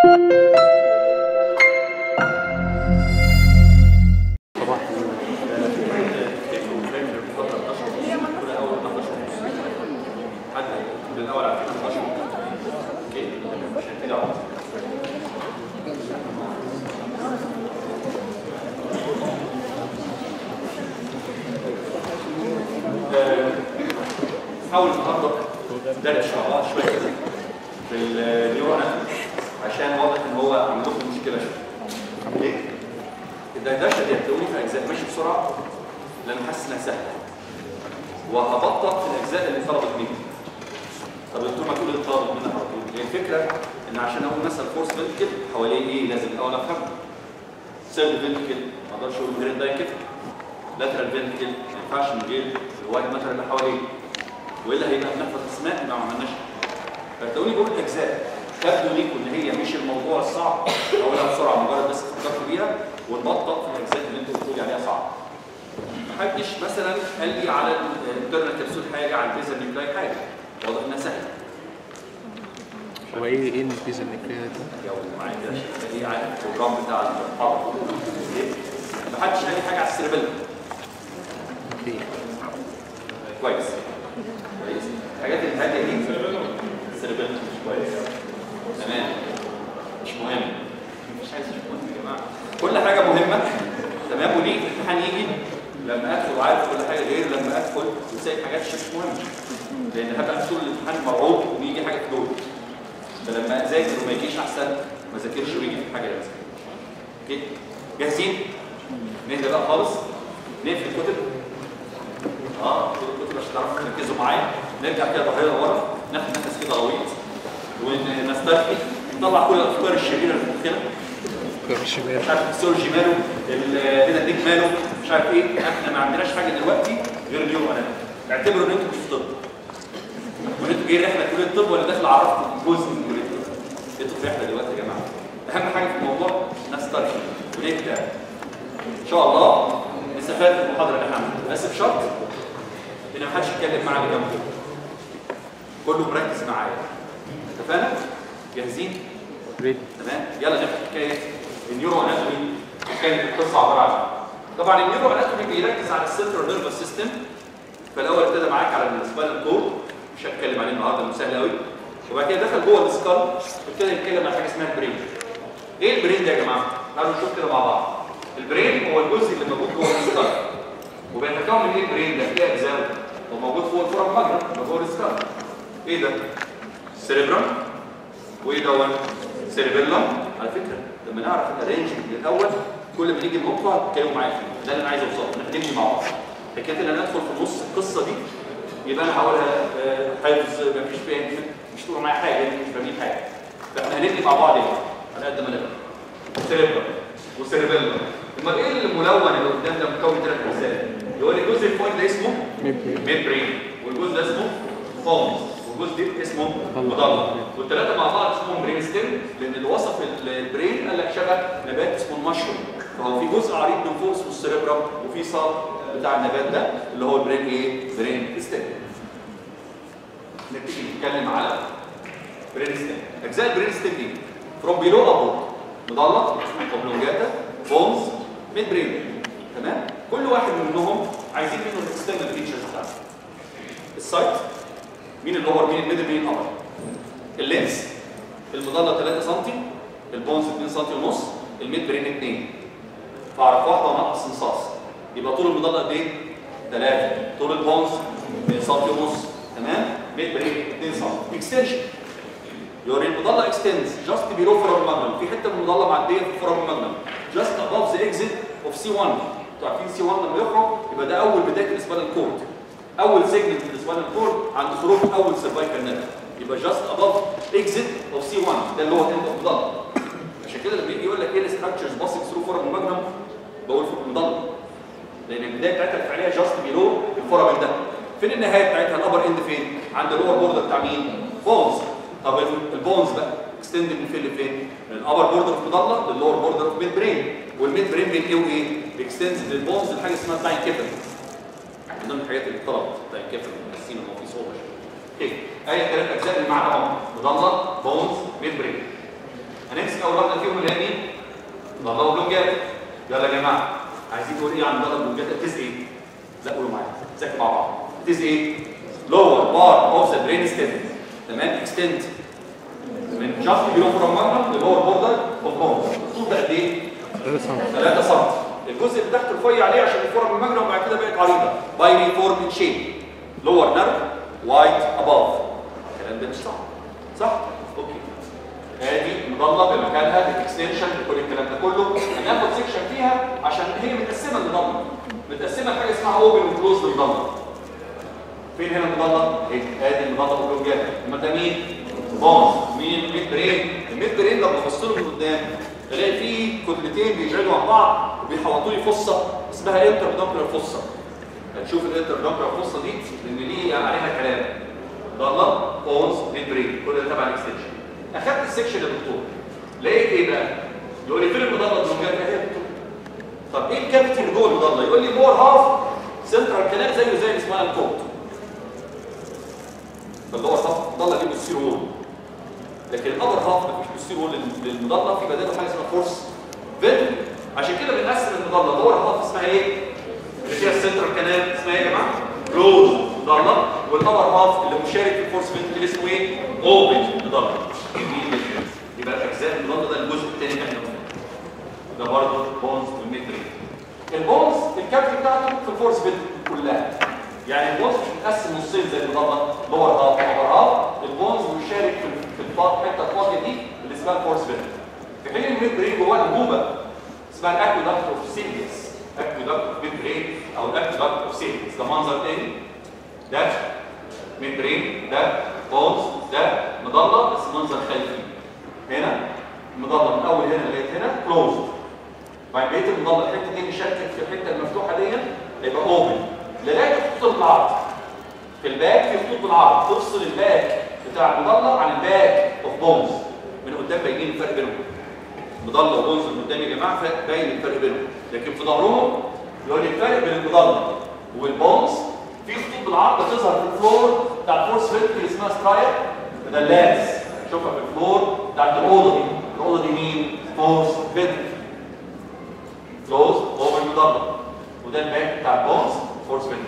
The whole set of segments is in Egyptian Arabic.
صباح الاول على فكره 11 اوكي مش هنبتدي اهو آه، حاول النهارده ندردش مع بعض شويه كده في النيورو اناتومي عشان واضح ان هو عامل لكم مشكله شويه ليه؟ الدردشه دي هتلاقوني في اجزاء ماشي بسرعه لان حاسس انها سهله وهبطأ في الاجزاء اللي طلبت مني طب انتوا ما تقولوا طلبت منك على طول هي الفكره ان عشان اقول مثلا فورس فينتكل حواليه ايه لازم الاول افهم سيرد فينتكل ما اقدرش اقول من غير الدايكتر لاترال فينتكل ما ينفعش من غير الوايت ماتر اللي حواليه والا هيبقى بنحفظ اسماء ما عملناش فتلاقوني بقول اجزاء تبدو ليكم ان هي مش الموضوع الصعب اقولها بسرعه مجرد بس فكرتوا بيها ونبطأ في الاجزاء اللي انتوا بتقولوا عليها صعب محدش مثلا قال لي على الانترنال كبسول حاجه على البيزا نيوكلاي حاجه واضح انها سهله هو ايه ايه البيزا النكليه ده؟ جو معايا كده عشان ايه عارف البروجرام بتاع المحاضره محدش قال لي حاجه على السيربيلا اوكي كويس كويس الحاجات الهاديه دي السيربيلا مش كويس تمام مش مهم مفيش حاجه مش مهم يا جماعه كل حاجه مهمه تمام وليه الامتحان يجي لما ادخل وعارف كل حاجه غير لما ادخل وسايب حاجات مش مهمه لان هبقى طول الامتحان مرعوب ويجي حاجه في دول فلما اذاكر وما يجيش احسن ما ذاكرش ويجي في حاجه لازم اوكي جاهزين نهدى بقى خالص نقفل الكتب اه نقفل الكتب عشان تعرفوا تركزوا معايا نرجع كده ظهرنا لورا ناخد نفس كده غويط ونسترخي نطلع كل الافكار الشريره اللي في مخنا كرة الشمال مش عارف السيولوجي ماله البيداتيك ماله مش عارف ايه احنا ما عندناش حاجه دلوقتي غير اليوم انا اعتبروا ان انتوا مش في طب وانتوا جايين رحله كليه الطب وانا داخل اعرفكم جزء من كليه الطب انتوا في رحله دلوقتي يا جماعه اهم حاجه في الموضوع نسترخي ونهدى ان شاء الله نستفاد من المحاضره اللي احنا عملناها بس بشرط ان ما حدش يتكلم معايا جنبه كله مركز معايا اتفقنا؟ جاهزين؟ ريد تمام يلا نبدا حكايه النيورو اناتومي كانت القصه عباره عن إيه؟ طبعا النيورو اناتومي بيركز على السنترال نيرفس سيستم فالاول ابتدى معاك على السباينال كورد مش هتكلم عليه النهارده لانه سهل قوي وبعد كده دخل جوه السكال ابتدى يتكلم عن حاجه اسمها البرين ايه البرين ده يا جماعه تعالوا نشوف كده مع بعض البرين هو الجزء اللي موجود جوه السكال وبيتكون من ايه البرين ده ايه اجزاء هو موجود فوق الفورم ماجنم جوه السكال ايه ده سيريبرم وايه دون سيربيلم على فكره لما نعرف الرينج من الاول كل ما نيجي النقطه تتكلموا معايا فيها ده اللي انا عايز اوصله احنا هنبني مع بعض حكايه ان انا ادخل في نص القصه دي يبقى انا هقولها آه، حفظ ما فيش فيها مش تقول معايا حاجه انتوا مش فاهمين حاجه فاحنا هنبني مع بعض يعني على قد ما نقدر سيربيلم وسيربيلم امال ايه الملون اللي قدام ده مكون ثلاث اجزاء يقول لي الجزء الفوق ده اسمه ميد برين والجزء ده اسمه فومز والجزء ده اسمه مضلة والثلاثه مع بعض اسمهم برين ستيم لان اللي وصف البرين قال لك شبه نبات اسمه المشروم فهو في جزء عريض من فوق اسمه السيربرم وفي ساق بتاع النبات ده اللي هو البرين ايه؟ برين ستيم نبتدي نتكلم على برين ستيم اجزاء البرين ستيم دي فروم بيلو ابورد مضلة اوبلونجاتا بونز ميد برين تمام كل واحد منهم عايزين منه الاكسترنال فيتشرز بتاعته السايت مين اللور مين الميدل مين الابر اللينس المضله 3 سم البونز 2 سم ونص الميد برين 2 فاعرف واحده ونقص نصاص يبقى طول المضله قد ايه 3 طول البونز 2 سم ونص تمام ميد برين 2 سم اكستنشن يوري المضله اكستنز جاست بيلو فورم ماجنم في حته من المضله معديه في فورم ماجنم جاست اباف ذا اكزيت اوف سي 1 انتوا عارفين سي 1 لما يخرج يبقى ده اول بدايه السبانال كورد اول سيجمنت في السبانال كورد عند خروج اول سيرفايكال نيرف يبقى جاست اباف اكزيت اوف سي 1 ده اللي هو الاند اوف مضله عشان كده لما يجي يقول لك ايه الستراكشرز باسنج ثرو فورم ماجنم بقول فوق المضله لان البدايه بتاعتها الفعليه جاست بيلو الفورامين ده فين النهايه بتاعتها الابر اند فين عند اللور بوردر بتاع مين بونز طب البونز بقى اكستند من فين لفين من الابر بوردر اوف مضله للور بوردر اوف ميد برين والميد برين بين ايه وايه بيكستند للبونز لحاجه اسمها تاين كيبل من ضمن الحاجات اللي اتطلبت تاين كيبل من السين اللي هو في صوره اوكي اي ثلاث اجزاء اللي معانا اهو مضله بونز ميد برين هنمسك فيهم اللي هي مين؟ مضله وبلونجاتا يلا يا جماعه عايزين نقول ايه عن مضله وبلونجاتا تز ايه؟ لا قولوا معايا ذاكروا مع بعض تز ايه؟ lower part of the brain stem تمام extend من just below from magna للور border of bone الطول ده قد ايه؟ 3 سم الجزء اللي تحت رفيع عليه عشان الفورم المجرى وبعد كده بقت عريضه بايني فورم شيب لور نيرف وايت اباف الكلام ده مش صح صح؟ اوكي ادي مضله بمكانها بالاكستنشن بكل الكلام ده كله هناخد سيكشن فيها عشان هي متقسمه المضله متقسمه لحاجه اسمها اوبن وكلوز للمضله فين هنا المضله؟ اهي ادي المضله والجهه امال ده مين؟ بونز مين الميد برين الميد برين لما ببص له من قدام الاقي فيه كتلتين بيشغلوا عن بعض وبيحوطوا لي فصه اسمها انتر دونكلر فصه هنشوف الانتر دونكلر فصه دي لان ليه عليها كلام ضله بونز ميد برين كل ده تبع الاكستنشن اخدت السكشن يا دكتور لقيت ايه بقى؟ يقول لي فين المضله الدرجات اهي يا دكتور طب ايه الكافيتي اللي جوه المضله؟ يقول لي مور هاف سنترال كلام زيه زي اللي اسمها الكوت فاللي هو صف المضله دي بتصير وول لكن الابر هاف مفيش بتصير وول للمضله في بداله حاجه اسمها فورس فيل عشان كده بنقسم المضله اللور هاف اسمها ايه؟ اللي فيها السنترال كانال اسمها ايه يا جماعه؟ كلوز مضله والابر هاف اللي مشارك في الفورس فيل اللي اسمه ايه؟ اوبن مضله يبقى اجزاء المضله ده الجزء الثاني اللي احنا قلناه ده برضه بونز والميتري البونز الكابتن بتاعته في الفورس فيل كلها يعني البونز مش متقسم نصين زي المضله لور هاف وابر هاف البونز مشارك في في الفاض الحته الفاضيه دي اللي اسمها الفورس فيل في حين الميد برين جواه انبوبه اسمها الاكودكت اوف سيليس اكودكت اوف ميد برين او الاكودكت اوف سيليس ده منظر تاني ده ميد برين ده بونز ده مضله بس منظر خلفي هنا المضله من اول هنا لغايه هنا كلوزد بعد بقيه المضله الحته دي اللي شكت في الحته المفتوحه دي يبقى اوبن لغايه خطوط العرض في الباك في خطوط بالعرض تفصل الباك بتاع المضله عن الباك اوف بونز من قدام باينين الفرق بينهم مضله وبونز من قدام يا جماعه باين الفرق بينهم لكن في ظهرهم يقول لي الفرق بين المضله والبونز في خطوط بالعرض بتظهر في الفلور بتاع الفورس فيلد اللي اسمها سترايك ده اللانس شوفها في الفلور بتاعت الاوضه دي الاوضه دي مين؟ فورس فيلد كلوز اوفر المضله وده الباك بتاع البونز فورس فيلد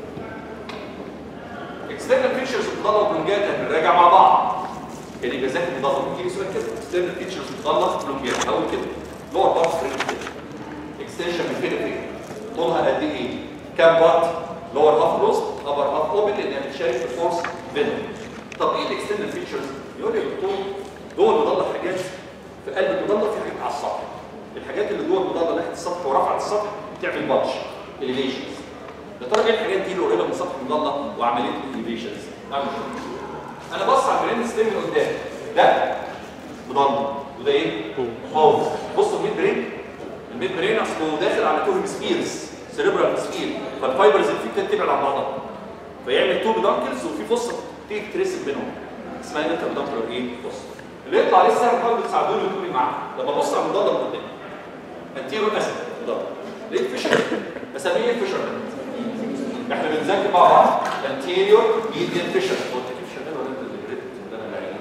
اكسترنال فيتشرز المضله وبلونجاتا بنراجع مع بعض يعني جزاك المضله بيجي سؤال كده اكسترنال فيتشرز المضله وبلونجاتا اول كده لور بارت اكستنشن من فين لفين طولها قد ايه كام بارت لور هاف كلوز ابر هاف اوبن لانها بتشارك في الفورس فيلد طب ايه الاكسترنال فيتشرز يقول لي يا دكتور جوه المضله حاجات في قلب المضله في حاجات على السطح الحاجات اللي جوه المضله ناحيه السطح ورفعت السطح بتعمل باتش اليفيشنز يا ترى ايه الحاجات دي اللي قريبه من سطح المضله وعمليه الاليفيشنز انا بص على البرين ستيم من قدام ده مضله وده ايه؟ بوز بص الميد برين الميد برين اصله داخل على تو هيمسفيرز سيريبرال سفير فالفايبرز اللي فيه بتبعد عن بعضها فيعمل تو بدانكلز وفي فصه تيجي ترسم بينهم اسمها انتر بدانكلر ايه؟ فصه اللي يطلع عليه السهم خالص بتساعدوني وتقولي معاه لما ابص على المضله من قدام انتيرو اسد مضله لقيت فيشر اسميه ايه الفيشر ده؟ احنا بنذاكر مع بعض انتيريور ميديان فيشر هو التكييف شغال ولا انت اللي جريت ولا انا اللي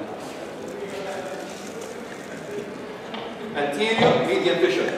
عيان؟ anterior median fissure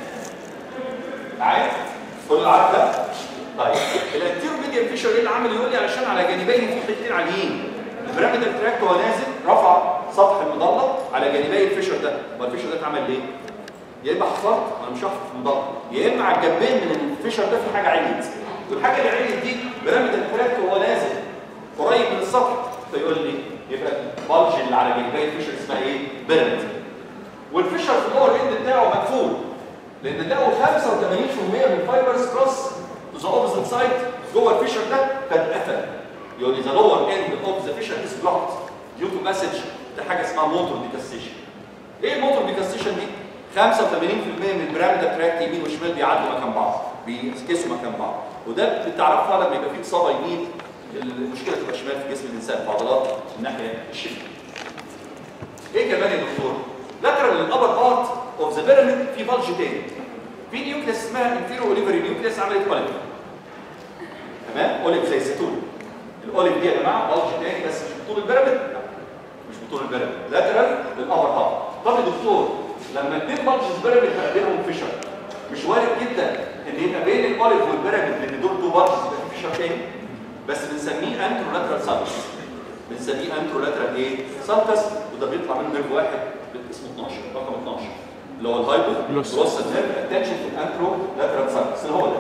معايا كل العرض ده طيب الانتيريور ميديان فيشر ايه اللي عامل يقول لي علشان على جانبيه في حتتين عاليين البيراميدال تراكت وهو نازل رفع سطح المضله على جانبي الفيشر ده ما الفيشر ده اتعمل ليه؟ يا اما حفرت انا مش هحفر في المضله يا اما على الجنبين من الفيشر ده في حاجه عليت والحاجه اللي عليت دي بيراميدال تراكت وهو نازل قريب من السطح فيقول لي يبقى البلج اللي على جانبي الفيشر اسمها ايه؟ بيراميد والفيشر في اللور اند بتاعه مقفول لان لقوا 85% من الفايبرز كروس تو ذا اوبوزيت سايد جوه الفيشر ده كان قفل يقول لي ذا لور اند اوف ذا فيشر از بلوكد ديو تو مسج لحاجه اسمها موتور ديكاستيشن ايه الموتور ديكاستيشن دي 85% من البيراميدال تراكت يمين وشمال بيعدوا مكان بعض بيسكسوا مكان بعض وده بتعرفها لما يبقى في اصابه يمين المشكله تبقى شمال في جسم الانسان في عضلات الناحيه الشمال ايه كمان يا دكتور لاترال للابر بارت اوف ذا بيراميد في بلج تاني في نيوكليس اسمها انفيرو اوليفري نيوكليس عملت اوليف تمام اوليف زي الزيتون الاوليف دي يا جماعه بلج تاني بس مش بطول البيراميد لا مش بطول البيراميد لاترال للابر بارت طب يا دكتور لما اتنين بادجز بيراميد بقى بينهم فيشر مش وارد جدا ان يبقى بين الاوليف والبيراميد لان دول تو بادجز يبقى في فيشر تاني بس بنسميه انترولاترال سالكس بنسميه انترولاترال ايه؟ سالكس وده بيطلع منه نيرف واحد اسمه 12 رقم 12 اللي هو الهايبو Glossal. جلوسال نيرف اتاتشن في الانترولاترال سالكس اللي هو ده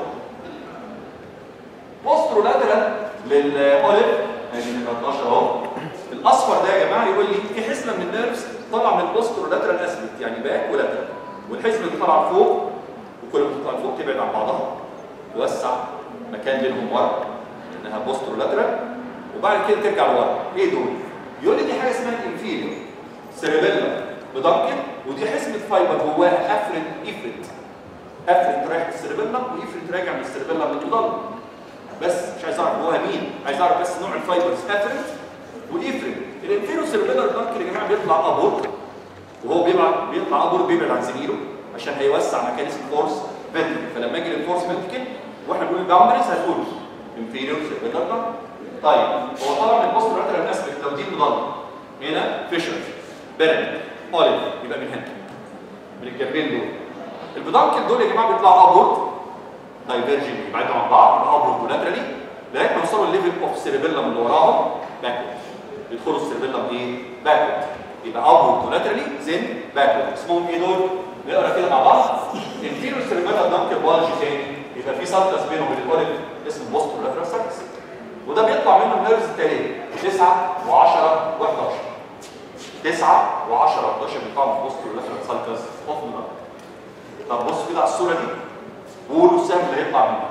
بوسترولاترال للاوليف ادي نمره 12 اهو الاصفر ده يا جماعه يقول لي في حزمه من النيرفز طالعه من البوسترولاترال اسمت يعني باك ولاترال والحزمه دي طالعه لفوق وكل ما تطلع لفوق تبعد عن بعضها توسع مكان بينهم ورا انها بوسترولاترال وبعد كده ترجع لورا ايه دول؟ يقول لي دي حاجه اسمها انفيريور سيريبيلا بدنكل ودي حزمه فايبر جواها افرد افرد افرد رايح للسيربيلا وافرد راجع من السيربيلا من الضل بس مش عايز اعرف جواها مين عايز اعرف بس نوع الفايبرز افرد وافرد الانفيرو سيربيلر دانكل يا جماعه بيطلع ابور وهو بيبعد بيطلع ابور بيبعد عن زميله عشان هيوسع مكان اسمه فورس فنتكل فلما اجي للفورس فنتكل واحنا بنقول الباوندريز هتقول انفيريور سيربيلر دانكل طيب هو طبعا من البوست لاترال اسبكت لو دي مضله هنا فيشر بيراميد اوليف يبقى من هنا من الجنبين دول البدانكل دول يا جماعه بيطلعوا ابورد دايفيرجن يبعدوا عن بعض يبقى ابورد ولاترالي لغايه ما يوصلوا الليفل اوف سيربيلم اللي وراهم باكورد يدخلوا السيربيلم ايه؟ باكورد يبقى ابورد ولاترالي زين باكورد اسمهم ايه دول؟ نقرا كده مع بعض انفيريور سيربيلم دانكل بالجي تاني يبقى في سالكس بينه وبين الاوليف اسمه بوست ولاترال سالكس وده بيطلع منه النيرفز التاليه 9 و10 و11 9 و10 و11 بيطلعوا في بوست ولاترال سالكس اوف نار طب بص كده على الصوره دي قولوا السهم اللي هيطلع منها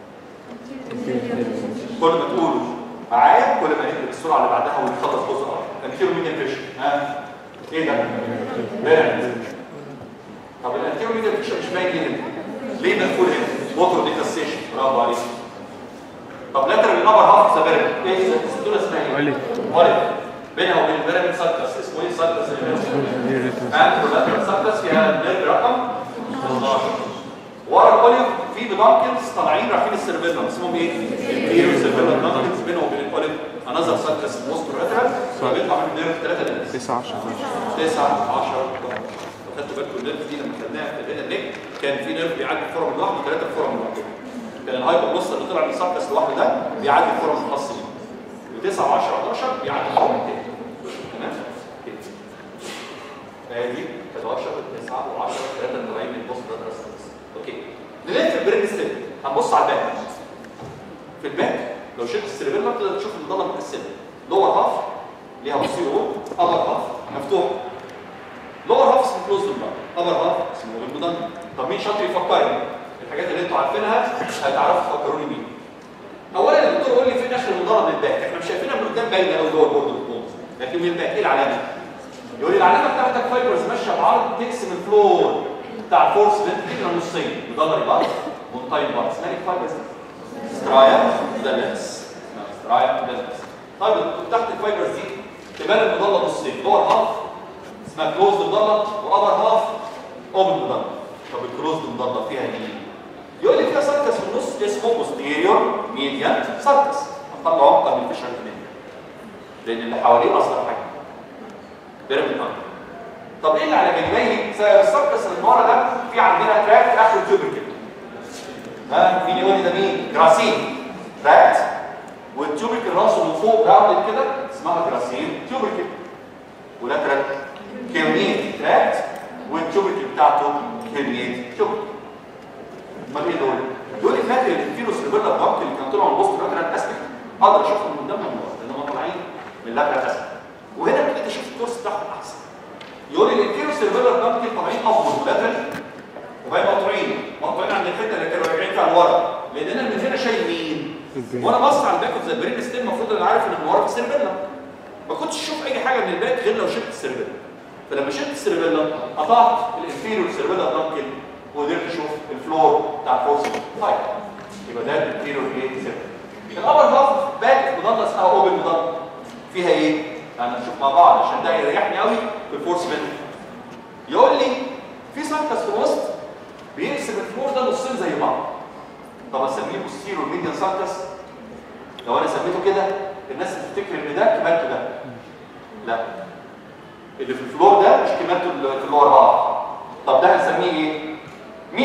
كل ما تقولوا معايا كل ما نكتب السرعه اللي بعدها ونخلص جزء اخر انتيرو ميديان فيشن ها ايه ده؟ بيراميد طب الانتيرو ميديان فيشن مش باين ليه هنا؟ ليه مقفول هنا؟ موتور ديكاستيشن برافو عليك طب لاترال الابر هاف ذا بيراميد ايه دول اسمها ايه؟ وليد. وليد بينها وبين البيراميد سالكس اسمه ايه سالكس اللي بينهم؟ انترولاترال سالكس فيها النيرف رقم 12 ورا الاوليف في بدانكلز طالعين رايحين السيربيلم اسمهم ايه؟ البيرو سيربيلم دانكلز بينهم وبين الاوليف انذر سالكس موست لاترال فبيطلع من النيرف 3 نيرف 9 10 9 10 خدتوا بالكم النيرف دي لما خدناها في الهيد النك كان في نيرف بيعدي الفورم لوحده وثلاثه الفورم لوحده كان الهايبر بلوس اللي طلع من السالكس لوحده ده بيعدي الفورم الخاص بيه و9 10 11 بيعدي الفورم الثاني تمام؟ كده. ادي 11 9 و10 3 نوعين من البوست ده درس اوكي نلف البرين ستيب هنبص على الباك في الباك لو شلت السيربيلا تقدر تشوف الضله متقسمه لور هاف ليها بصير اهو ابر هاف مفتوح لور هاف اسمه كلوز بالبار ابر هاف اسمه بالبدن طب مين شاطر يفكرني الحاجات اللي انتوا عارفينها هتعرفوا تفكروني مين اولا الدكتور قول لي فين اخر المضاد من الباك احنا مش شايفينها من قدام باينه قوي جوه البورد البونز لكن من الباك ايه العلامه يقول لي العلامه بتاعتك فايبرز ماشيه بعرض تقسم الفلور بتاع الفورس فنتريكل نصين مدلري بارت مونتاين بارت اسمها ايه الفايبرز دي؟ سترايا دالنس اسمها سترايا دالنس طيب تحت الفايبرز دي تبان المضله نصين لور هاف اسمها كلوز مضله وابر هاف اوبن مضله طب الكلوز مضله فيها ايه؟ يقول لي فيها ساركس في النص اسمه بوستيريور ميديان ساركس هنطلع عمقا من الفشل كمان لان اللي حواليه اصغر حاجه بيراميد انر طب ايه اللي على جانبيه سبب الساركس اللي من ورا ده في عندنا تراك اخر تيوبركل ها مين يقول لي ده مين جراسين تراك والتيوبركل راسه من فوق راوندد كده اسمها جراسين تيوبركل ولاترال كيرنيت تراك والتيوبركل بتاعته كيرنيت تيوبركل امال ايه دول؟ دول فاكر الفيروس ريبيلا بامك اللي كان طلعوا من البوست لاترال اسبكت اقدر اشوفهم من قدامهم من ورا لان هم طالعين من اللاترال اسبكت وهنا ابتديت اشوف الكورس بتاعهم احسن يقول لي الفيروس ريبيلا بامك طالعين افضل لاترال وبقى مقطوعين مقطوعين عند الحته اللي كانوا راجعين فيها لورا لان انا من هنا شايل مين؟ وانا بص على الباك اوف ذا برين ستيم المفروض انا عارف ان من ورا في السيربيلا ما كنتش اشوف اي حاجه من الباك غير لو شلت السيربيلا فلما شلت السيربيلا قطعت الانفيريور سيربيلا بامكل وقدرت اشوف الفلور بتاع الفورس طيب يبقى ده الانتيريور ايه سيرفر الابر هاف باك مضله اسمها اوبن مضله فيها ايه؟ هنشوف مع بعض عشان ده يريحني قوي في الفورس فيلم يقول لي في سانكس في الوسط بيقسم الفلور ده نصين زي بعض طب اسميه بوستيريور ميديان سانكس لو انا سميته كده الناس بتفتكر ان ده كمالته ده لا اللي في الفلور ده مش كمالته اللي في اللور هاف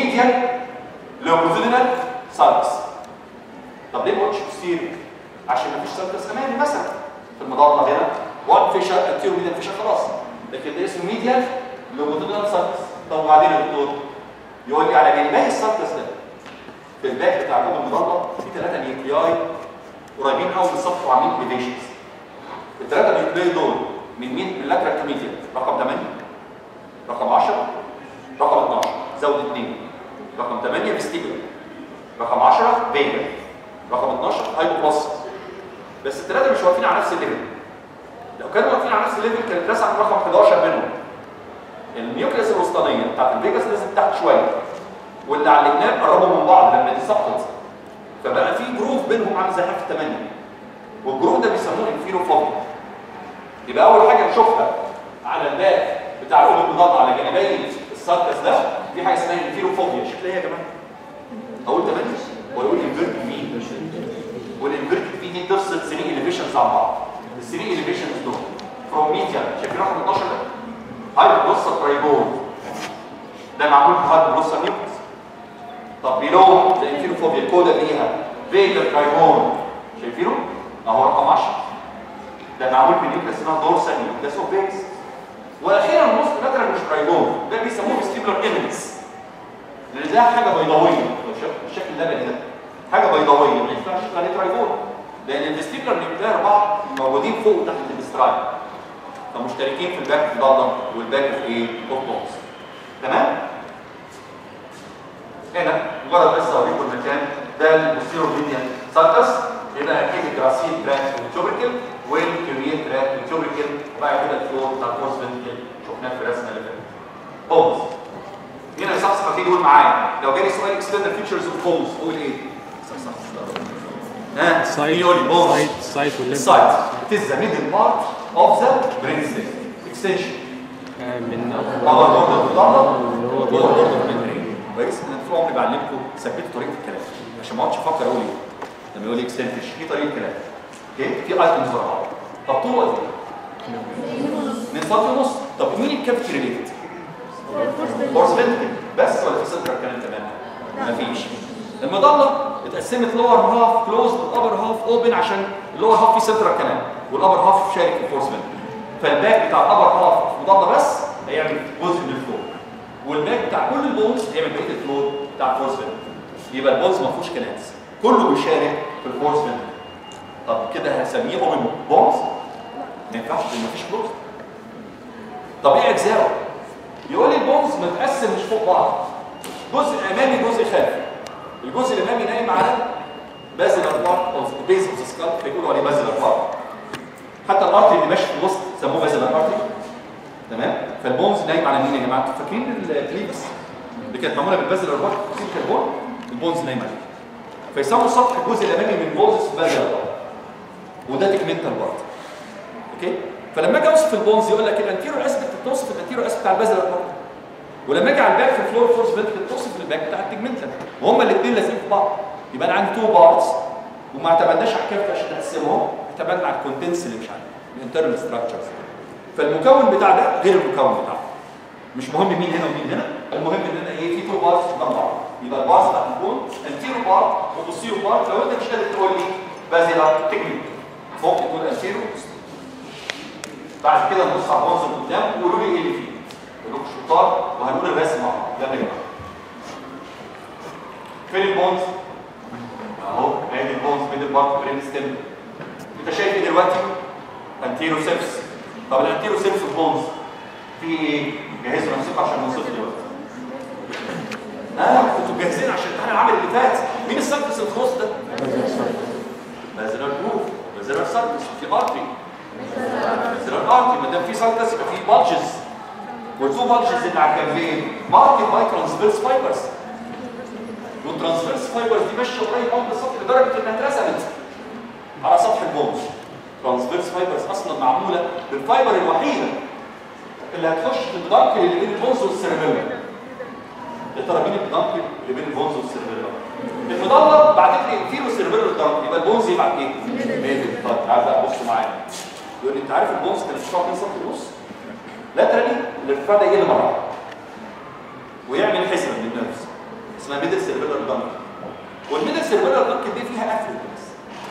ميديان لونجيتودينال سالكس طب ليه ما قلتش بوستيريور عشان ما فيش سالكس امامي مثلا في المضاد هنا وان فيشر انتيرو ميديان فيشر خلاص لكن ده اسمه ميديان لونجيتودينال سالكس طب وبعدين يا دكتور يقول لي على جانبي السالكس ده في الباك بتاع الجبل المضلة في ثلاثة نيوكلياي قريبين قوي من السطح وعاملين ليفيشنز الثلاثة نيوكلياي دول من مين؟ من اللاترال كميديا رقم 8 رقم 10 رقم 12 زود 2 رقم 8 فيستيبل رقم 10 فيجا رقم 12 هايبوبلاس بس الثلاثة مش واقفين على نفس الليفل لو كانوا واقفين على نفس الليفل كان اترسم رقم 11 منهم النيوكليس الوسطانية بتاعت الفيجاس نزلت تحت شوية واللي على الجناب قربوا من بعض لما دي سقطت فبقى في جروف بينهم عامل زي حرف 8 والجروف ده بيسموه انفيروفوبيا يبقى اول حاجه نشوفها على الباك بتاع القلب المضاد على جانبي الساركس ده دي حاجه اسمها انفيروفوبيا شكلها ايه يا جماعه؟ اقول 8 ولا اقول انفيرت في والانفيرت في دي تفصل 3 اليفيشنز عن بعض ال 3 اليفيشنز دول فروم ميديا شايفين رقم 12 ده؟ هاي بص ترايجون ده معمول بهايد بلوسا نيوكليس طب بيلو الانفيروفوبيا كودا ليها فيجا ترايجون شايفينه؟ اهو رقم 10 ده معمول بنيوكليس اسمها دورسال نيوكليس اوف فيكس واخيرا النص لاترال مش ترايجون ده بيسموه ستيبلر ايمنس لان ده حاجه بيضاويه لو شاف الشكل ده ده حاجه بيضاويه ما ينفعش تبقى عليه ترايجون لان الستيبلر نيوكلير اربعه موجودين فوق وتحت الاسترايل فمشتركين في الباك في ضلم والباك في ايه؟ اوف بونز تمام؟ هنا مجرد بس اوريكم المكان ده البوستيرو ميديان سالكس هنا اكيد الجراسيل تراك والتوبريكل والكيميين تراك والتوبريكل وبعد كده الفلور بتاع الكورس فينتكل شفناه في الرسمه اللي فاتت بونز هنا صح تيجي يقول معايا لو جالي سؤال اكستندد فيتشرز اوف بونز قول ايه؟ صح صح ها سايت يقول لي بونز سايت سايت والليمف السايت it is the middle part of the brain stem extension آه، من طبعا برضه بتطلع اللي هو هو برضه برضه الممبرين كويس انا طول عمري بعلمكم ثبتوا طريقه الكلام عشان ما اقعدش افكر اقول ايه لما يقول لي اكستنتش في طريقه كلام اوكي في ايتمز ورا بعض طب طول قد ايه؟ من سنتي ونص طب مين الكافيتي ريليتد؟ فورس فينتكل بس ولا في سنترال كمان كمان؟ مفيش المظله اتقسمت لور هاف كلوز والابر هاف اوبن عشان اللور هاف في سنترال كمان والابر هاف شارك في الفورس فينتكل فالباك بتاع الابر هاف مضله بس هيعمل جزء من الفلور والباك بتاع كل البونز هيعمل بقيه الفلور بتاع الفورس فينتكل يبقى البونز ما فيهوش كناتس كله بيشارك في الفورس فينتكل طب كده هسميه اوبن بونز ما ينفعش لان مفيش كلوز طب ايه اجزاؤه؟ يقول لي البونز متقسم مش فوق بعض جزء امامي جزء خلفي الجزء الامامي نايم على بازل بارت اوف بيز اوف ذا سكال فيقولوا عليه بازل بارت حتى الارتري اللي ماشي في الوسط سموه بازل ارتري تمام فالبونز نايم على مين يا جماعه انتوا فاكرين الكليبس اللي كانت معموله بالبازل بارت اكسيد كربون البونز نايم عليه فيسموا سطح الجزء الامامي من بونز بازل بارت وده تكمنتال بارت اوكي فلما اجي اوصف البونز يقول لك الانتيرو اسبكت توصف الانتيرو اسبكت بتاع البازل بارت ولما اجي على الباك في الفلور فورس فينتكل توصف الباك بتاع التجمنتال وهما الاثنين لازقين في بعض يبقى انا عندي تو بارتس وما اعتمدناش على الكيرف عشان نقسمهم اعتمدنا على الكونتنتس اللي مش عندي الانترنال ستراكشرز فالمكون بتاع ده غير المكون بتاع ده. مش مهم مين هنا ومين هنا المهم ان انا ايه في تو بارتس قدام بعض يبقى البارتس بتاعت البون انتيرو بارت وبوستيرو بارت لو انت مش قادر تقول لي بازيلا تكنيك فوق تقول انتيرو بعد كده نبص على البونز اللي قدام وقولوا لي ايه اللي فيه قولوا لكم الشطار وهنقول الرسم مع بعض يلا يا جماعه فين البونز؟ اهو ادي البونز ميدل بارت برين ستيم انت شايف ايه دلوقتي؟ انتيرو سيبس طب الانتيرو سيبس البونز في ايه؟ جهزوا نفسكم عشان نوصف دلوقتي اه كنتوا جاهزين عشان الامتحان العمل اللي فات مين السيرفس الخاص ده؟ بازلر جروف بازلر سيرفس في ارتري بازلر ارتري ما دام في سيرفس يبقى في بالجز والتو بالجز اللي على الجنبين ماركت باي ترانسفيرس فايبرز والترانسفيرس فايبرز دي ماشيه قريب قوي من السطح لدرجه انها اترسمت على سطح البونز ترانسفيرس فايبرز اصلا معموله بالفايبر الوحيده اللي هتخش في الدنك اللي بين البونز والسيربيلا الترابين الدنك اللي بين البونز والسيربيلا المضله بعتت لي انفيرو سيربيلا الدنك يبقى البونز يبعت ايه؟ ميدل طب تعال بقى بصوا معايا يقول لي انت عارف البونز كان ارتفاعه 2 سم ونص لاترالي الارتفاع ده يقل مره واحده ويعمل حزمه للنفس اسمها ميدل سيربيلر دانك والميدل سيربيلر دانك دي فيها قفل بس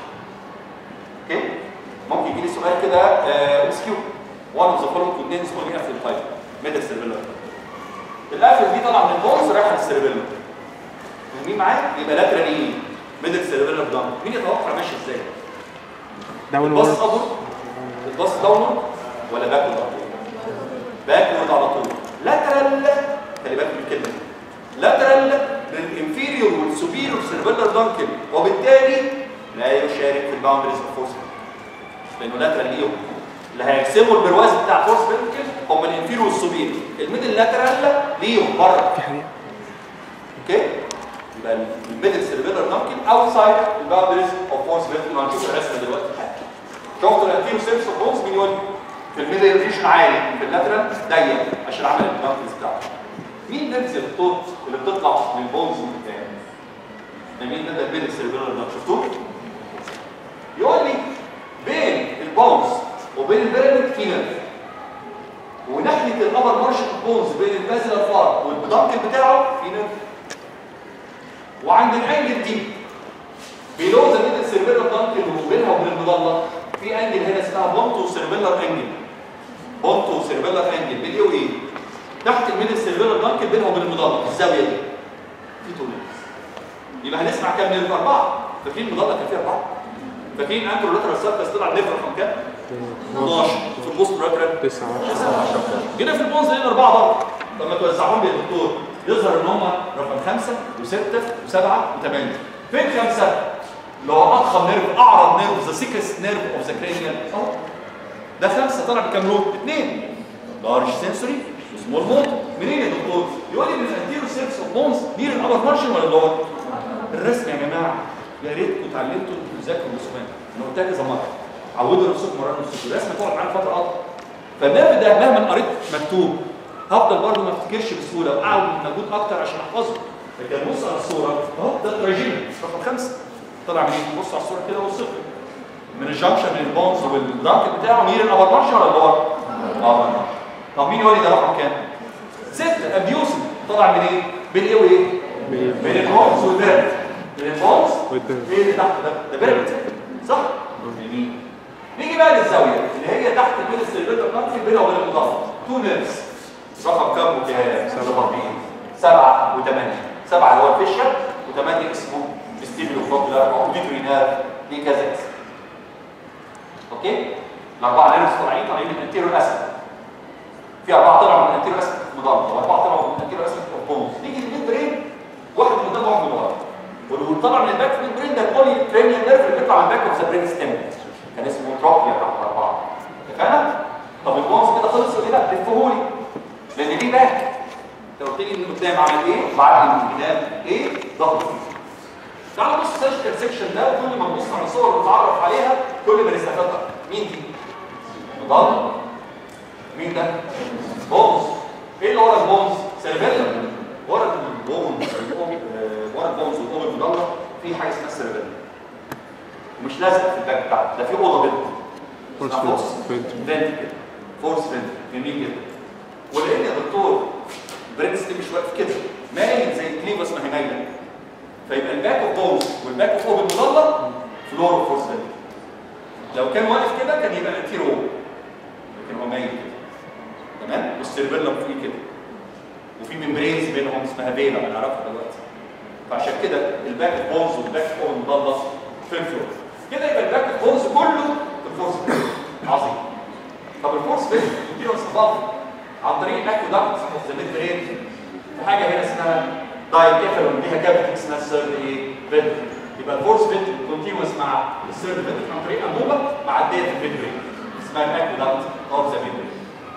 اوكي ممكن يجي لي سؤال كده اس كيو وان اوف ذا فولوينج كونتينز اونلي قفل تايب ميدل سيربيلر القفل دي طالعه من البونز رايحه للسيربيلر فاهمين معايا يبقى لاترال ايه ميدل سيربيلر دانك مين يتوقع ماشي ازاي داون الباص وورد ابر الباص داونورد ولا باكورد على طول باكورد على طول لاترال خلي بالك من الكلمه دي لاترال للانفيريور والسوبيريور سيربيلر دانكل وبالتالي لا يشارك في الباوندريز اوف فورس لانه لاترال ليهم اللي هيقسموا البرواز بتاع فورس فيرتيكال هم الانفيريور والسوبيريور الميدل لاترال ليهم بره في حقيقة اوكي يبقى الميدل سيربيلر دانكل اوتسايد الباوندريز اوف فورس فيرتيكال هنشوف الرسمه دلوقتي شفتوا الانتيرو سيرفس اوف بونز مين يقول لي؟ في الميدل ريجن عالي في اللاترال ضيق عشان عمل الباوندريز بتاعته مين نفس الخطوط اللي بتطلع من البونز قدام؟ ده مين ده ده الميدل سيربيلر دانكل شفتوه؟ يقول لي بين البونز وبين البيراميد في نيرف وناحيه الابر مارش بونز بين البازلر فار والبدانكل بتاعه في نيرف وعند الانجل دي بيلو ذا ميدل سيربيلر دانكل وبينها وبين المضله في انجل هنا اسمها بونتو سيربيلر انجل بونتو سيربيلر انجل بين ايه وايه؟ تحت الميدل سيربيلر دانكل بينها وبين المضله في الزاويه دي في تو نيرفز يبقى هنسمع كام نيرف اربعه فاكرين المضله كان فيها اربعه فاكرين انترو لاترال سيركس طلع نيرف رقم كام؟ 12 في البوست لاترال تسعة جينا في البونز لقينا اربعه برضه لما توزعهم يا دكتور يظهر ان هم رقم خمسه وسته وسبعه وثمانيه فين خمسه؟ اللي هو اضخم نيرف اعرض نيرف ذا سيكست نيرف اوف ذا كرينيال اهو ده خمسه طلع بكام لون؟ اثنين لارج سنسوري وسمول موتور منين يا دكتور؟ يقول لي من الانتيرو سيرفس اوف بونز مين الابر مارشن ولا اللور؟ الرسم يا جماعه يا ريتكم اتعلمتوا تذاكروا الرسومات انا قلتها كذا مره عودوا نفسكم مرة نفسكم الرسمه تقعد معانا فتره اطول فالنرف ده مهما قريت مكتوب هفضل برضه ما افتكرش بسهوله واعمل مجهود اكتر عشان احفظه لكن بص على الصوره اهو ده التراجين رقم خمسه طلع منين؟ بص على الصوره كده وصفر من الجنكشن بين البونز والدانك بتاعه مين الابر مارشن ولا اللور؟ الابر مارشن طب مين يقول لي ده رقم كام؟ ستة ابيوسن طلع من ايه؟ بين ايه وايه؟ بين البونز والبيرد بين البونز والبيرد. ايه اللي تحت ده؟ ده بيرد صح؟ جميل نيجي بقى للزاويه اللي هي تحت الميد السيرفيتر نقطه بينها وبين المضاد تو نيرفز رقم كام وكام؟ سبعة. سبعه وثمانيه سبعه اللي هو الفيشر وثمانيه اسمه ستيبلو فوكلر او اوديتوري نيرف دي كذا اسم اوكي؟ الاربعه نيرفز طالعين طالعين من الانتيريور اسيد في اربعه طلعوا من الانتيريور اسيد مضاد واربعه طلعوا من الانتيريور اسيد بونز نيجي للميد برين واحد من قدام واحد من ورا واللي طلع من الباك ميد برين ده البولي كرينيال نيرف اللي بيطلع من الباك اوف ذا برين ستيم كان اسمه تروبيا تحت اربعه اتفقنا؟ طب البونز كده خلص ولا لا؟ لفهولي لان ليه باك انت قلت لي من قدام عمل ايه؟ وبعد من قدام ايه؟ ضغط تعالوا نبص السيرجيكال سيكشن ده وكل ما نبص على صور ونتعرف عليها كل ما نستفاد اكتر مين دي؟ مضاد مين ده؟ بونز ايه اللي ورا البونز؟ سيربيلم ورا البونز آه، ورا البونز والاوبن مدلة في حاجه اسمها سيربيلم ومش لازق في الباك بتاعته ده في اوضه بيضاء فورس اسمها فورس فيلد. فينت كده فورس فينت جميل جدا ولان يا دكتور برين ستيم مش واقف كده مايل زي الكليفس ما هي مايله فيبقى الباك اوف بونز والباك اوف اوبن مظله فلور اوف فورس فينت لو كان واقف كده كان يبقى انتيرو لكن هو مايل كده تمام والسيربيلم فوقيه كده وفي ممبرينز بينهم اسمها فينا هنعرفها دلوقتي فعشان كده الباك اوف بونز والباك اوف اوبن مظله في الفلور كده يبقى الباك اوف بونز كله في الفورس فينت عظيم طب الفورس فينت بيديله استضافه عن طريق الاكودكت اوف ذا ميد برين في حاجه هنا اسمها دايكيفالون ليها كافيتي اسمها السيرد ايه فينت يبقى الفورس فينت كونتينوس مع السيرد فينت عن طريق انبوبه معديه في الميد برين اسمها الاكودكت اوف ذا ميد برين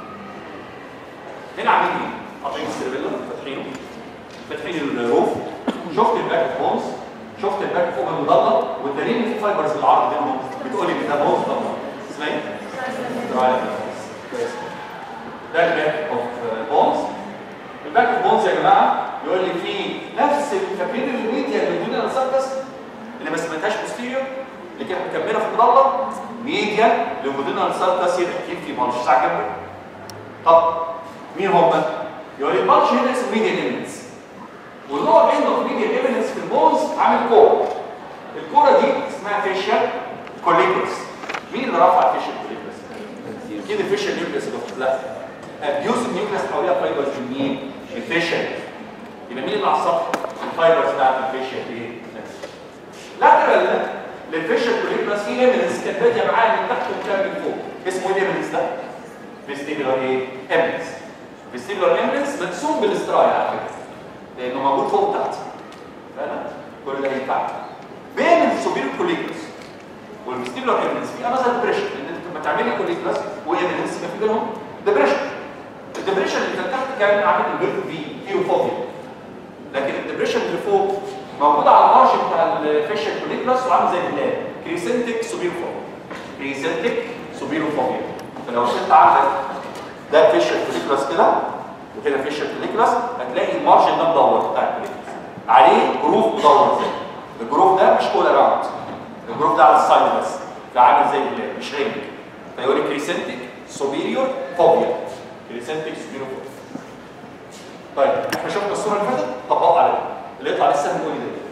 هنا عاملين ايه؟ قاطعين السيربيلا فاتحينه فاتحين الروف شفت الباك بونز شفت الباك فوق المضله والدليل ان في فايبرز بالعرض بينهم بتقول لي ان ده بونز طبعا اسمها ايه؟ درايف. كويس. ده الباك اوف بونز الباك اوف بونز يا جماعه يقول لي في نفس فاكرين الميديا اللي بدون السيركس اللي ما سمعتهاش بوستيريور اللي كانت مكمله في المضله ميديا لمدن السيركس يبقى اكيد في مالش ساعه جنبه طب مين هم؟ يقول لي المالش هنا اسمه ميديا ليميتس واللور اند اوف ميديال ايفيدنس في البونز عامل كوره الكوره دي اسمها فيشيال كوليكوس مين اللي رفع الفيشيال كوليكوس؟ اكيد الفيشيال نيوكليس يا دكتور لا ابيوز النيوكليس حواليها فايبرز من مين؟ الفيشيال يبقى مين اللي على السطح؟ الفايبرز بتاعت الفيشيال ايه؟ لاترال للفيشيال كوليكوس في ايمنس كانت باديه معايا من تحت وبتاع من فوق اسمه ايه الايمنس ده؟ فيستيبولار ايه؟ ايمنس فيستيبولار ايمنس مرسوم بالاسترايا على فكره لانه موجود فوق تحت فاهم؟ كل ده ينفع بين السوبيريور كوليكوس والفيستيبولار ايمنس في انذر ديبريشن ان انت لما تعملي كوليكوس وايمنس يبقى في بينهم ديبريشن الديبريشن اللي كان تحت كان عامل البيرت في فيوفوبيا لكن الديبريشن اللي فوق موجود على المارجن بتاع الفيشل كوليكوس وعامل زي الهلال كريسنتك سوبيروفوبيا كريسنتك سوبيروفوبيا فلو شلت عندك ده فيشل كوليكوس كده وكده فيشل كوليكوس هتلاقي المارجن ده مدور بتاع الكوليكوس عليه جروف مدور زي الجروف ده مش اول اراوند الجروف ده على السايد بس ده عامل زي الهلال مش رينج فيقول لك كريسنتك سوبيريور فوبيا كريسنتك سوبيريور فوبيا طيب احنا شفنا الصوره اللي فاتت طبقوا عليها اللي يطلع لسه هنقول ده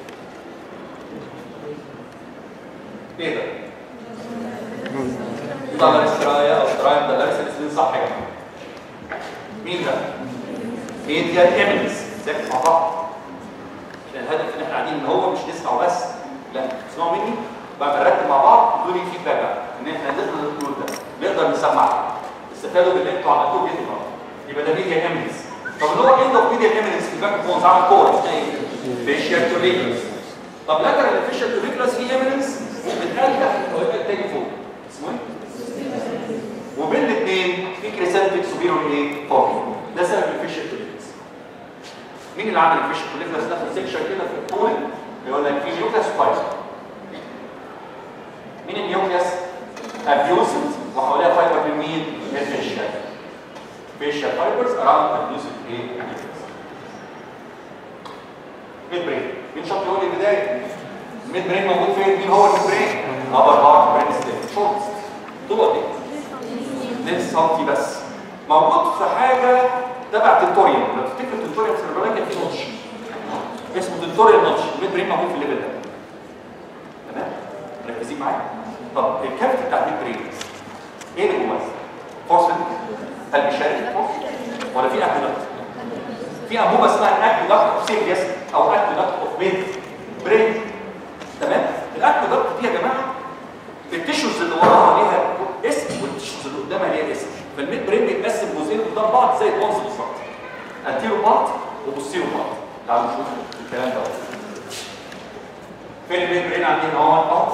ايه ده؟ طلع استرايا او استرايا ده لابس الاثنين صح يا جماعه مين ده؟ ايه دي ايمنس ذاكر مع بعض عشان الهدف ان احنا قاعدين ان هو مش نسمع وبس لا اسمعوا مني بقى نرتب مع بعض ودول فيدباك بقى ان احنا نقدر نقول ده نقدر نسمع استفادوا باللي انتوا عملتوه جدا النهارده يبقى ده ميديا ايمنس طب اللي هو اند اوف ميديا ايمنس في الباك بونز عامل كوره اسمها ايه؟ فيشيال توريكلس طب لاتر الفيشيال توريكلس في ايمنس بتقال تحت ويبقى التاني فوق اسمه ايه؟ وبين الاثنين في كريسنتك سوبيرور ايه؟ فوبيا ده سبب الفيشيال توريكلس مين اللي عمل الفيشيال توريكلس ده في سيكشن كده في الطول يقول لك في نيوكليس فايبر مين النيوكليس؟ ابيوسنت وحواليها فايبر من مين؟ الفيشيال facial fibers around the lucid A ميد برين مين شاطر يقول لي البدايه الميد برين موجود فين مين هو الميد برين ابر هارت برين ستيم شورت طوله قد ايه 2 سم بس موجود في حاجه تبع تنتوريوم لو تفتكر تنتوريوم في الرباط كان فيه نوتش اسمه تنتوريوم نوتش الميد برين موجود في الليفل ده تمام مركزين معايا طب الكافيتي بتاع الميد برين ايه اللي جواه فورس هل بيشارك ولا في اكودكت في انبوبه اسمها الاكودكت اوف سيريس او اكودكت اوف ميد برين تمام الاكودكت دي يا جماعه التيشوز اللي وراها ليها اسم والتيشوز اللي قدامها ليها اسم فالميد برين بيتقسم جزئين قدام بعض زي البونز بالظبط انتيرو بارت وبوستيرو بارت تعالوا نشوف الكلام ده فين الميد برين عندنا اهو البارت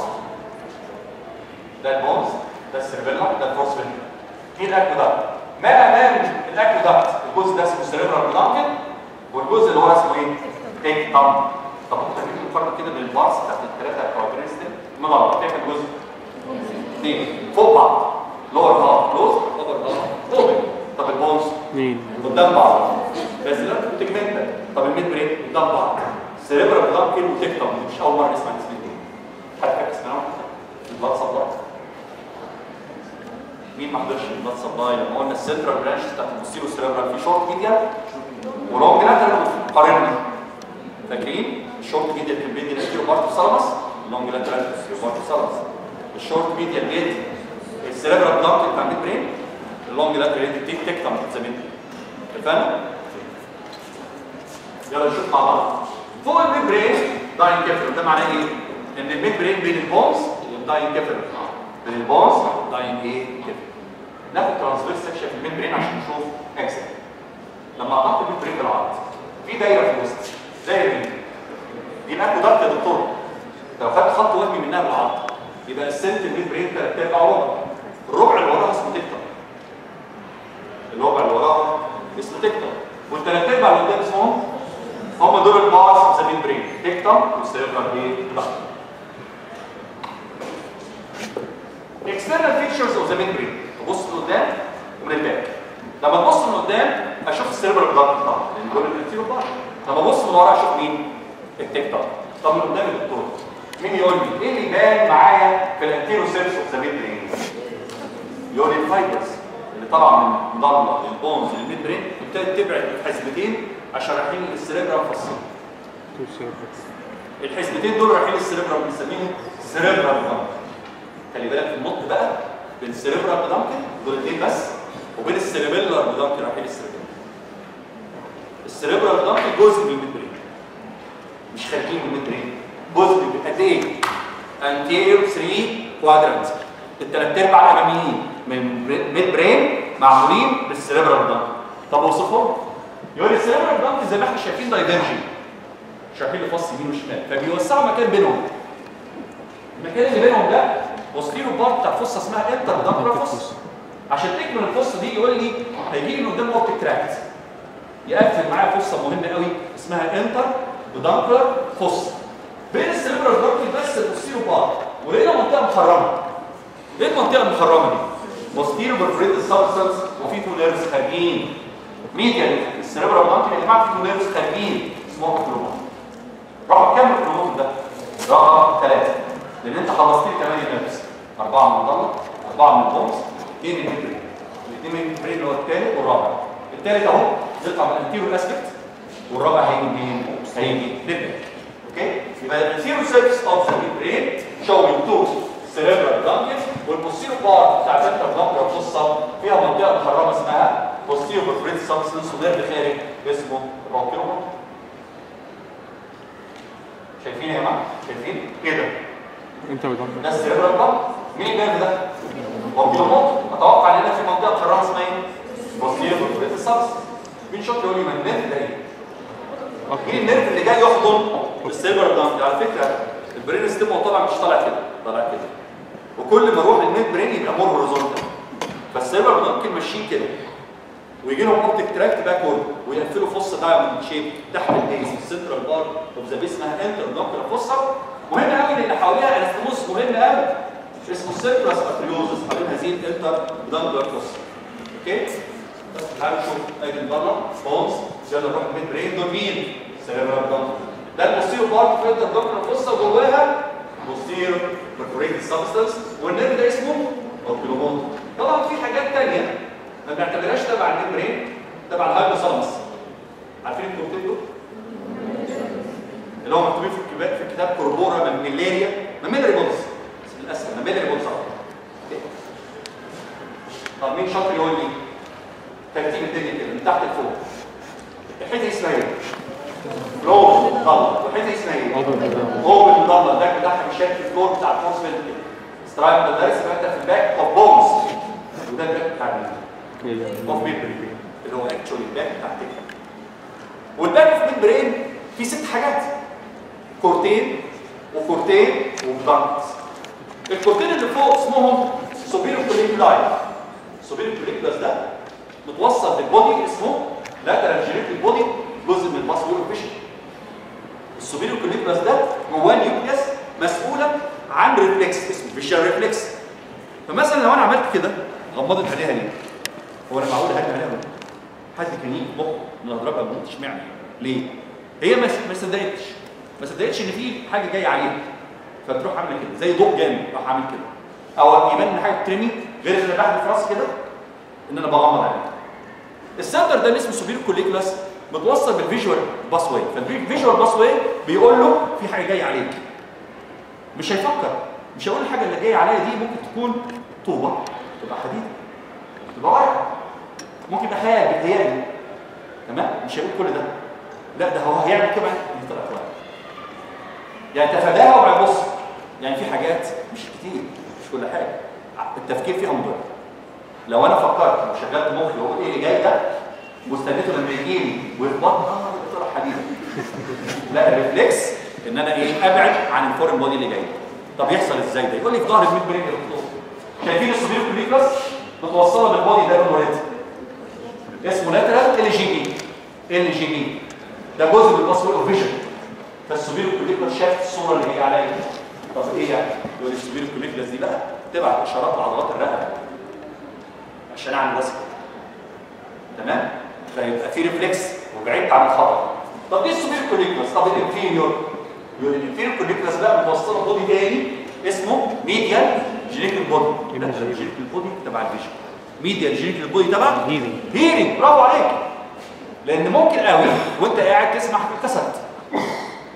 ده البونز ده السيربيلا ده الفورس فين ايه الاكودكت ما امام الاكودكت الجزء ده اسمه سيريبرال بلانكن والجزء اللي هو اسمه ايه؟ تيك تام طب انت هتجيب مقارنه كده بين البارس بتاعت الثلاثه بتوع برينستون مغلط كيف الجزء؟ اثنين فوق بعض لور هاف كلوز اوفر هاف اوبن طب البونز مين؟ قدام بعض بس لا تجمنت طب الميد برين قدام بعض سيريبرال بلانكن وتيك تام مش اول مره نسمع الاسمين دول حد فاكر اسمها البلاد سبلاي مين ما حضرش البلاد سبلاي لما قلنا السنترال برانش بتاعت البوستيرو سيريبرال في شورت ميديا ولونج لاترال قارنا فاكرين الشورت ميديا كان بيدي الانتيرو بارت سالمس اللونج لاترال البوستيرو بارت سالمس الشورت ميديا بيدي السيريبرال بلانك بتاع الميد برين اللونج لاترال يدي تيك تيك طبعا زمان اتفقنا يلا نشوف مع بعض فوق الميد برين داين كيفر ده معناه ايه ان الميد برين بين البونز والداين كيفر بين البونز والداين ايه كيفر ناخد ترانسفيرس سكشن في الميد برين عشان نشوف اكسل لما قطعت الميد برين بالعرض في دايره في الوسط دايره مين دي الاكودكت يا دكتور لو خدت خط وهمي منها بالعرض يبقى قسمت الميد برين ثلاث ارباع وربع الربع اللي وراها اسمه تكتر الربع اللي وراها اسمه تكتر والثلاث ارباع اللي قدام اسمهم هم دول البارس اوف ذا ميد برين تكتر والسيرفر ايه ضغط external features of the membrane تبص لقدام ومن الباك لما تبص من قدام اشوف السيرفر بلاد طبعا لان دول الانتيرو بار لما ابص من ورا اشوف مين التكتر طب من قدام الدكتور مين يقول لي ايه اللي يبان معايا في الانتيرو سيرفس اوف ذا membrane يقول لي الفايبرز اللي طالعه من ضله للبونز للميد برين ابتدت تبعد حزمتين عشان رايحين للسيريبرال فصل تو سيرفر الحسبتين دول رايحين السيربرال بنسميهم سيربرال دامك خلي بالك في النط بقى بين السيربرال بدامكن دول الاثنين بس وبين السيربيلر بدامكن رايحين السيربرال السيربرال بدامكن جزء من الميدبرين مش خارجين من الميدبرين جزء من قد ايه؟ انتيريور 3 كوادرانت الثلاث ارباع الاماميين من ميد برين معمولين بالسيربرال بدامكن طب اوصفهم يقول لي السيربرال بدامكن زي ما احنا شايفين دايفرجن شايفين لفص يمين وشمال فبيوسعوا مكان بينهم المكان اللي بينهم ده بوستيرو بارت بتاع فصه اسمها انتر دامبرا فص عشان تكمل الفصه دي يقول لي هيجي لي من قدام اوبتيك تراكت يقفل معايا فصه مهمه قوي اسمها انتر دامبرا فص بين السيربرال دامبرا بس البوستيرو بارت ولقينا منطقه مخرمه ايه المنطقه المخرمه دي؟ بوستيرو برفريتد سبستانس وفي تو نيرفز خارجين ميديا السيربرال دامبرا يا جماعه في تو نيرفز خارجين اسمهم كلومات رقم كام الكروموزوم ده؟ رقم ثلاثة لأن أنت خلصت لي 8 نفس أربعة من الضلة أربعة من البونز اثنين من البرين الاثنين من البرين اللي هو الثالث والرابع الثالث أهو يطلع من الانتيرو اسبكت والرابع هيجي منين؟ هيجي للبرين اوكي؟ يبقى الانتيرو سيرفيس اوف ذا برين شوينج تو سيريبرال جانجلز والبوستيرو بارت بتاع الانتر جانجل القصه فيها منطقه مخرمه اسمها بوستيرو برفريت سبستنس ونيرف خارج اسمه روكيومون شايفين يا جماعه شايفين كده انت بتعمل ده السيربرال بامب مين النيرف ده اوبيوموت اتوقع ان هنا في منطقه مخرمه اسمها ايه بوستيرو برفريت سبستنس مين شاطر يقول لي ما النيرف ده ايه مين النيرف اللي جاي يحضن السيربرال بامب على فكره البرين ستيم هو طبعا مش طالع كده طالع كده وكل ما اروح للميد برين يبقى مور هوريزونتال فالسيربرال بامب ممكن ماشيين كده ويجي لهم اوبتيك تراكت باكورد ويقفلوا فصه دايموند شيب تحت البيز السنترال بار اوف ذا بيس اسمها انتر دونكل فصه مهم قوي لان حواليها انستموس مهم قوي اسمه سيركلس ارتريوزس حوالين هذه الانتر دونكل فصه اوكي بس تعالوا نشوف ادي بره بونز يلا نروح الميد برين دول مين؟ سيربرال دونكل ده البوستيرو بارت في الانتر دونكل فصه جواها بوستيرو برفوريتد سبستانس والنيرف ده اسمه اوبيلوموت طبعا في حاجات ثانيه ما بنعتبرهاش تبع الميمبرين تبع الهايبوثالاموس عارفين الكورتين دول؟ اللي هو مكتوبين في الكتاب في كتاب كوربورا ماميلاريا ماميلاري بولز للاسف ماميلاري بولز طب مين شاطر يقول لي ترتيب الدنيا كده من تحت لفوق الحته دي اسمها ايه؟ لون ضلة والحته دي اسمها ايه؟ اوبن ضلة ده بتاعها بيشكل الكور بتاع الفوسفيل سترايب ده درس بقى في الباك اوف بونز وده الباك بتاع مين؟ اوف ميد برين اللي هو اكشولي الباك بتاع التكه والباك اوف ميد برين فيه ست حاجات كورتين وكورتين وبلانكس الكورتين اللي فوق اسمهم سوبيرو كوليكولاي سوبيرو كوليكولاس ده متوصل بالبودي اسمه لاترال جينيتال بودي جزء من الماسكولار فيشن السوبيرو كوليكولاس ده جواه نيوكليس مسؤوله عن ريفلكس اسمه فيشال ريفلكس فمثلا لو انا عملت كده غمضت عليها ليه؟ هو انا معقول هدي عليها حد كان يجي في مخه ان اضربها بموت اشمعنى؟ ليه؟ هي ما ما صدقتش ما صدقتش ان في حاجه جايه عليها فتروح عامله كده زي ضوء جامد راح عامل كده او يبان ان حاجه بترمي غير ان انا بحدف راسي كده ان انا بغمض عليها السنتر ده اللي اسمه سوبير كوليكولاس متوصل بالفيجوال باس واي فالفيجوال باس واي بيقول له في حاجه جايه عليك مش هيفكر مش هيقول الحاجه اللي جايه عليا دي ممكن تكون طوبه تبقى حديد تبقى ورقه ممكن يبقى خيال بيتهيألي تمام مش هيقول كل ده لا ده هو هيعمل كده دي طلعت ورقه يعني تفاداها وبعد بص يعني في حاجات مش كتير مش كل حاجه التفكير فيها مضر لو انا فكرت وشغلت مخي واقول ايه اللي جاي ده واستنيته لما يجي لي ويخبط اه ده طلع حديد لا الريفلكس ان انا ايه ابعد عن الفورن بودي اللي جاي طب يحصل ازاي ده يقول لي في ظهر الميد برين شايفين السوبير كوليكلاس متوصله بالبودي ده لونه اسمه لاترال ال جي بي ال جي بي ده جزء من الباسورد اوف فيجن فالسوبير كوليكلاس شاف الصوره اللي هي عليا طب ايه يعني يقول لي السوبير كوليكلاس دي بقى تبعت اشارات لعضلات الرقبه عشان اعمل وسك تمام فيبقى في ريفلكس وبعدت عن الخطر طب ايه السوبير كوليكلاس طب الانفيريور يقول الانفيريور كوليكلاس بقى متوصله بودي تاني اسمه ميديال جينيكال بودي جينيكال بودي تبع الفيجن ميديال جينيكال بودي تبع هيرنج هيرنج برافو عليك لان ممكن قوي وانت قاعد تسمع حاجه اتكسرت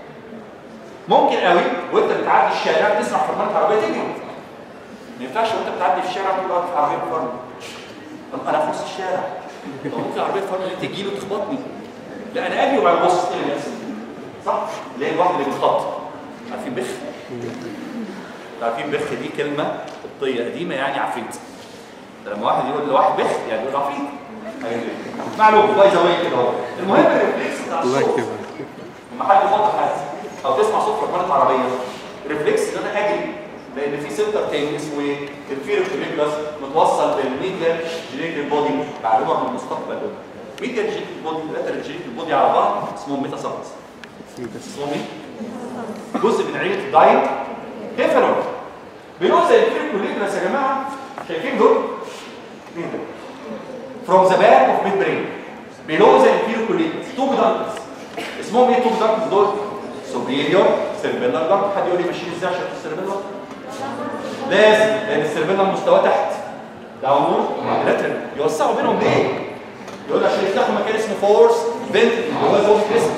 ممكن قوي وانت بتعدي الشارع تسمع فرمانه عربيه تجري ما ينفعش وانت بتعدي في الشارع تقول اه في عربيه فرمل طب انا في وسط الشارع طب ممكن عربيه فرمل تجي له تخبطني لا انا اجري وبعد بص ايه اللي بيحصل صح؟ اللي هي الواحد اللي بيتخبط عارفين بخ؟ عارفين بخ دي كلمه قبطيه قديمه يعني عفريت لما واحد يقول لواحد بخ يعني يقول عفريت حاجة زي كده. معلومه باي ذا واي كده اهو المهم الريفلكس بتاع الله الصوت يكتبها لما حد يخبط حد او تسمع صوت فرمانه عربيه ريفلكس ان انا اجري لان في سنتر تاني اسمه ايه؟ الفيروكوليكلاس متوصل بالميديا جينيتال بودي معلومه من المستقبل ميديا جينيتال بودي ثلاثه جينيتال بودي على بعض اسمهم ميتا سبس اسمهم ايه؟ جزء من عيله الداين كيفالون بيقول زي الفيروكوليكلاس يا جماعه شايفين دول؟ مين دول؟ from the back of midbrain below the inferior colliculus two peduncles اسمهم ايه two peduncles دول superior cerebellar duct حد يقول لي ماشيين ازاي عشان السيربيلر لازم لان السيربيلر مستوى تحت داونورد لاترال يوسعوا بينهم ليه يقول عشان يفتحوا مكان اسمه فورس فينت اللي هو زون كريسم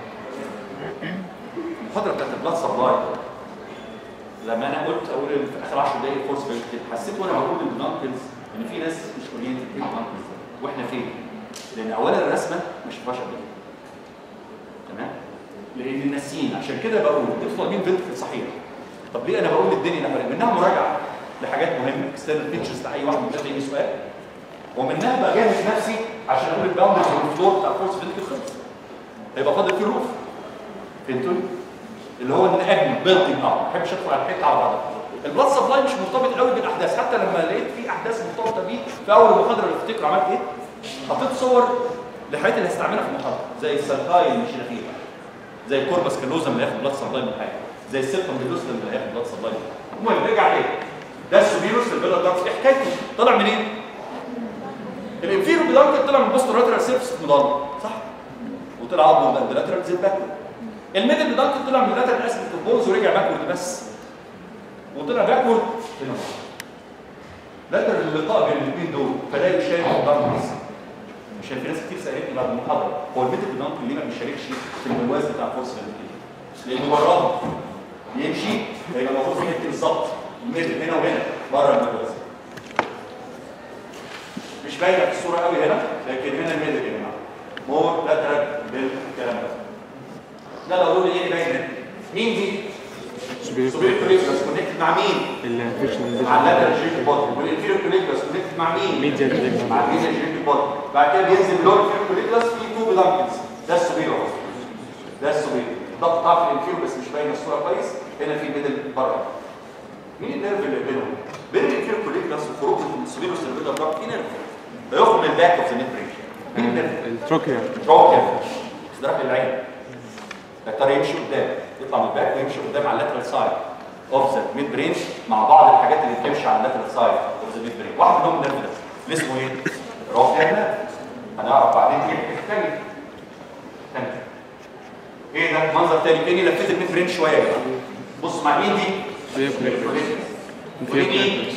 المحاضره بتاعت البلاد سبلاي لما انا قلت اقول في اخر 10 دقائق فورس فينت حسيت وانا بقول للدنكلز ان في ناس مش اورينتد للدنكلز واحنا فين؟ لان اولا الرسمه مش شفناش قبل كده. تمام؟ لان ناسيين عشان كده بقول انتوا طالبين فينتكل صحيح. طب ليه انا بقول الدنيا نفرق؟ منها مراجعه لحاجات مهمه اكسترنال فيتشرز بتاع اي واحد من ده يجي سؤال ومنها بجهز نفسي عشان اقول الباوندرز والفلور بتاع فورس فينتكل خلص. هيبقى فاضل فيه روف. فهمتوا؟ اللي هو ان اجمل بيلدنج اب ما بحبش ادخل على الحته على بعضها. البلاد سبلاي مش مرتبط قوي بالاحداث حتى لما لقيت في احداث مرتبطه بيه في اول المحاضره اللي افتكر عملت ايه؟ حطيت صور للحاجات اللي هستعملها في المحاضره زي السلقاي اللي مشينا فيها زي الكوربس كالوزم اللي هياخد بلاد سبلاي من حاجه زي السيركم ديلوسلم اللي هياخد بلاد سبلاي المهم رجع ليه؟ ده السوبيروس البيلر دارت ايه حكايته؟ طلع منين؟ الانفيرو بيدانكل طلع من بوست لاترال سيرفس مضاد صح؟ وطلع عضو من اللاترال زي باكورد الميدل بيدانكل طلع من اللاترال اسيد بونز ورجع باكورد بس وطلع باكورد هنا لاتر اللقاء بين الاثنين دول فلا يشارك الداركنس عشان في ناس كتير سالتني بعد المحاضره هو الميدل بيدانكل ليه ما بيشاركش في المواز بتاع فورس فالنتيجن لانه بره يمشي هيبقى موجود في حته بالظبط الميدل هنا وهنا بره المواز مش باينه في الصوره قوي هنا لكن هنا الميدل يا جماعه مور لاترال بالكلام ده لا لو قولوا ايه باينه مين دي؟ سوبر كوليكولاس كونكت مع مين؟ الفيشن مع اللاترال جيريك بودي والانفيريور كوليكولاس كونكت مع مين؟ ميديا جيريك مع الميديا جيريك بودي بعد كده بينزل لون الانفيريور كوليكولاس في تو بلانكس ده السوبيريور ده السوبيريور ده قطاع في الانفيريور بس مش باين الصوره كويس هنا في ميدل بره مين النيرف اللي بينهم؟ بين الانفيريور كوليكولاس وخروج السوبيريور سيرفيلر بلانك في نيرف هيخرج من الباك اوف ذا نيك بريك مين النيرف؟ التروكيا روكر استراحه العين الدكتور يمشي قدام يطلع من الباك ويمشي قدام على اللاترال سايد اوف ذا ميد برين مع بعض الحاجات اللي بتمشي على اللاترال سايد اوف ذا ميد برين واحد منهم النيرف ده اللي اسمه ايه؟ روكر هنعرف بعدين ايه الثاني الثاني ايه ده منظر تاني تاني لفيت الميد برين شويه يا جماعه بص مع مين دي؟ ودي مين؟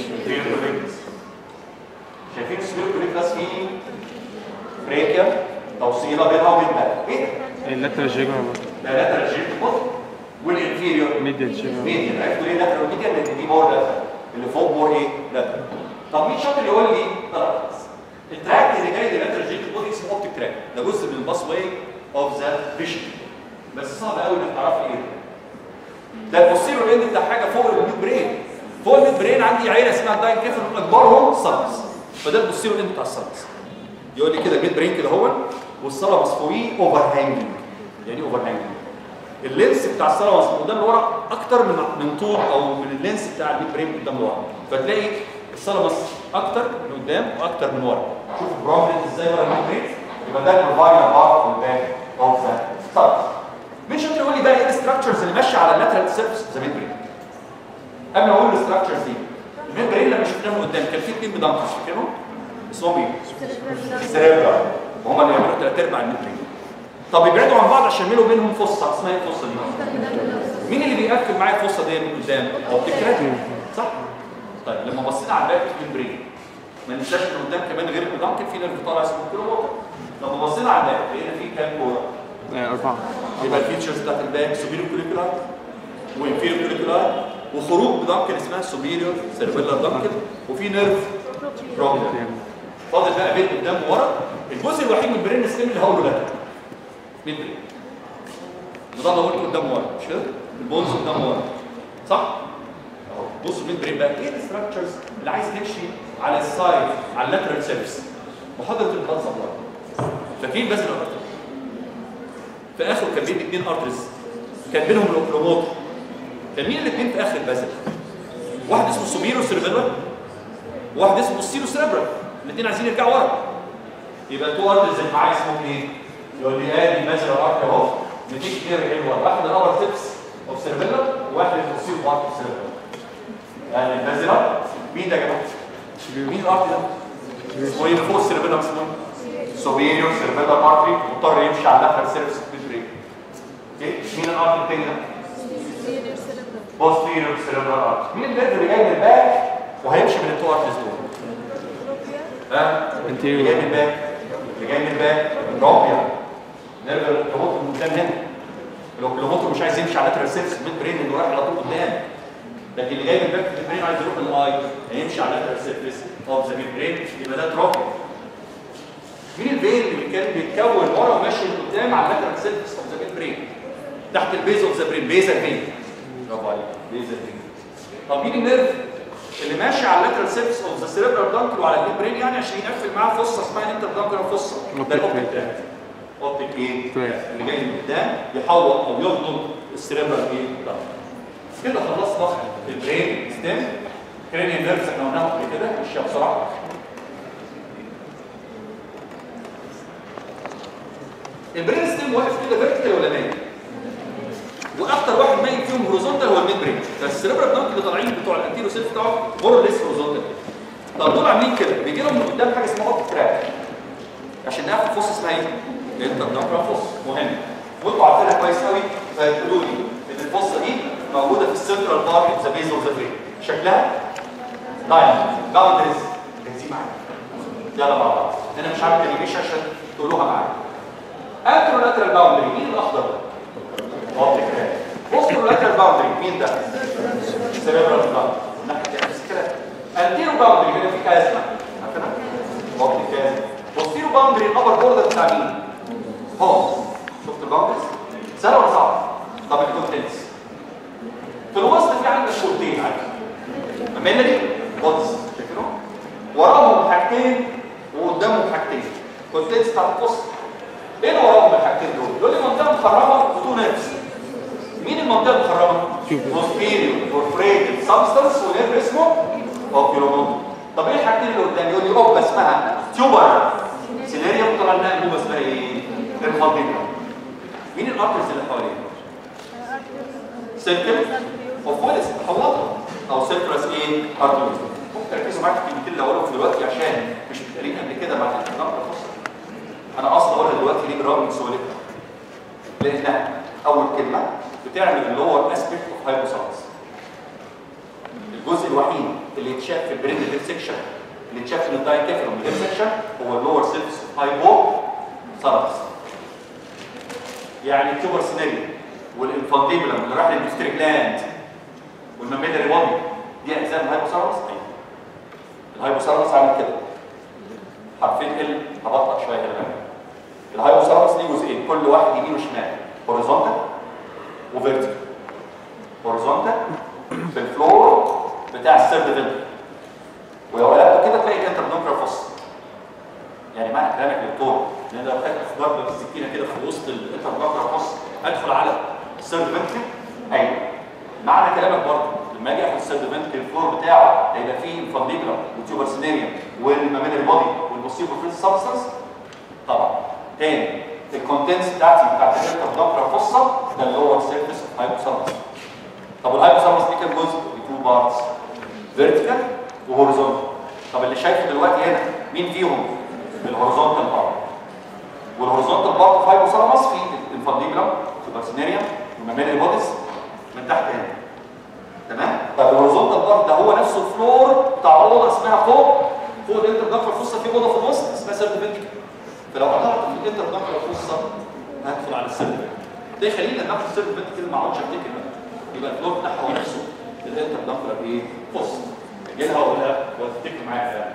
شايفين السبيركوليكلاس فيه بريكيا توصيله بينها وبين ده ايه ده؟ اللاترال جيجا ده لاترال جيرت بوت والانفيريور ميديا جيجا ميديا عرفتوا ليه لاترال ميديا لان دي مور لاترال اللي فوق مور ايه لاترال طب مين شاطر يقول لي طلع التراك اللي جاي للاترال جيرت بوت اسمه اوبتيك تراك ده جزء من الباس واي اوف ذا فيشن بس صعب قوي انك تعرف ايه ده ده البوستيريور اند بتاع حاجه فوق الميد برين فوق الميد برين عندي عيله اسمها الداين كيفن اكبرهم سلس فده البوستيريور اند بتاع السلس يقول لي كده الميد برين كده هو والصلاه فوقيه اوفر هانجنج يعني اوفر هانجنج اللينس بتاع الصلاه من قدام لورا اكتر من من طول او من اللينس بتاع الميد برين قدام لورا فتلاقي الصلاه اكتر من قدام واكتر من ورا شوف برومننت ازاي ورا الميد برين يبقى ده البروفايدر بارت في الباك اوف ذا ستارت مين شاطر يقول لي بقى ايه الستراكشرز اللي ماشيه على اللاترال سيرفيس ذا ميد برين قبل ما اقول الستراكشرز دي الميد برين لما شفناه من قدام كان في اثنين بدانكس فاكرهم اسمهم ايه؟ السيريبرا وهم اللي يعملوا ثلاث ارباع الميد برين طب يبعدوا عن بعض عشان يعملوا بينهم فصه اسمها ايه الفصه دي؟ مين اللي بيقفل معايا الفصه دي من قدام؟ اوبتيك صح؟ طيب لما بصينا على الباك ميد برين ما ننساش ان قدام كمان غير البدانكل في نيرف طالع اسمه كيلو لما بصينا على الباك لقينا في كام كوره أربعة يبقى الفيتشرز بتاعت الباك سوبيرو كوليكولار وانفيريور اوريكولاي وخروج بدانكل اسمها سوبيريور سيربيلار دانكل وفي نيرف بروبلم فاضل بقى بين قدام وورا الجزء الوحيد من البرين ستيم اللي هقوله ده مين برين ده اللي قلته قدام ورا مش كده البونز قدام ورا صح اهو بص مين برين بقى ايه الاستراكشرز اللي عايز تمشي على السايد على اللاترال سيرفيس محاضره البلاد سبلاي فاكرين بس الارتر في اخره كان بين اثنين ارترز كان بينهم الاوكلوموتر كان مين الاثنين في اخر البازل واحد اسمه سوبيرو سيربيلر واحد اسمه السيرو سيربرال الاثنين عايزين يرجعوا ورا يبقى تو ارترز اللي معايا اسمهم ايه يقول لي ادي بازل ارتر اهو بتيجي كده رجعين ورا واحد الابر تيبس اوف سيربيلر وواحد البوستيرو بارت اوف سيربيلر يعني البازلر مين ده يا جماعه مين الارتر ده اسمه ايه فوق السيربيلر اسمه ايه سوبيريور سيربيلر ارتري مضطر يمشي على اللاترال سيرفيس بالبريك اوكي مين الارتر التاني ده posterior cerebral artery مين النيرف اللي جاي من الباك وهيمشي من التو ارترز دول ها اللي جاي من الباك اللي جاي من الباك روبيا نيرف الاوكلوموتر من قدام هنا الاوكلوموتر مش عايز يمشي على لاترال سيرفيس ميد برين انه رايح على طول قدام لكن اللي جاي من الباك في البرين عايز يروح للاي هيمشي على لاترال سيرفيس اوف ذا ميد برين يبقى ده تروبيا مين الفين اللي كان بيتكون ورا وماشي لقدام على اللاترال سيرفيس اوف ذا ميد برين تحت البيز اوف ذا برين بيزا فين برافو عليك بيزا فين طب مين النيرف اللي ماشي على اللاترال سيرفيس اوف ذا سيريبرال دانكل وعلى الميد برين يعني عشان يقفل معاه فصه اسمها انتر دانكل فصه ده الاوبتيك بتاعي اوبتيك ايه اللي جاي من قدام يحوط او يغضب السيريبرال ايه دانكل كده خلصنا البرين ستيم كرينيال نيرفز احنا قلناها قبل كده مشيها بسرعه البرين ستيم واقف كده فيرتيكال ولا مايل واكتر واحد مايل فيهم هوريزونتال هو الميد برين فالسيريبرال دانك اللي طالعين بتوع الانتيرو سيل بتاعه مور ليس هوريزونتال طب دول عاملين كده بيجي لهم من قدام حاجه اسمها اوبتيك تراك عشان نعرف الفص اسمها ايه؟ انتر دانكرال فص مهم وانتوا عارفينها كويس قوي فهتقولوا لي ان الفصه دي موجوده في السنترال بار اوف ذا بيز اوف ذا برين شكلها دايموند باوندريز جاهزين معايا يلا مع بعض انا مش عارف الانيميشن عشان تقولوها معايا انترو لاترال باوندري مين الاخضر ده؟ اوبتيك تراك بوسترو لاترال باوندري مين ده؟ سيريبرال باوندري ناحيه نفس الكلام انتيرو باوندري هنا في كازما عارفينها؟ اوبتيك كازما بوستيرو باوندري الابر بوردر بتاع مين؟ هو شفت الباوندريز؟ سهل ولا صعب؟ طب الكونتنتس في الوسط في عندك شوطين عادي ميموري بودز شايفينهم؟ وراهم حاجتين وقدامهم حاجتين كونتنتس بتاعت الوسط ايه اللي وراهم الحاجتين دول؟ دول المنطقه مخرمه وتو نيرفز مين المنطقه المخرمه؟ posterior perforated substance ونيرف اسمه اوكيولوموتو طب ايه الحاجتين اللي قدام؟ يقول لي اوبا اسمها تيوبر سيناريوم طلع لنا انبوبه اسمها ايه؟ الفاضينا مين الارترز اللي حواليه؟ سيركل اوف ويلس حواطه او سيركلس ايه؟ ارترز ممكن تركزوا معايا في الكلمتين اللي هقولهم دلوقتي عشان مش متقالين قبل كده مع الانتقال انا اصلا هقولها دلوقتي ليه بالرغم من سهولتها لانها اول كلمه بتعمل اللور اسبيكت اوف هايبوثالاموس الجزء الوحيد اللي اتشاف في البرين ديب سيكشن اللي اتشاف من الدايكافيرون ديب سيكشن هو اللور سيرفيس اوف هايبو ثالاموس يعني التوبر سيناريو والانفانديبولم اللي راح للبيستريك لاند والماميلاري بودي دي اجزاء من الهايبوثالاموس ايوه الهايبوثالاموس عامل كده حرفين ال هبطأ شويه كده الهايبوثالاموس ليه جزئين كل واحد يمين وشمال هوريزونتال وفيرتيكال هوريزونتال في الفلور بتاع السيرد فيلتر ولو قلبت كده تلاقي انت بنكره فص يعني معنى كلامك يا دكتور ان انا لو خدت ضربه بالسكينه كده في وسط الانتر بنكره فص ادخل على السيرد فيلتر ايوه معنى كلامك برضه لما اجي اخد السيرد فيلتر الفلور بتاعه هيبقى فيه انفانديبلم وتيوبر سينيريوم والماميلري بودي والبوسيبل فريز سبستانس طبعا تاني الكونتنتس بتاعتي بتاعت الانتر بنكره فصه ده اللي هو السيرفيس اوف هايبوثالاموس طب الهايبوثالاموس دي كام جزء؟ تو بارتس فيرتيكال وهوريزونتال طب اللي شايفه دلوقتي هنا مين فيهم؟ الهوريزونتال بارت والهوريزونتال بارت في هايبوثالاموس في الانفانديبلم سوبرسينيريوم والماميلري بوديز من تحت هنا تمام؟ طب الهوريزونتال بارت ده هو نفسه الفلور بتاع اوضه اسمها فوق فوق الانتر داخل الفصه في اوضه في الوسط اسمها سيرد فينتيكل فلو قطعت في الانتر داخل الفصه هدخل على السيرد ده يخليني لما اخد السيرد فينتيكل ما اقعدش افتكر بقى يبقى الفلور بتاعها هو نفسه الانترنافلر ايه فورس اجي لها واقولها وتفتكر معايا فعلا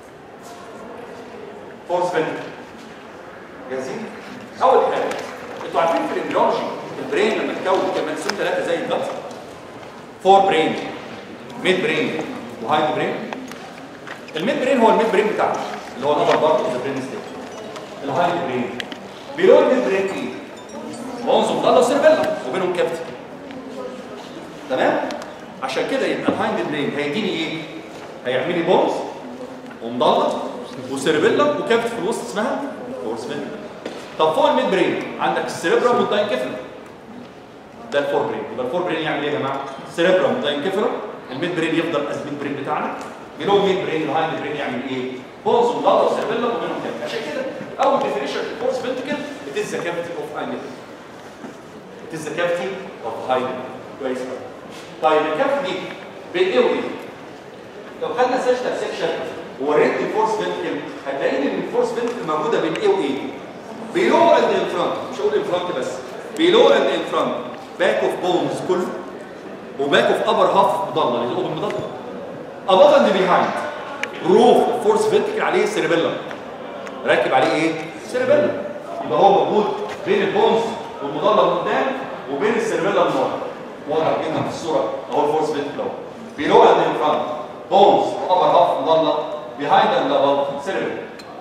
فورس فنتر جاهزين؟ اول حاجه انتوا عارفين في الامبريولوجي البرين لما تكون كان مقسوم ثلاثه زي الضغط فور برين ميد برين وهايد برين الميد برين هو الميد برين بتاعنا اللي هو الابر بارت اوف ذا برين ستيج الهايد برين بيلو الميد برين ايه؟ بونز ومضله وسيربيلا وبينهم كافيتي تمام؟ عشان كده يبقى الهايند برين هيديني ايه؟ هيعمل لي بونز ومضله وسيربيلا وكافيتي في الوسط اسمها فورس فينتر طب فوق الميد برين عندك السيربرم والداينكيفالم ده الفور برين يبقى الفور برين يعمل ايه يا جماعه؟ سيربرم والداينكيفالم الميد برين يفضل از ميد برين بتاعنا بيلو الميد برين الهايند برين يعمل ايه؟ بونز ومضله وسيربيلا وبينهم كافيتي عشان كده اول ديفينيشن في الفورس فينتكل it is the cavity of high it is the cavity of high كويس قوي طيب الكافيتي دي بين ايه وايه؟ لو خدنا سيشتال سيكشن ووريت الفورس فينتكل هتلاقي ان الفورس فينتكل موجوده بين ايه وايه؟ بيلو اند ان فرونت مش هقول ان فرونت بس بيلو اند ان فرونت باك اوف بونز كله وباك اوف ابر هاف مضله اللي هو بالمضله above and behind روف الفورس فينتكل عليه سيربيلم راكب عليه ايه؟ سيربيلم يبقى هو موجود بين البونز والمضله من قدام وبين السيربيلم من ورا واضح جدا في الصوره اهو الفورس فينتكل اهو بيلو اند ان فرونت بونز وابر هاف مضله behind and above سيربيلم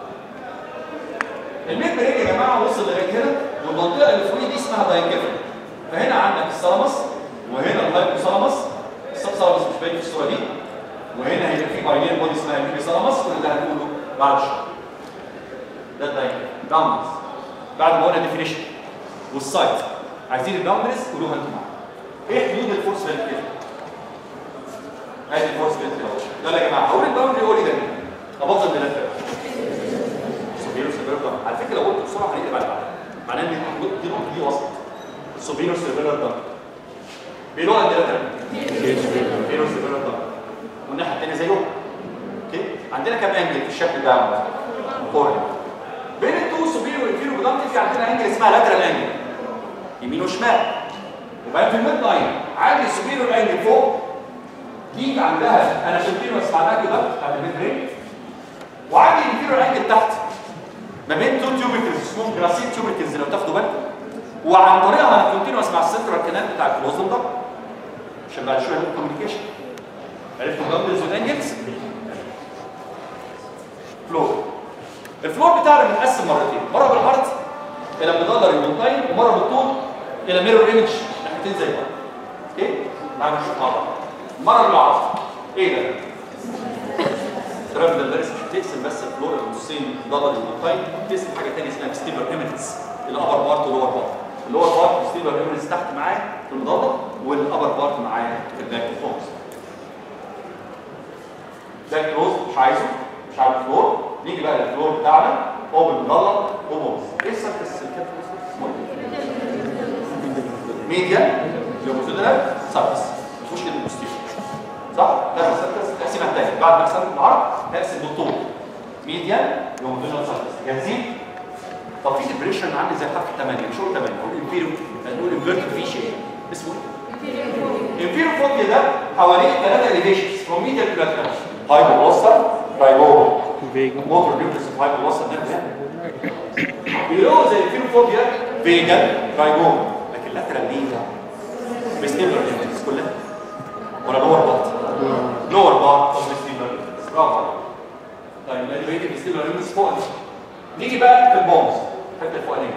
الميد برين يا جماعه وصل لغايه هنا والمنطقه اللي فوقيه دي اسمها داينكيفل فهنا عندك الثالاموس وهنا الهايبوثالاموس السبثالاموس مش باين في الصوره دي وهنا هيبقى في باينير بودي اسمها الهيبوثالاموس كل ده هنقوله بعد شويه ده الداينكيفل باوندرز بعد ما قلنا ديفينيشن والسايت عايزين الباوندرز قولوها انتوا معايا ايه حدود الفورس فينتكل ادي الفورس فينتكل اهو يلا يا جماعه هقول الباوندري قول لي ده ابطل بلاد سوبيرو سيرفيلر على فكره لو قلت بسرعه هنقلب على بعض معناه ان دي نقطه دي وسط سوبيرو سيرفيلر ده بيلو عند ده سوبيرو سيرفيلر ده والناحيه الثانيه زيه اوكي عندنا كام انجل في الشكل ده فور بين التو سوبيرو والانفيرو بضمن في عندنا انجل اسمها لاترال انجل يمين وشمال وبعدين في الميد لاين عندي سوبيرو انجل فوق دي عندها انا كونتينوس مع ده كده بتاعت الميد برين وعندي انفيرو انجل تحت ما بين تو تيوبيكلز اسمهم جراسيل تيوبيكلز لو تاخدوا بالكم وعن طريقها انا كونتينوس مع السنترال كانال بتاع الكلوزم ده عشان بعد شويه نقول كوميونيكيشن عرفتوا الدمبلز والانجلز فلور الفلور بتاعنا متقسم مرتين مره بالعرض الى مدلر يونتاين ومره بالطول الى ميرور ايمج ناحيتين زي بعض اوكي تعالوا نشوف مع بعض مره بالعرض ايه ده تراب الدرس مش بتقسم بس الفلور النصين دبل والطين بتقسم حاجه ثانيه اسمها ستيبر ايمنتس الابر بارت واللور بارت اللور بارت ستيبر ايمنتس تحت معاه في المضله والابر بارت معاه في الباك فوكس ده كلوز مش عايزه مش عايز الفلور نيجي بقى للفلور بتاعنا هو بالمضله وبوز ايه السيرفس اللي كانت ميديا لونجيتودينال سيرفس مش كده بوستيريور صح؟ ده السيرفس تقسيمها الثانيه بعد ما قسمت العرض هقسم بالطول ميديا لونجيتودينال سيرفس جاهزين؟ طب في ديبريشن عامل زي حرف 8 مش هقول 8 هقول امبيرو هنقول انفيرتد في شيء اسمه ايه؟ انفيرو فوق ده حواليه ثلاثه اليفيشنز فروم ميديا تو لاترال هايبو وسط رايبو فيجا موتور نيوكليس اوف هايبو وسط ده بيلو زي الانفيرو فوبيا فيجا رايبو لكن لاترال ليه ده؟ بستيبلر انفيرس كلها ولا لور بارت؟ لور بارت اوف بستيبلر انفيرس برافو عليك. طيب نلاقي بقيه البستيبلر انفيرس فوق دي. نيجي بقى في البونز الحته الفوقانيه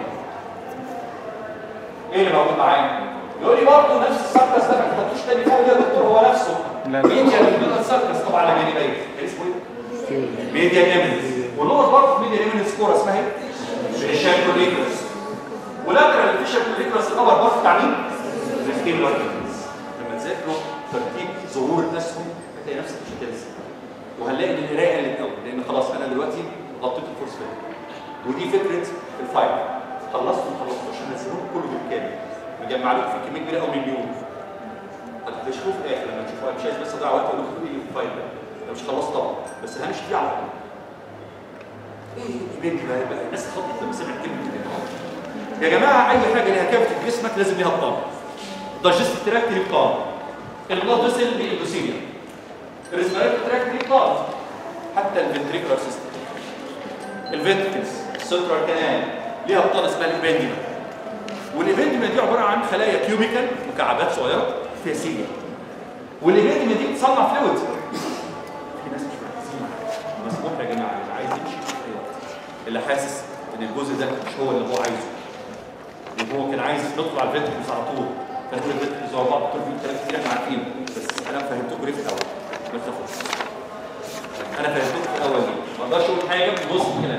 ايه اللي موجود معايا؟ يقول لي برضه نفس السركس ده ما خدتوش تاني فوق يا دكتور هو نفسه لا. ميديا للبيضه سركس طبعا على جانبين كان اسمه ايه؟ ميديا ايمنس واللور برضه ميديا ايمنس كوره اسمها ايه؟ فيشال كوليكوس ولاترال الفيشال كوليكوس الابر بارت بتاع مين؟ الفيستيبولار ايمنس لما تذاكروا ترتيب ظهور الاسهم هتلاقي نفسك مش هتنسى وهنلاقي ان القرايه قلت قوي لان خلاص انا دلوقتي غطيت الفورس فيلم ودي فكره الفايل خلصت ما خلصتوش هنزلهم كله بالكامل مجمع لكم في كميه كبيره قوي من اليوم هتكتشفوه في الاخر لما تشوفوها مش عايز بس اضيع وقت اقول لكم ايه الفايل ده انا مش خلصت طبعا بس هنمشي فيه على طول ايه بنتي بقى بقى الناس خطت لما سمعت كلمه كده يا جماعه اي حاجه ليها كافه في جسمك لازم ليها بطانه الدايجستيف تراكت ليه بطانه البلاد فيسل ليه اندوثيليا الريسبيراتوري تراكت ليه بطانه حتى الفنتريكولار سيستم الفنتريكلز السنترال كانال ليها بطانه اسمها الابانديما والابانديما دي عباره عن خلايا كيوبيكال مكعبات صغيره فيها سيليا والابانديما دي بتصنع فلويد في ناس مش مركزين مسموح يا جماعه اللي عايز يمشي في اي وقت اللي حاسس ان الجزء ده مش هو اللي هو عايزه وهو كان عايز يدخل على الفنتريكلز على طول فنقول الفنتريكلز ورا بعض طول في ثلاث كتير احنا عارفين بس انا فهمتكم ليه في الاول ما تخافوش انا فهمتكم في الاول ليه ما اقدرش اقول حاجه في نص الكلام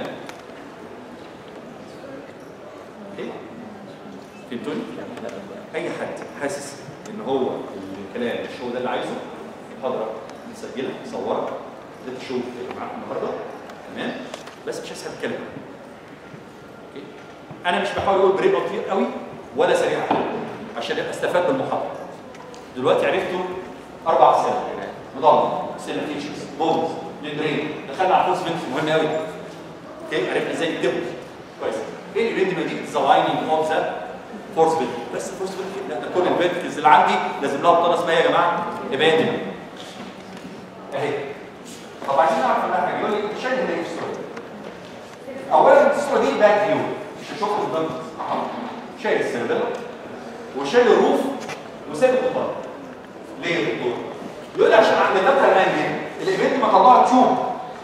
ايه فهمتوني اي حد حاسس ان هو الكلام مش هو ده اللي عايزه محاضره مسجله مصوره ده تشوف معاكم النهارده تمام بس مش هسحب الكلام اوكي انا مش بحاول اقول بريد بطيء قوي ولا سريع قوي عشان ابقى استفاد من المحاضره دلوقتي عرفتوا اربع اسئله مضاد سيل فيتشرز بونز ميمبرين دخلنا على الفوز مهم قوي اوكي عرفنا ازاي نكتبه كويس ايه الايفنت دي ذا لايننج اوف ذا فورس بيت بس الفورس بيت لا ده كل الفيرتيكلز اللي عندي لازم لها بطانه اسمها يا جماعه ايفنت اهي طب عايزين نعرف بقى حاجه يقول لي انت شايف ايه في الصوره اولا الصوره دي باك فيو مش هشوفها قدام شايل السيربيلا وشايل الروف وسايب القطار ليه يا دكتور؟ يقول لي عشان عند اللاترال انجل الايفنت ما طلعها تيوب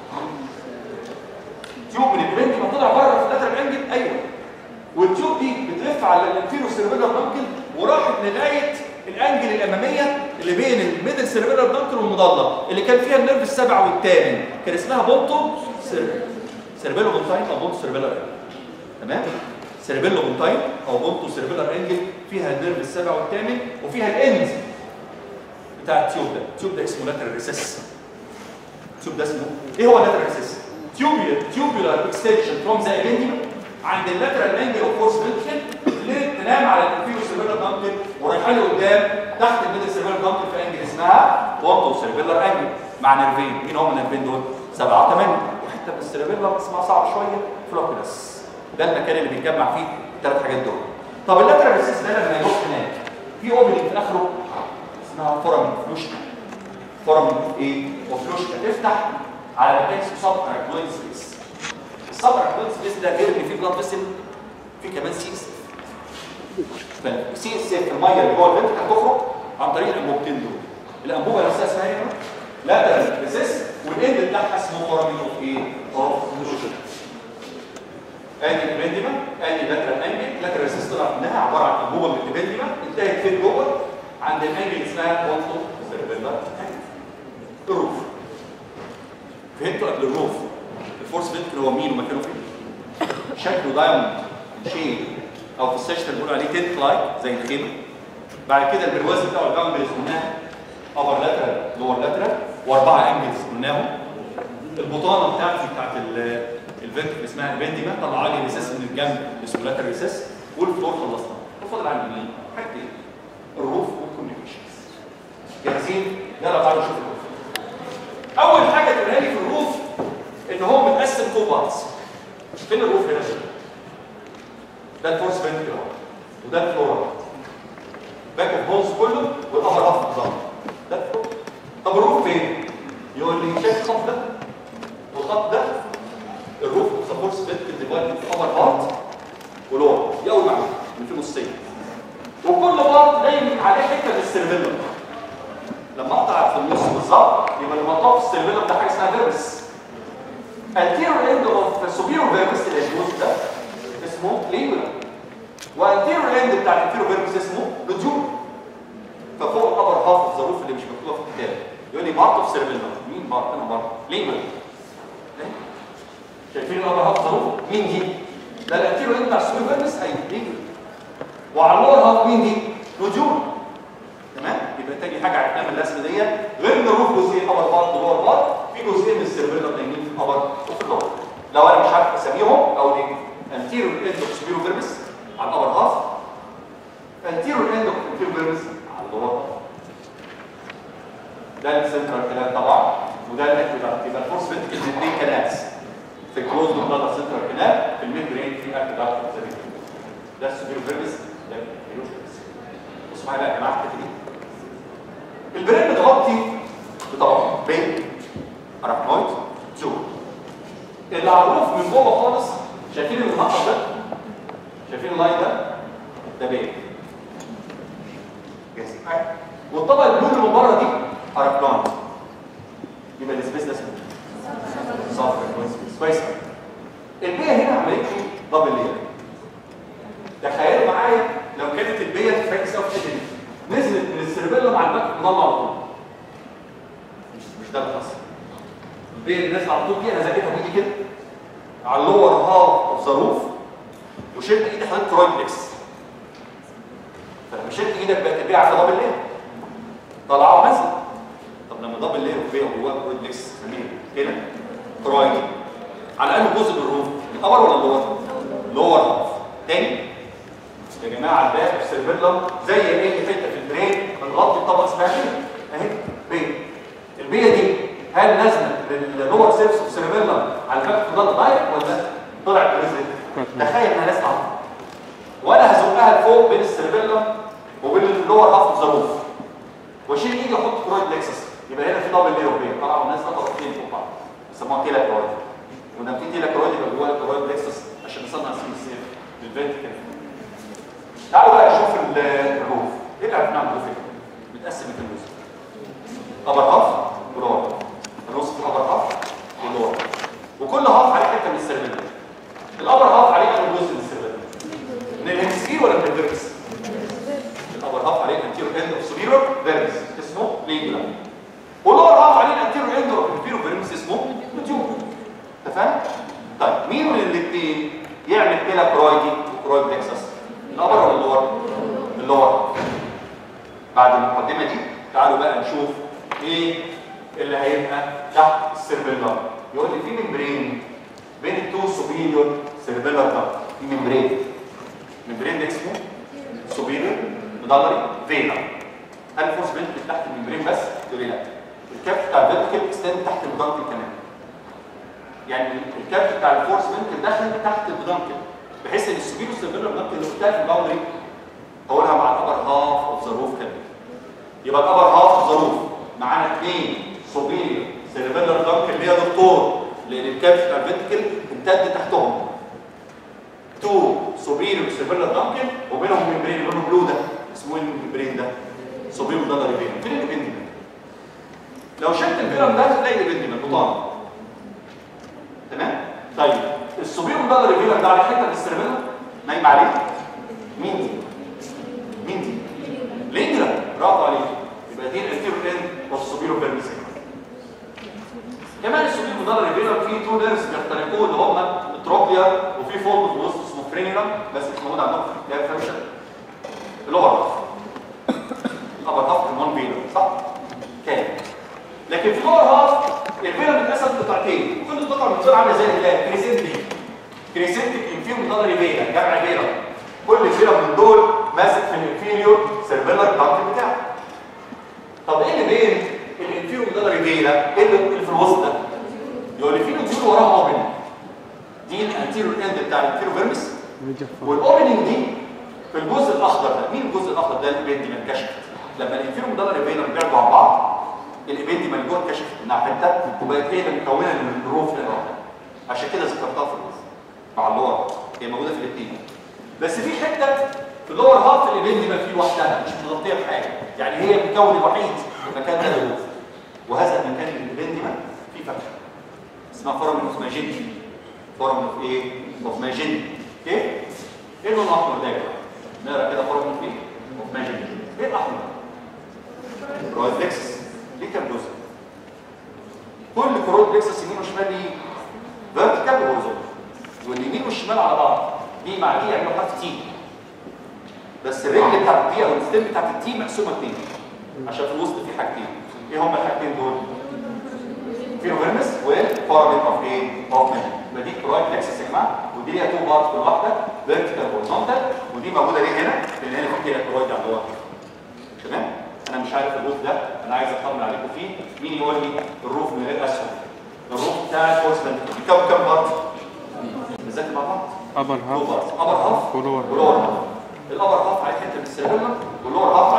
تيوب من الايفنت ما طلع بره في اللاترال انجل ايوه والتيوب دي بتلف على الانتيرو سيربيلر دانكل وراحت لغايه الانجل الاماميه اللي بين الميدل سيربيلر دانكل والمضله اللي كان فيها النيرف السابع والثامن كان اسمها بونتو سيربيلو بونتاين او بونتو سيربيلر انجل تمام سيربيلو بونتاين او بونتو سيربيلر انجل فيها النيرف السابع والثامن وفيها الاند بتاع التيوب ده التيوب ده اسمه لاترال ريسيس التيوب ده اسمه ايه هو لاترال ريسيس تيوبولار تيوبولار اكستنشن فروم ذا ابنديما عند اللاترال انجل اوف فورس فيكشن تنام على الانفيرو سيربيلر دانكل ورايحه له قدام تحت الميدل سيربيلر دانكل في انجل اسمها بونتو سيربيلر انجل مع نيرفين مين هم النيرفين دول؟ سبعه ثمانيه وحته من السيربيلر اسمها صعب شويه فلوكولس ده المكان اللي بيتجمع فيه الثلاث حاجات دول طب اللاترال ريسيس ده لما يروح هناك في اوبننج في اخره اسمها فورامين فلوشكا فورامين ايه؟ وفلوشكا تفتح على مكان اسمه سب اراكنويد سبيس السب اراكنويد سبيس ده غير ان فيه بلاد فيسل في كمان سي اس سي اس اف الميه اللي جوه الفنتر هتخرج عن طريق الانبوبتين دول الانبوبه نفسها اسمها ايه؟ لاترال ريسيس والاند بتاعها اسمه فورامين اوف ايه؟ اوف فلوشكا ادي البنديما ادي لاترال انجل لاترال ريسيس طلع منها عباره عن انبوبه من البنديما انتهت فين جوه عند الانجل اسمها بونتو سيربيلر الروف فهمتوا قبل الروف الفورس فينتكل هو مين ومكانه فين شكله دايموند شيل او في السيشن بيقولوا عليه تنت لايك زي الخيمه بعد كده البرواز بتاعه الجامبلز قلناها ابر لاترال لور لاترال واربعه انجلز قلناهم البطانه بتاعتي بتاعت الفنتكل اسمها البنديما طلع لي ريسيس من الجنب اسمه لاترال ريسيس والفلور خلصنا وفضل عندي مين؟ حاجتين الروف والكوميونيكيشنز جاهزين يلا تعالوا نشوف الروف اول حاجه تقولها لي في الروف ان هو متقسم تو بارتس فين الروف هنا ده الفورس فنتكل اهو وده الفلور باك اوف بونز كله والابر هاف بالظبط ده الفلور طب الروف فين يقول لي شايف الخط ده والخط ده الروف سبورتس فنتكل ديفايد في ابر بارت ولور دي اول معلومه اللي في نصين وكل بارت دايما عليه حته من السيرفيلم لما اقطع في النص بالظبط يبقى المنطقه في السيرفيلم ده حاجه اسمها فيربس anterior end of superior فيربس الجزء ده اسمه لينجولا وانتيريور end بتاع الانتيريور فيربس اسمه نوديول ففوق الابر هاف اوف ذا روف اللي مش مكتوبه في الكتاب يقول لي بارت اوف سيرفيلم مين بارت انا بارت لينجولا شايفين الابر هاف اوف ذا روف مين دي؟ ده الانتيريور end بتاع السوبر فيربس ايوه لينجولا وعلى اللور هاف مين دي؟ نوديول تمام يبقى تاني حاجه عرفناها من الرسمه دي غير ان الروف جزئين ابر بارت ولور بارت في جزئين من السيرفيلا تانيين في الابر وفي اللور لو انا مش عارف اسميهم او دي انتيريور اند اوف سوبيرو فيربس على الابر هاف انتيريور اند اوف انتيريور فيربس على اللور ده السنترال كلام طبعا وده الاكتيفات يبقى الفورس فينتكل الاثنين كناس في الكلوز بلاد سنترال كلام في الميد برين في اكتيفات ده السوبيرو فيربس ده الانتيريور فيربس بصوا معايا بقى يا جماعه الحته دي البرين بتغطي بطبقه بين اراكنويد تيوب اللي على الروف من جوه خالص شايفين المنقط ده شايفين اللاين ده ده بين جاهز والطبقه البلو اللي من بره دي اراكنويد يبقى السبيس ده اسمه صفر كويس كويس أوي. البيئه هنا عملت لي دبل لير تخيلوا معايا لو كانت البيئه فرانكس اوف تيتن نزلت من السيربيلا مع الباك مضلع على طول مش مش ده اللي حصل البيئه اللي نازله على طول دي انا زقتها بايدي كده على اللور هاف اوف ذا روف وشلت ايدي حضرتك كرويد بلكس فلما شلت ايدك بقت البيئه عامله دبل لير طالعه ونازله طب لما دبل لير وبيئه جواها كرويد بلكس سميها هنا كرويد على انهي جزء من الروف الابر ولا اللور لور هاف تاني يا جماعه الباقي السيربيلم زي اي حته في البرين بنغطي الطبقه اسمها كده اهي بيه البيه دي هل نزلت للور سيرفس اوف سيربيلم على الباك في الضغط دايركت ولا طلعت نزلت تخيل انها نازله على طول. وانا هزقها لفوق بين السيربيلم وبين اللور هاف اوف ذا روف واشيل ايدي واحط كرويد لكسس يبقى هنا في دبل لير بيه طبعا الناس طبقتين فوق بعض بيسموها تيلا كرويد ولما في تيلا كرويد يبقى جواها كرويد لكسس عشان نصنع اسم السير للفنتكل تعالوا بقى نشوف ال- الروف ايه اللي عرفناه عن الروف إيه؟ متقسم لكام جزء ابر هاف ولور النص في ابر هاف ولور وكل هاف عليه حته من السيربيلم الابر هاف عليه كام جزء من السيربيلم من الهيمسفير ولا من الفيركس الابر هاف عليه انتيرو اند اوف سوبيرور فيرمس اسمه ليجولا واللور هاف عليه الانتيرو اند اوف انفيرو فيرمس اسمه نتيوب انت فاهم طيب مين من الاثنين يعمل كده كرويدي وكرويد بلكسس الابر ولا اللور اللور بعد المقدمه دي تعالوا بقى نشوف ايه اللي هيبقى تحت السيربيلر يقول لي في ممبرين بين التو سوبيريور سيربيلر ده في ممبرين ممبرين ده اسمه سوبيريور مدلري فينا هل فورس بنت تحت الممبرين بس تقول لي لا الكاب بتاع الفيرتيكال اكستند تحت المدلري كمان يعني الكاب بتاع الفورس بنت داخل تحت المدلري بحيث ان السوبيريور سيربيلر ممكن اللي قلتها في الباوندري هقولها مع الابر هاف اوف ذا روف كمان يبقى الابر هاف اوف ذا روف معانا اثنين سوبيريور سيربيلر دانكل اللي هي دكتور لان الكاب بتاع الفيرتيكال امتد تحتهم تو سوبيريور سيربيلر دانكل وبينهم ممبرين اللي لونه بلو ده اسمه ايه الممبرين ده؟ سوبيريور دانكل فين؟ فين الابندمنت؟ لو شلت الفيلم ده تلاقي الابندمنت بطانه تمام؟ طيب السوبيريور دانكل فين ده على حته من السيربيلر نايم عليه مين دي؟ مين دي؟ لينجرا برافو عليك يبقى دي الانتيرو اند اوف سوبيريور فيرمس كمان السوبير مدار ريفيلر فيه تو نيرفز بيخترقوه اللي هم التروبيا وفي فولد في الوسط اسمه فرينيرم بس مش موجود عندهم في الكتاب فرشه اللور هاف الابر هاف كمان فيلر صح؟ كام لكن في اللور هاف الفيلر بتتقسم لقطعتين وكل قطعه من دول عامله زي الهلال كريسنتيك كريسنتيك انفيرو مدار فيلا جمع فيلا كل فيلر من دول ماسك في الانفيريور سيرفيلر دانك بتاعه طب ايه اللي بين الانفيرو مدار فيلا ايه اللي في الوسط ده يقول لي في نوديول وراها اوبن دي الانتيريور اند بتاع الانفيرو فيرمس والاوبننج دي في الجزء الاخضر ده مين الجزء الاخضر ده الابندي من كشف لما الانفيرو مدار فيلا بيبعدوا عن بعض الابندي من جوه اتكشف انها حته وبقت هي اللي مكونه من الروف ده عشان كده ذكرتها في الوسط مع اللور هي موجوده في الاثنين بس في حته في اللور هاف الابندي ما فيه لوحدها مش متغطيه بحاجه يعني هي المكون الوحيد في المكان ده الروف وهذا المكان الابندي ما فيه فتحه اسمها فورم اوف ماجيني فورم اوف ايه؟ اوف ماجيني اوكي؟ ايه اللون الاحمر ده يا جماعه؟ نقرا كده فورم اوف ايه؟ اوف ماجيني ايه الاحمر؟ كرويد ليكسس ليه كام جزء؟ كل كرويد ليكسس يمين وشمال ليه فيرتيكال وهوريزونتال واليمين والشمال على بعض دي مع دي يعملوا حرف تي بس الرجل بتاعت التي او الستيم بتاعت التي مقسومه اثنين عشان في الوسط في حاجتين ايه هما الحاجتين دول؟ فيروفيرمس وفارمين اوف ايه؟ اوف مان يبقى دي كرويد لكسس يا جماعه ودي ليها تو بارت كل واحده فيرتيكال هوريزونتال ودي موجوده ليه هنا؟ لان هنا في كده كرويد على الورق تمام؟ انا مش عارف الروف ده انا عايز اطمن عليكم فيه مين يقول لي الروف من غير اسهم الروف بتاع الفورسمان بيكون كام بارت؟ بنذاكر مع بعض upper تو half بارت ابر هاف ولور ولور هاف الابر هاف عليه حته من السيربيلم واللور هاف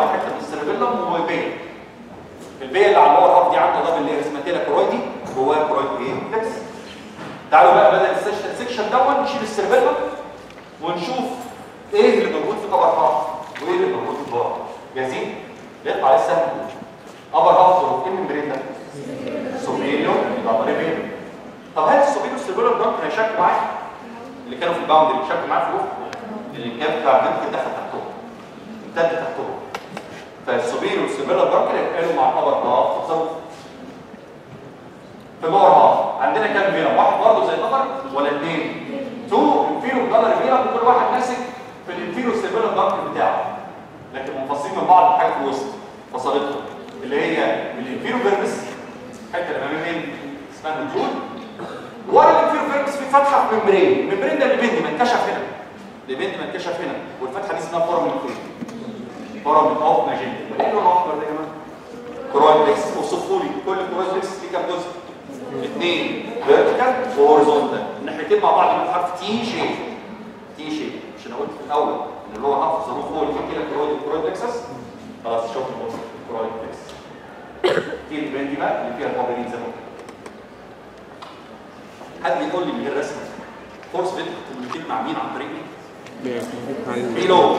الكليه اللي على اللور هاف دي عامله دبل لير اسمها تيلا كرويدي جواها كرويد ايه فليكس تعالوا بقى بدل السكشن السكشن دون نشيل السيربيلا ونشوف ايه اللي موجود في كبر هاف وايه اللي موجود في البار جاهزين نطلع على السهم ابر هاف ظروف ايه الممبرين ده سوبيريور يبقى ريفيرو طب هل السوبيريور سيربيلر برانك هيشارك معايا اللي كانوا في الباوندري شاركوا معايا في الوقت اللي كان بتاع البنك دخل تحتهم امتد تحتهم فالسوبيريور سيربيلر برانك هيتقالوا مع الابر هاف ظروف في باور هاف عندنا كام فينا واحد برضه زي الابر ولا اثنين تو انفيرو دولار فينا وكل واحد ماسك في الانفيرو سيربيلر برانك بتاعه لكن منفصلين من بعض حاجه في الوسط فصلتهم اللي هي الانفيرو فيربس الحته اللي ما بين اسمها النجول ورا الانفيرو فيربس في فتحه في ممبرين الممبرين ده اللي بيندي منكشف هنا اللي بيندي منكشف هنا والفتحه دي اسمها فورامين كوين فورامين اوف ماجنتا ايه اللون الاحمر ده يا جماعه كرويدكس وصفوا لي كل كرويدكس ليه كام جزء اثنين فيرتيكال وهوريزونتال الناحيتين مع بعض من حرف تي شيب تي شيب مش انا قلت في الاول ان اللي هو حرف ظروف هو اللي فيه كده كرويد كرويدكسس خلاص شوف الوصف كرويدكس دي البين دي بقى اللي فيها البابلين زي ما قلت حد يقول لي من غير رسم فورس فيت كوميونيكيت مع مين عن طريق مين؟ بيلو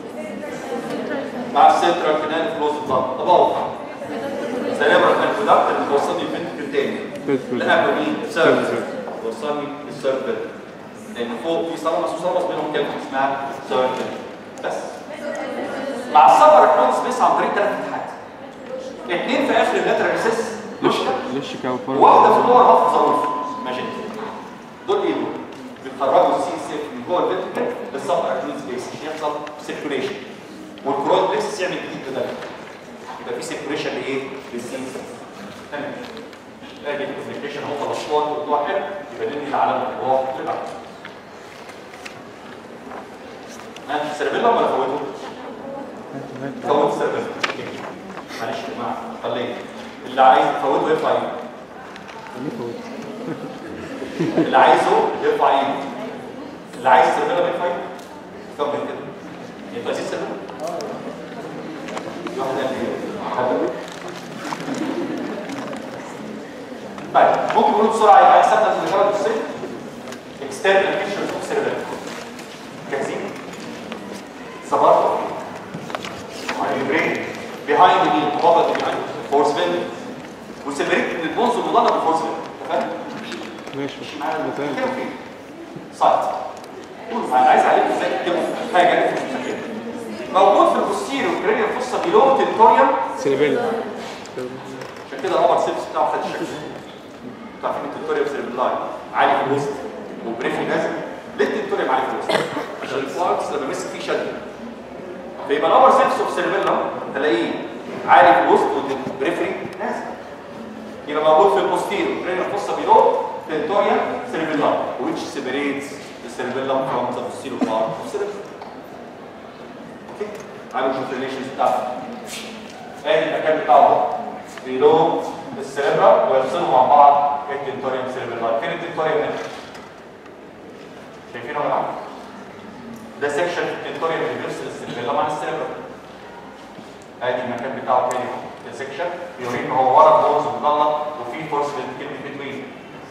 مع السنترال كنال فلوز بلان طب اهو سيريبرال اكودكت اللي بيوصلني الفنتكل تاني لا قبل مين؟ السيرفس بيوصلني السيرفس لان فوق في صلمس وصلمس بينهم كلمه اسمها سيرفس بس مع السفر كلون سبيس عن طريق ثلاث فتحات اثنين في اخر اللاترال ريسيس ليش كاو واحده في اللور هاف ظروف ماجنت دول ايه دول؟ بيخرجوا السي سي من جوه الفنتكل للسفر كلون سبيس عشان يحصل سيركوليشن والكرويد بليكسس يعمل جديد ده يبقى في سيركوليشن لايه؟ للسي تمام ادي الكوميونيكيشن اهو خلصتوها الموضوع حلو يبقى ننهي العلامه الواضح اللي بعده ها سيربيلا ولا فوته؟ فوت سيربيلا معلش يا جماعه خليه اللي عايز يفوته يرفع ايده اللي عايزه يرفع ايده اللي عايز سيربيلا يرفع ايده كمل كده يبقى دي سيربيلا واحد قال لي طيب ممكن نقول بسرعه يبقى اكسبتنس لجرد الصيف اكسترنال فيشرز اوف سيربيلا جاهزين؟ صباح برين بيهايند مين مقابل بيهايند فورس فيل وسيبريت من البونز المضاد بالفورس فيل تمام ماشي مش معايا مثال. كده فين سايت قول انا عايز عليكم ازاي تكتبوا حاجه في المذاكره موجود في البوستيريو كرينيال فوسا بيلو تنتوريوم سيربيلا عشان كده القمر سيبس بتاعه خد الشكل انتوا عارفين التنتوريوم سيربيلاي عالي في الوسط والبريفري نازل ليه التنتوريوم عالي في الوسط عشان الفوكس لما مسك فيه شد فيبقى القمر سيبس اوف سيربيلا تلاقيه عالي في الوسط والبريفري نازل يبقى موجود في البوستيريو كرينيال فوسا بيلو تنتوريوم سيربيلاي which separates the cerebellum from the posterior part of cerebellum اوكي عامل نشوف الريليشنز بتاعته ادي المكان بتاعه بيلو السيربرا ويفصلوا مع بعض التنتوريوم سيربيلاي فين التنتوريوم هنا؟ شايفينه يا جماعه؟ ده سيكشن في التنتوريوم اللي بيفصل السيربيلم عن السيربرا ادي المكان بتاعه تاني ده سيكشن بيوريك ان هو ورا البونز مضلة وفي فورس كلمه بتوين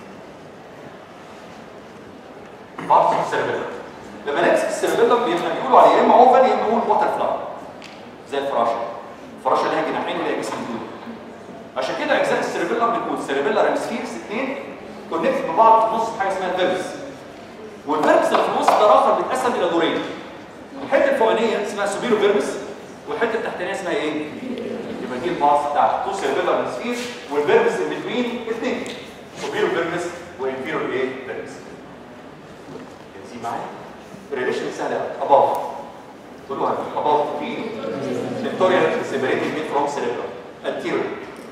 بارتس السيربيلم لما نمسك السيربيلم بيبقى بيقولوا عليه يا اما اوفل يا اما نقول ووتر فلاي زي الفراشه الفراشه ليها جناحين وليها جسم دول عشان كده اجزاء السيربيلم بتكون سيربيلر هيمسفيرز اثنين كونكت ببعض في النص حاجه اسمها الفيربس والفيربس اللي في النص ده اخر بيتقسم الى دورين الحته الفوقانيه اسمها سوبيرو فيربس والحته التحتانيه اسمها ايه؟ يبقى دي الباص بتاعت تو سيربيلر هيمسفير والفيربس اللي بين اثنين سوبيرو فيربس وانفيرو ايه؟ فيربس جاهزين معايا؟ الريليشن سهله قوي اباف كلها اباف في سنتوريال سيبريتد ميد فروم سيربرا انتيريور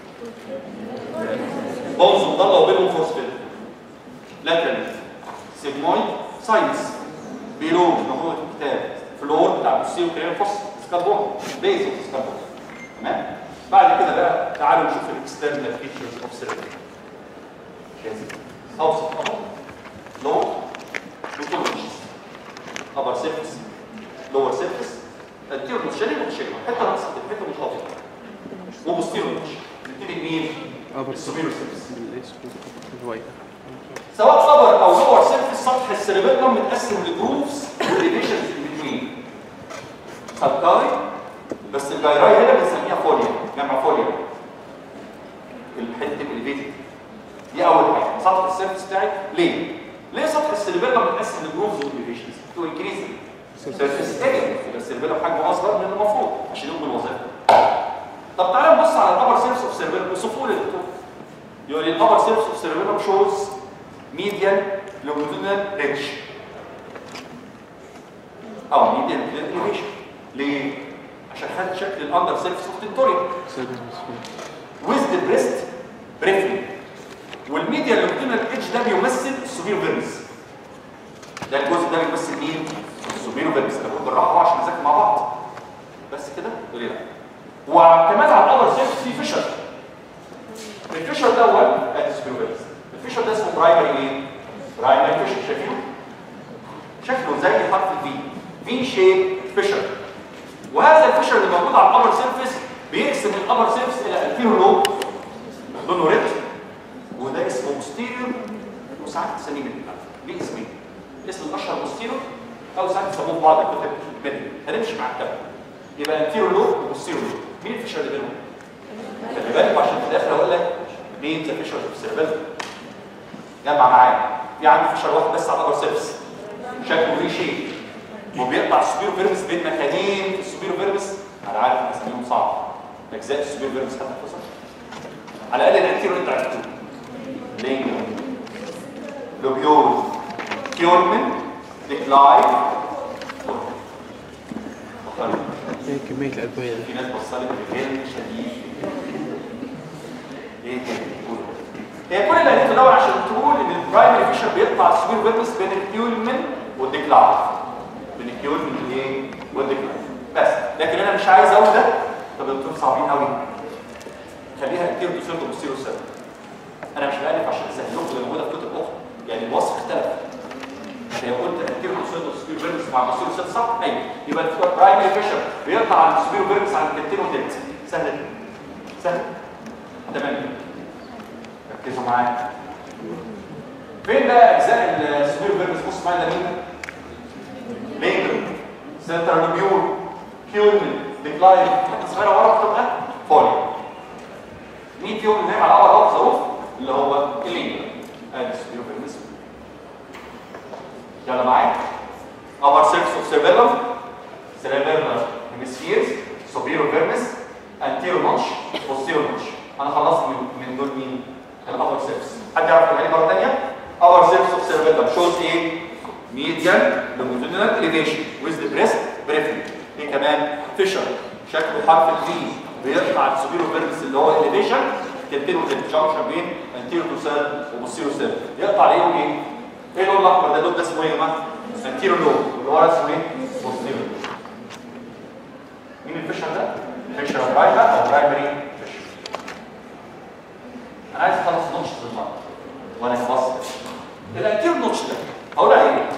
بونز مضله وبينهم فورس فيل لاترال سيجمويد ساينس بيلو موجود في الكتاب فلور بتاع البوستيريو كريم فوس سكالبون بيز اوف سكالبون تمام بعد كده بقى تعالوا نشوف الاكسترنال فيتشرز اوف سيربرا جاهزين اوصف اهو لو لوتولوجيز upper surface lower surface anterior posterior posterior حته ناقصه حته مش واضحه وبوستيريور نبتدي مين؟ ابر السوبيرو سيرفيس الاسود الوايت سواء ابر او لور سيرفيس سطح السيربيلم متقسم لجروفز وريليشنز بين سبكاي بس الجايراي هنا بنسميها فوليا جمع فوليا الحته الاليفيتد دي اول حاجه سطح السيرفيس بتاعي ليه؟ ليه سطح السيربيلم متقسم لجروفز وريليشنز؟ تو انكريز سيرفيس اريا يبقى السيربيلم حجمه اصغر من المفروض عشان يقوم بالوظيفه طب تعالى نبص على الابر سيرفيس اوف سيربيلم وصفوا لي الدكتور يقول لي الابر سيرفيس اوف سيربيلم شوز median longitudinal ridge او median elevation ليه؟ عشان خد شكل الاندر سيرفيس اوف تنتوريا with the breast briefly والميديان لونجيتودينال ridge ده بيمثل السوبيرو فيرمس ده الجزء ده بيمثل مين؟ السوبيرو فيرمس انا بقول بالراحه أهو عشان نذاكر مع بعض بس كده؟ قول لي لا وكمان على الابر سيرفيس في فيشر الفيشر ده هو ادي السوبيرو فيرمس الفيشر ده اسمه برايمري ايه؟ برايمري فيشر شايفينه؟ شكله زي حرف الفي في شيب فيشر وهذا الفيشر اللي موجود على الابر سيرفيس بيقسم الابر سيرفيس الى الفيرو لوب لونه ريد وده اسمه بوستيريور وساعات تسميه من ليه اسمين الاسم الاشهر بوستيريور او ساعات يسموه في بعض الكتب ميدل هنمشي مع الكتاب يبقى الفيرو لوب وبوستيريور لوب مين الفيشر اللي بينهم؟ خلي بالك عشان في الاخر اقول لك مين ذا فيشر في السيرفيس جمع معايا في عندي فيشر واحد بس على الابر سيرفيس شكله ري شيب وبيقطع السوبيرو فيرمس بين مكانين في السوبيرو فيرمس انا عارف ان اساميهم صعب اجزاء السوبيرو فيرمس حتى تفصل على الاقل الانتيرو انت عرفته لينجر لوبيول كيورمن ديكلاين ايه كمية الأدوية دي في ناس بصلت بغير شديد ايه تاني قول. هي كل اللي هنقول دوت عشان تقول ان البرايمري فيشر بيقطع السوبر فيرمس بين الكيولمن والديكلاين بين الكيولمن والايه والديكلاين بس لكن انا مش عايز اقول ده طب انتوا صعبين قوي خليها كتير دوسيرتو بوستيرو سيرو انا مش بألف عشان اسهل لكم اللي موجوده في كتب اخرى يعني الوصف اختلف هي قلت كتير دوسيرتو بوستيرو فيرمس مع بوستيرو سيرو صح ايوه يبقى البرايمري فيشر بيقطع السوبر فيرمس عن التلتين وتلت سهل سهل تمام ركزوا معايا فين بقى اجزاء السوبر فيرمس بص معايا ده مين لينجر سنتر لوبيول كيولمن ديكلاين حته صغيره ورا بتبقى فولي مين فيهم اللي نايم على اول رابط ظروف اللي هو اللينجر ادي السوبر فيرمس يلا معايا upper surface of cerebellum cerebellar hemispheres superior vermis anterior notch posterior notch انا خلصت من من دول مين الابر سيرفس حد يعرف يقولها لي مره ثانيه upper surface of cerebellum shows ايه median longitudinal elevation with the breast periphery ايه كمان فيشر شكله حرف الفي بيطلع السوبيرو فيرمس اللي هو elevation تلتين وتلت جنكشن بين anterior to cell وبوستيريور سيل يقطع ايه وايه ايه اللون الاحمر ده اللون ده اسمه ايه يا جماعه anterior lobe واللي ورا اسمه ايه posterior مين الفيشر ده فيشر برايمر او برايمري فيشر انا عايز اخلص نوتش بالمره وانا خلاص الانتيرو نوتش ده هقول عليه ايه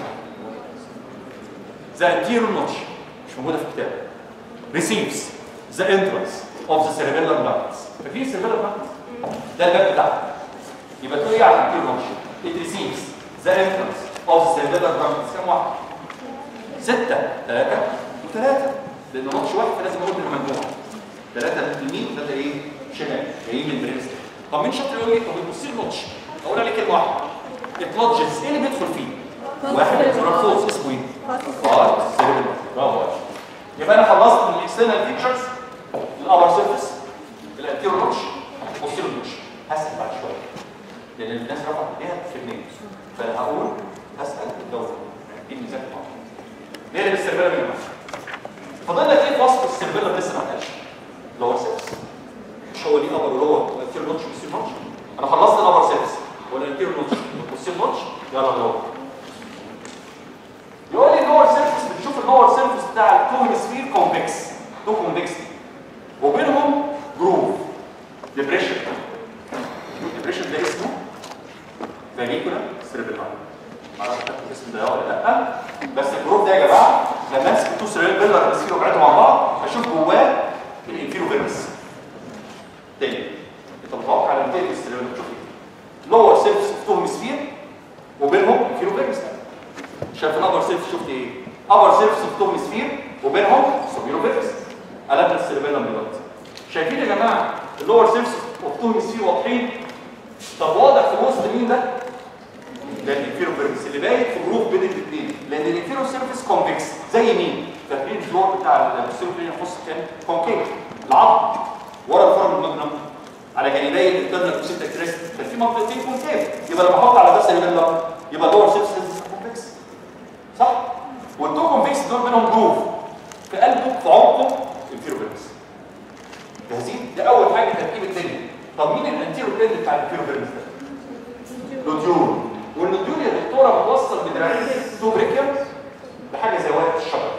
ذا انتيرو نوتش مش موجوده في الكتاب receives the entrance of the cerebellar ducts فاكرين cerebellar ducts ده الباب بتاعها يبقى تقول ايه على الانتيرو نوتش it receives the entrance of the cerebellar ducts كام واحد ستة ثلاثة وثلاثة لأن نوتش واحد فلازم أقول بالمجموعة ثلاثة يمين وثلاثة إيه؟ شمال جايين من برينست طب مين شاطر يقول لي طب البوستير نوتش أقول عليه كلمة واحدة البلوجز إيه اللي بيدخل فيه؟ واحد الفوز اسمه إيه؟ فار سيربل برافو عليك. يبقى أنا خلصت من الإكسترنال فيتشرز الأبر سيرفيس الأنتيرو نوتش البوستير نوتش هسأل بعد شوية لأن الناس رفعت إيديها في اتنين فأنا هقول هسأل الدورة دي الميزان مع بعض نقلب السيرفيلا من المصر فاضل لك ايه في وصف السيرفيلا لسه ما اتقالش اللي هو سيرفس مش هو ليه ابر ولور والانتير نوتش والسير نوتش انا خلصت الابر سيرفس والانتير نوتش والسير نوتش يلا اللور يقول لي اللور سيرفس بتشوف اللور سيرفس بتاع التو هيمسفير كونفكس تو كونفكسي وبينهم جروف ديبريشن الديبريشن ده اسمه فاليكولا سيرفيلا معرفش خدت الاسم ده ولا لا بس الجروب ده يا جماعه لما امسك التو سيريال بيلر الاسفيرو بتاعتهم مع بعض اشوف جواه الانفيرو فيرمس تاني انت وبينهم سوبيرو فيرس قلبنا السيربيلم دلوقتي شايفين يا جماعه اللور سيرفس اوف تو هيمسفير واضحين طب واضح في الوسط مين ده؟ ده الانفيرو فيرس اللي باين في جروب بين الاثنين لان الانفيرو سيرفس كونفكس زي مين؟ فاكرين الفلور بتاع السيرو فين النص كان كونكيف العظم ورا الفرم المجنم على جانبي الانترنال كوسيتا كريست كان في منطقتين كونكيف يبقى لما احط على ده سيربيلم يبقى اللور سيرفس كونفكس صح؟ والتو كونفكس دول بينهم جروف في قلبه في عمقه انفيرو فيرس جاهزين؟ ده اول حاجه تركيب الدنيا طب مين الانتيرو بليد بتاع الانفيرو فيرس ده؟ نوديول والنوديول يا دكتوره بتوصل بدراعين تو بريكيوم بحاجه زي ورقه الشجر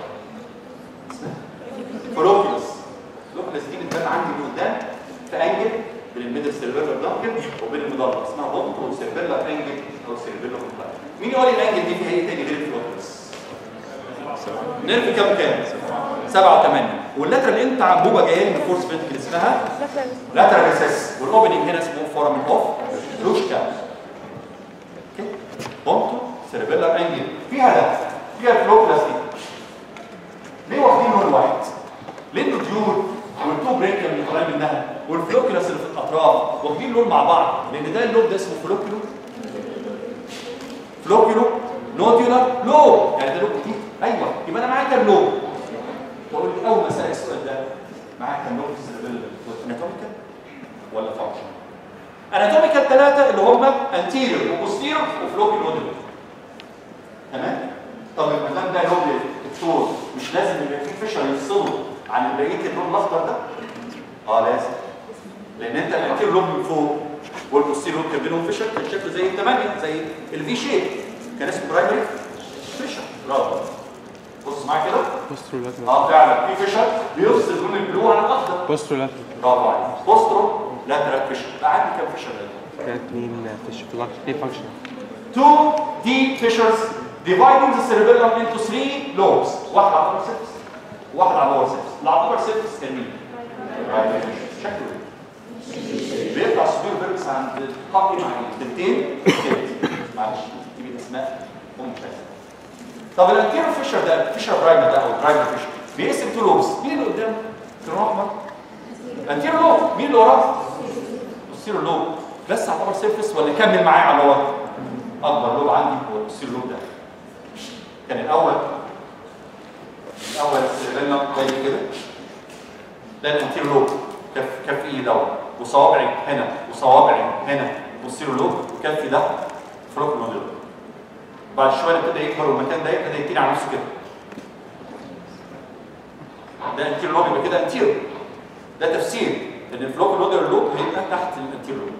فلوكيوس فلوكيوس دي بتبان عندي من قدام في انجل بين الميدل سيرفيلر دانكن وبين المدرج اسمها بومت وسيرفيلر انجل او سيرفيلر كومبلاين مين يقول لي الانجل دي فيها ايه تاني غير الفلوكيوس؟ نيرف كام كام؟ سبعة وثمانية واللاترال انت عنبوبة جاية لي من فورس فينتكل اسمها لاترال ريسيس والاوبننج هنا اسمه فورامين اوف روشكا بونتو سيربيلر انجل فيها ده فيها الفلوكلاس دي ليه واخدين لون واحد؟ ليه النوديول والتو بريكر اللي طالعين منها والفلوكلاس اللي في الاطراف واخدين لون مع بعض لان ده اللون ده اسمه فلوكيولو فلوكيولو نوديولار لو يعني ده لون جديد ايوه يبقى انا معايا كام لون؟ تقول لي اول ما اسال السؤال ده معاك كام لون في السيربيلر اناتوميكال ولا فانكشن؟ اناتوميكال ثلاثه اللي هم انتيريور وبوستيريور وفلوكي نوديولار تمام؟ طب ما دام ده لون الدكتور مش لازم يبقى فيه فيشر يفصله عن بقيه اللون الاخضر ده؟ اه لازم لان انت الانتيريور لون من فوق والبوستيريور كان بينهم فيشر كان شكله زي الثمانيه زي الفي شيب كان اسمه برايمري فيشر برافو بص معايا كده بوسترو لاترال اه فعلا في فيشر بيفصل لون البلو عن الاخضر بوسترو لاترال برافو عليك بوسترو لاترال فيشر بقى عندي كام فيشر ده؟ كانت مين فيش ايه فانكشن two deep fissures dividing the cerebellum into three lobes واحد على upper surface واحد على lower surface اللي على upper surface كان مين؟ right fissures شكله ايه؟ بيطلع سبير فيركس عند الحقي مع التنتين كده معلش دي بالاسماء ممتازه طب الانتيرو فيشر ده فيشر برايمر ده او برايمر فيشر بيقسم تو لوبس مين اللي قدام؟ كان احمر انتيرو لوب مين اللي وراه؟ بصيروا اللوب بس على الابر سيرفيس ولا كمل معايا على اللور؟ اكبر لوب عندي هو البصير اللوب ده كان الاول الاول سيربيلم زي كده ده الانتير لوب كف كف ايدي دوت وصوابعي هنا وصوابعي هنا بصير اللوب وكفي ده فلوك موديل بعد شويه ابتدى يكبر والمكان ده يبتدى يتني على نفسه كده ده انتير لوب يبقى كده انتير ده تفسير ان الفلوك موديل لوب هيبقى تحت الانتير لوب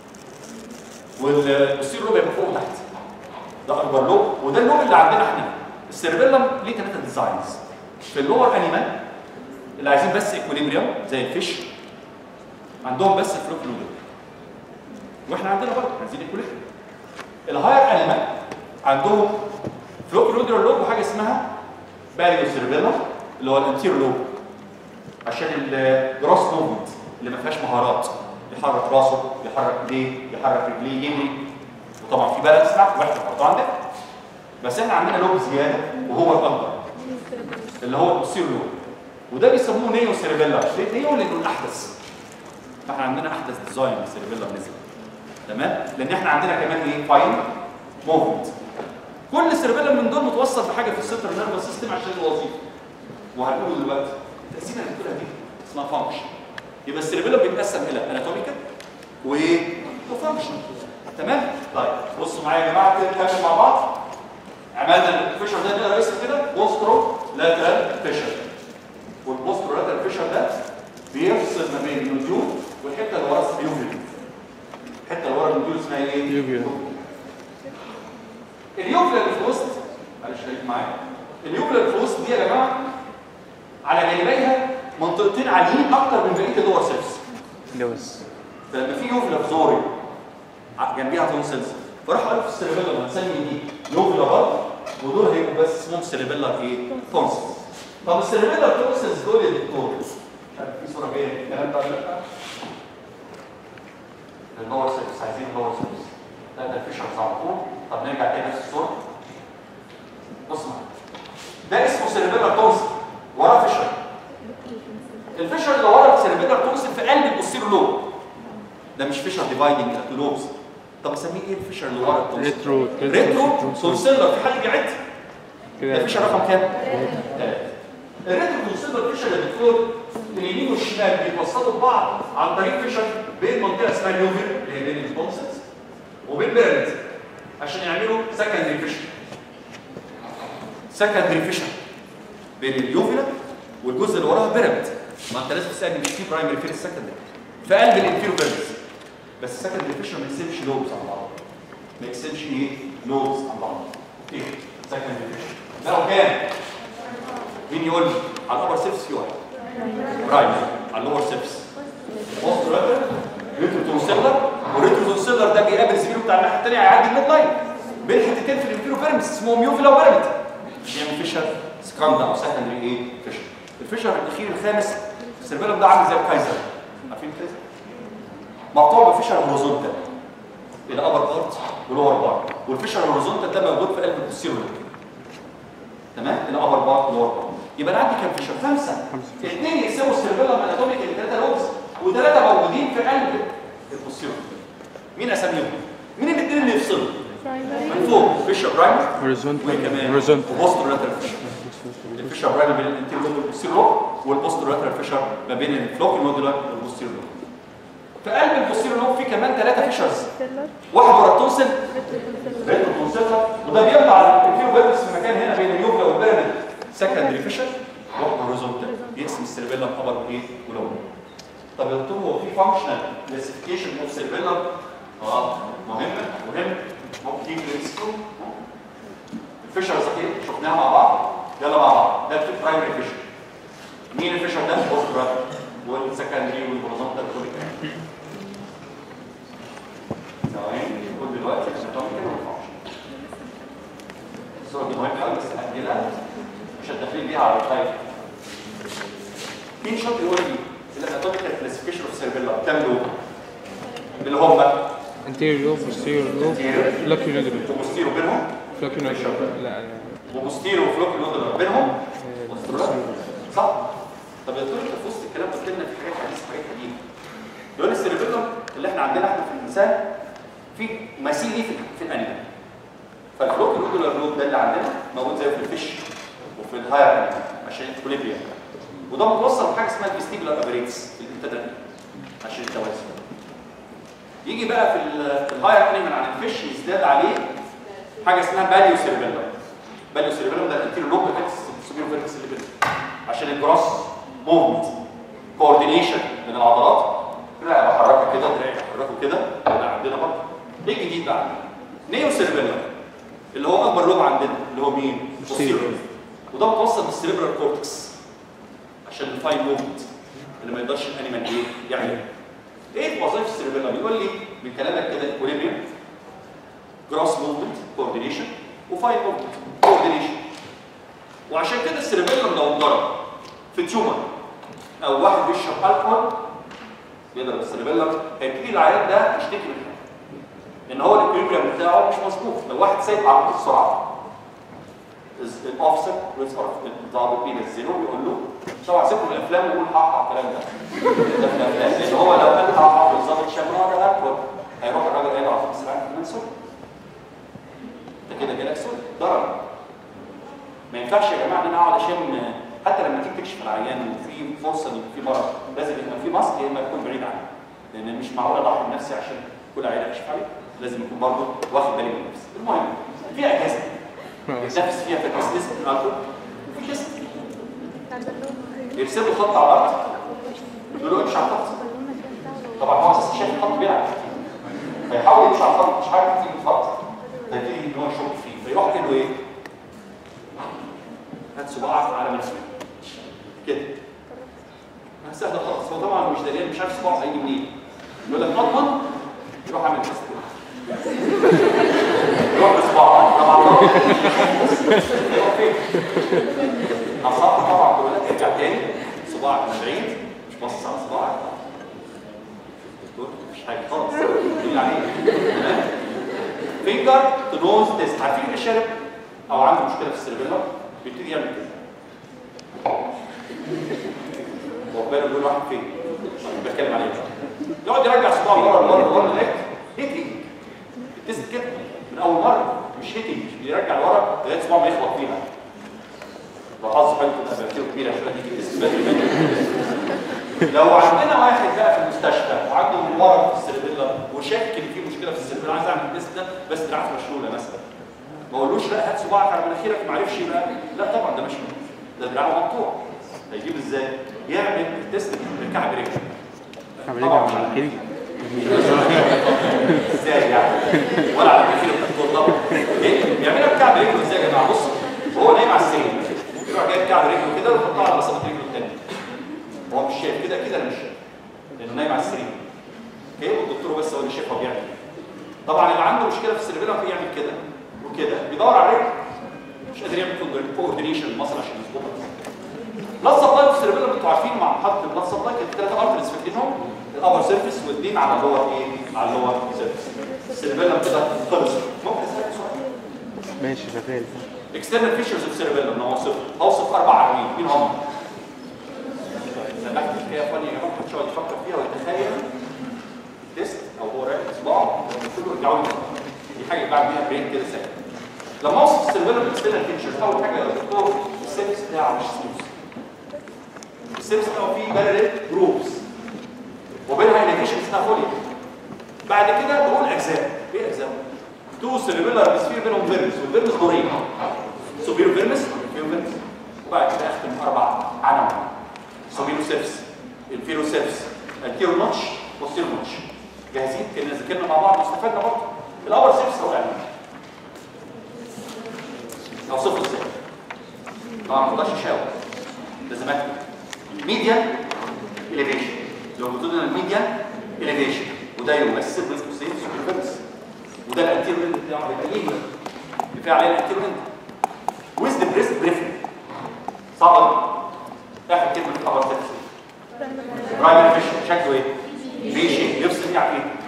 والبصير لوب يبقى فوق تحت ده اكبر لوب وده اللوب اللي عندنا احنا السيربيلم ليه ثلاثه ديزاينز في اللور انيمال اللي عايزين بس اكوليبريم زي الفيش عندهم بس فلوك لودر واحنا عندنا برضه عايزين اكوليبريم الهاير انيمال عندهم فلوك لودر لوب وحاجه اسمها باريو سيربيلم اللي هو الانتير لوب عشان الجروس موفمنت اللي ما فيهاش مهارات يحرك راسه يحرك ايديه يحرك رجليه يجري وطبعا في بالانس معاك واحد برضه عندك بس احنا عندنا لوب زياده وهو الاكبر اللي هو البوستير لوب وده بيسموه نيو سيربيلا ليه نيو لانه الاحدث فاحنا عندنا احدث ديزاين سيربيلا نزل تمام لان احنا عندنا كمان ايه فاين موفمنت كل سيربيلا من دول متوصل بحاجه في السنتر نيرفس سيستم عشان الوظيفه وهنقوله دلوقتي التقسيمه اللي بتقولها دي اسمها فانكشن يبقى السيربيلا بيتقسم الى اناتوميكال وايه وفانكشن تمام طيب بصوا معايا يا جماعه كده نكمل مع بعض عملنا الفيشر ده نقدر اسمه كده بوسترو لاترال فيشر والبوسترو لاترال فيشر ده بيفصل ما بين النوديول والحته اللي ورا اليوفيل الحته اللي ورا النوديول اسمها ايه؟ اليوفيل. اليوفيل اللي في الوسط معلش خليك معايا اليوفيل اللي في الوسط دي يا جماعه على جانبيها منطقتين عاليين اكتر من بقيه اللور سيرفس لويس فلما في يوفيلا في زوري ع- جنبيها تونسلز فراح قالوا في السيربيلا هنسمي دي يوفيلا برضه ودول هيبقوا بس اسمهم سيربيلا ايه؟ تونسلز طب السيربيلا تونسلز دول يا دكتور مش عارف في صوره جايه الكلام ده ولا لا؟ اللور سيرفس عايزين اللور سيرفس لا ده الفيشرز على طول طب نرجع تاني نفس الصوره بص معايا ده اسمه سيربيلا تونسل ديفايدنج تو لوبس طب اسميه ايه الفيشر اللي ورا التونسل؟ ريترو ريترو تونسيلر في حد بيعد ده كده الفيشر رقم كام؟ ثلاثة الريترو تونسيلر فيشر يا دكتور اليمين والشمال بيتوصلوا ببعض عن طريق فيشر بين منطقه اسمها اليوفر اللي هي بين التونسلز وبين بيراميدز عشان يعملوا سكندري فيشر سكندري فيشر بين اليوفيلا والجزء اللي وراها بيراميد ما انت لازم تسالني مش في برايمري فين السكندري في قلب الانفيرو بيراميدز بس السكندري فيشر ما يقسمش لوبز عن بعض ما يقسمش ايه لوبز عن بعض ايه سكندري فيشر ده كام مين يقول لي على الابر سيرفس في واحد برايمري على اللور سيرفس بوست راتر ريتروتونسيلر والريتروتونسيلر ده بيقابل زميله بتاع الناحيه الثانيه هيعدي الميد لاين بين حتتين في الانفيرو بيراميدز اسمهم يوفيلا وبيراميد يعمل فيشر سكاندا او سكندري ايه فيشر الفيشر الاخير الخامس السيربيلم ده عامل زي الكايزر عارفين الكايزر مقطوع بفيشر هوريزونتال الى ابر بارت ولور بارت والفيشر الهوريزونتال ده موجود في قلب البوستيريور تمام الى ابر بارت ولور بارت يبقى انا عندي كام فيشر خمسه اثنين يقسموا السيربيلم اناتوميك لثلاثه لوبس وثلاثه موجودين في قلب البوستيريور مين اساميهم مين الاثنين اللي يفصلوا من فوق فيشر برايمر هوريزونتال وكمان هوريزونتال وبوستر لاترال فيشر الفيشر برايمر بين الانتيريور والبوستيريور والبوستر لاترال فيشر ما بين الفلوك المودولار والبوستيريور في قلب البوستيريور في كمان ثلاثه فيشرز واحد ورا التونسل ريترو تونسيلر وده بيقطع الانتيريور بيربس في مكان هنا بين اليوفلا والبيراميد سكندري فيشر واحد هوريزونتال يقسم السيربيلم ابر وايه ولور طب يا دكتور هو في فانكشنال كلاسيفيكيشن اوف سيربيلم اه مهمه مهم ممكن تيجي نمسكه الفيشر صحيح شفناها مع بعض يلا مع بعض ده في برايمري فيشر مين الفيشر ده بوست برايمري والسكندري والهوريزونتال كل الكلام ثواني كل دلوقتي اناتوميكال والفانكشن الصوره دي مهمه قوي بس هاجلها مش هتدخلين بيها على التايب مين شاطر يقول لي الاناتوميكال كلاسيفيكيشن اوف سيربيلا كام لوب اللي هم anterior lobe posterior lobe lucky nodule وبوستيرو بينهم lucky nodule لا لا وبوستيرو وفلوك نودر بينهم صح طب يا ترى انت في وسط الكلام قلت لنا في حاجات حديثه حاجات قديمه لون السيربيلم اللي احنا عندنا احنا في الانسان في مثيل ليه في, في الانيمال فالفلوك نودر لوب ده اللي عندنا موجود زي في الفيش وفي الهاير انيمال عشان الكوليبريا وده متوصل بحاجه اسمها الفيستيبولار ابريتس في الانتدن عشان التوازن يجي بقى في ال- في الهاير انيمال عن الفيش يزداد عليه حاجه اسمها باليو سيربيلم باليو سيربيلم ده الانتيريور لوب بتاعت السوبيرو فيركس اللي كده عشان الجراس موفمنت كوردينيشن من العضلات دراعي بحركها كده دراعي بحركه كده ده عندنا برضه ايه الجديد بقى عندنا؟ نيو سيربيلم اللي هو اكبر لوب عندنا اللي هو مين؟ posterior. وده متوصل بالسيريبرال كورتكس عشان الفاين موفمنت اللي ما يقدرش الانيمال ايه يعمل ايه وظائف السيربيلم يقول لي من كلامك كده ايكوليبريم جراس موفمنت كوردينيشن وفاين موفمنت كوردينيشن وعشان كده السيربيلم لو اتضرب في تيومر او واحد بيشرب الكحول يضرب السيربيلم هيبتدي العيان ده يشتكي من حاجه ان هو الاكوليبريم بتاعه مش مظبوط لو واحد سايب عربيه السرعه الاوفيسر الضابط بينزله بيقول له طبعا سيبكم من الافلام ويقول حق الكلام ده ده في الافلام لان هو لو قال حق والظابط شاف ان هو ده الكحول هيروح الراجل قايل له على خمس ساعات كمان سوري انت كده جالك سوري ضرر ما ينفعش يا جماعه ان انا اقعد اشم حتى لما تيجي تكشف العيان وفي فرصه ان في مرض لازم يبقى في ماسك يا اما يكون بعيد عنه لان مش معقول اضحي بنفسي عشان كل عيان اكشف عليه لازم يكون برضه واخد بالي من نفسي المهم في اجهزه النفس فيها في الاساس الالكول وفي جسم يرسلوا خط على الارض يقولوا امشي على الخط طبعا هو اساسا شايف الخط بيلعب فيحاول يمشي على الخط مش عارف تيجي الخط فيبتدي ان هو يشك فيه فيروح قال له ايه؟ هات صباعك على مرسمه كده سهله خالص هو طبعا مش دليل مش عارف صباعه هيجي منين يقول لك اضمن يروح عامل كده يروح بصباعه طبعا هو يروح فين؟ اصابع طبعا بيقول لك ارجع تاني صباعك من بعيد مش باصص على صباعك دكتور مفيش حاجه خالص دليل عليه فينجر تو نوز تيست عارفين اللي شارب او عنده مشكله في السيربيلا بيبتدي يعمل كده هو باله بيقول واحد فين بتكلم عليه يقعد يرجع صباعه ورا لورا لورا لغايه هيتنج التست كده من اول مره مش هيتنج مش بيرجع لورا لغايه اسبوع ما يخبط فيها لو حظ حلو تبقى بكتيريا كبيره شويه تيجي التست بدري بدري لو عندنا واحد بقى في المستشفى وعنده مرض في السيربيلا وشاك ان في مشكله في السيربيلا عايز اعمل التست ده بس دراعته مشلوله مثلا ما اقولوش لا هات صباعك على مناخيرك ما عرفش يبقى لا طبعا ده مش ده دراعه مقطوع هيجيب ازاي؟ يعمل التست بالكعب رجله عمل ايه على مناخيري؟ ازاي يعني؟ ولا على مناخير الدكتور طبعا ايه؟ بيعملها بكعب رجله ازاي يا جماعه؟ بص وهو نايم على السرير يروح جايب كعب رجله كده ويحطها على بساطه رجله الثانيه هو مش شايف كده كده انا مش شايف لانه نايم على السرير اوكي والدكتور بس هو اللي شايفها بيعمل كده. طبعا اللي عنده مشكله في السيربيلا يعمل كده وكده بيدور على الرجل مش قادر يعمل كوردينيشن المصل عشان يظبطها بلاد سبلاي في السيربيلا انتوا عارفين مع محطه البلاد سبلاي كانت ثلاثه ارترز فاكرينهم الابر سيرفيس واثنين على اللور ايه على اللور سيرفيس السيربيلا كده خلص ممكن اسالك سؤال ماشي شغال اكسترنال فيشرز اوف سيربيلا انا اوصف اوصف اربع عناوين مين هم؟ لما احكي حكايه فانيه يا جماعه محدش يقعد يفكر فيها ويتخيل تيست او هو رايح اصبعه كله يرجعوا لي دي حاجه بعد بيها برين كده سهل لما اوصف السيربيلا بالاكسترنال فيشرز اول حاجه يا دكتور السيرفيس بتاعه مش سموث السيرفيس بتاعه فيه بارل جروبس وبينها انيميشن اسمها فوليا بعد كده بقول اجزاء ايه اجزاء؟ تو سيربيلار سفير بينهم فيرمس والفيرمس دورين سوبيرو فيرمس انفيرو فيرمس وبعد كده اختم اربع عناوين سوبيرو سيرفس انفيرو سيرفس انتيرو نوتش بوستيرو نوتش جاهزين كنا ذاكرنا مع بعض واستفدنا برضه الاول سيرفس هو يعني اوصفه ازاي؟ طبعا ما اقدرش اشاور لازم اكتب ميديا اليفيشن لو قلت لنا الميديا اليفيشن وده يمثل بين قوسين سوبرفيرس وده الانتيرو اند بتاعه هيبقى ايه كفايه عليه الانتيرو اند ويز ذا بريست بريفن صعب اخر كلمه في الخبر ده برايمري فيشن شكله ايه؟ في شيء يفصل ايه عن ايه؟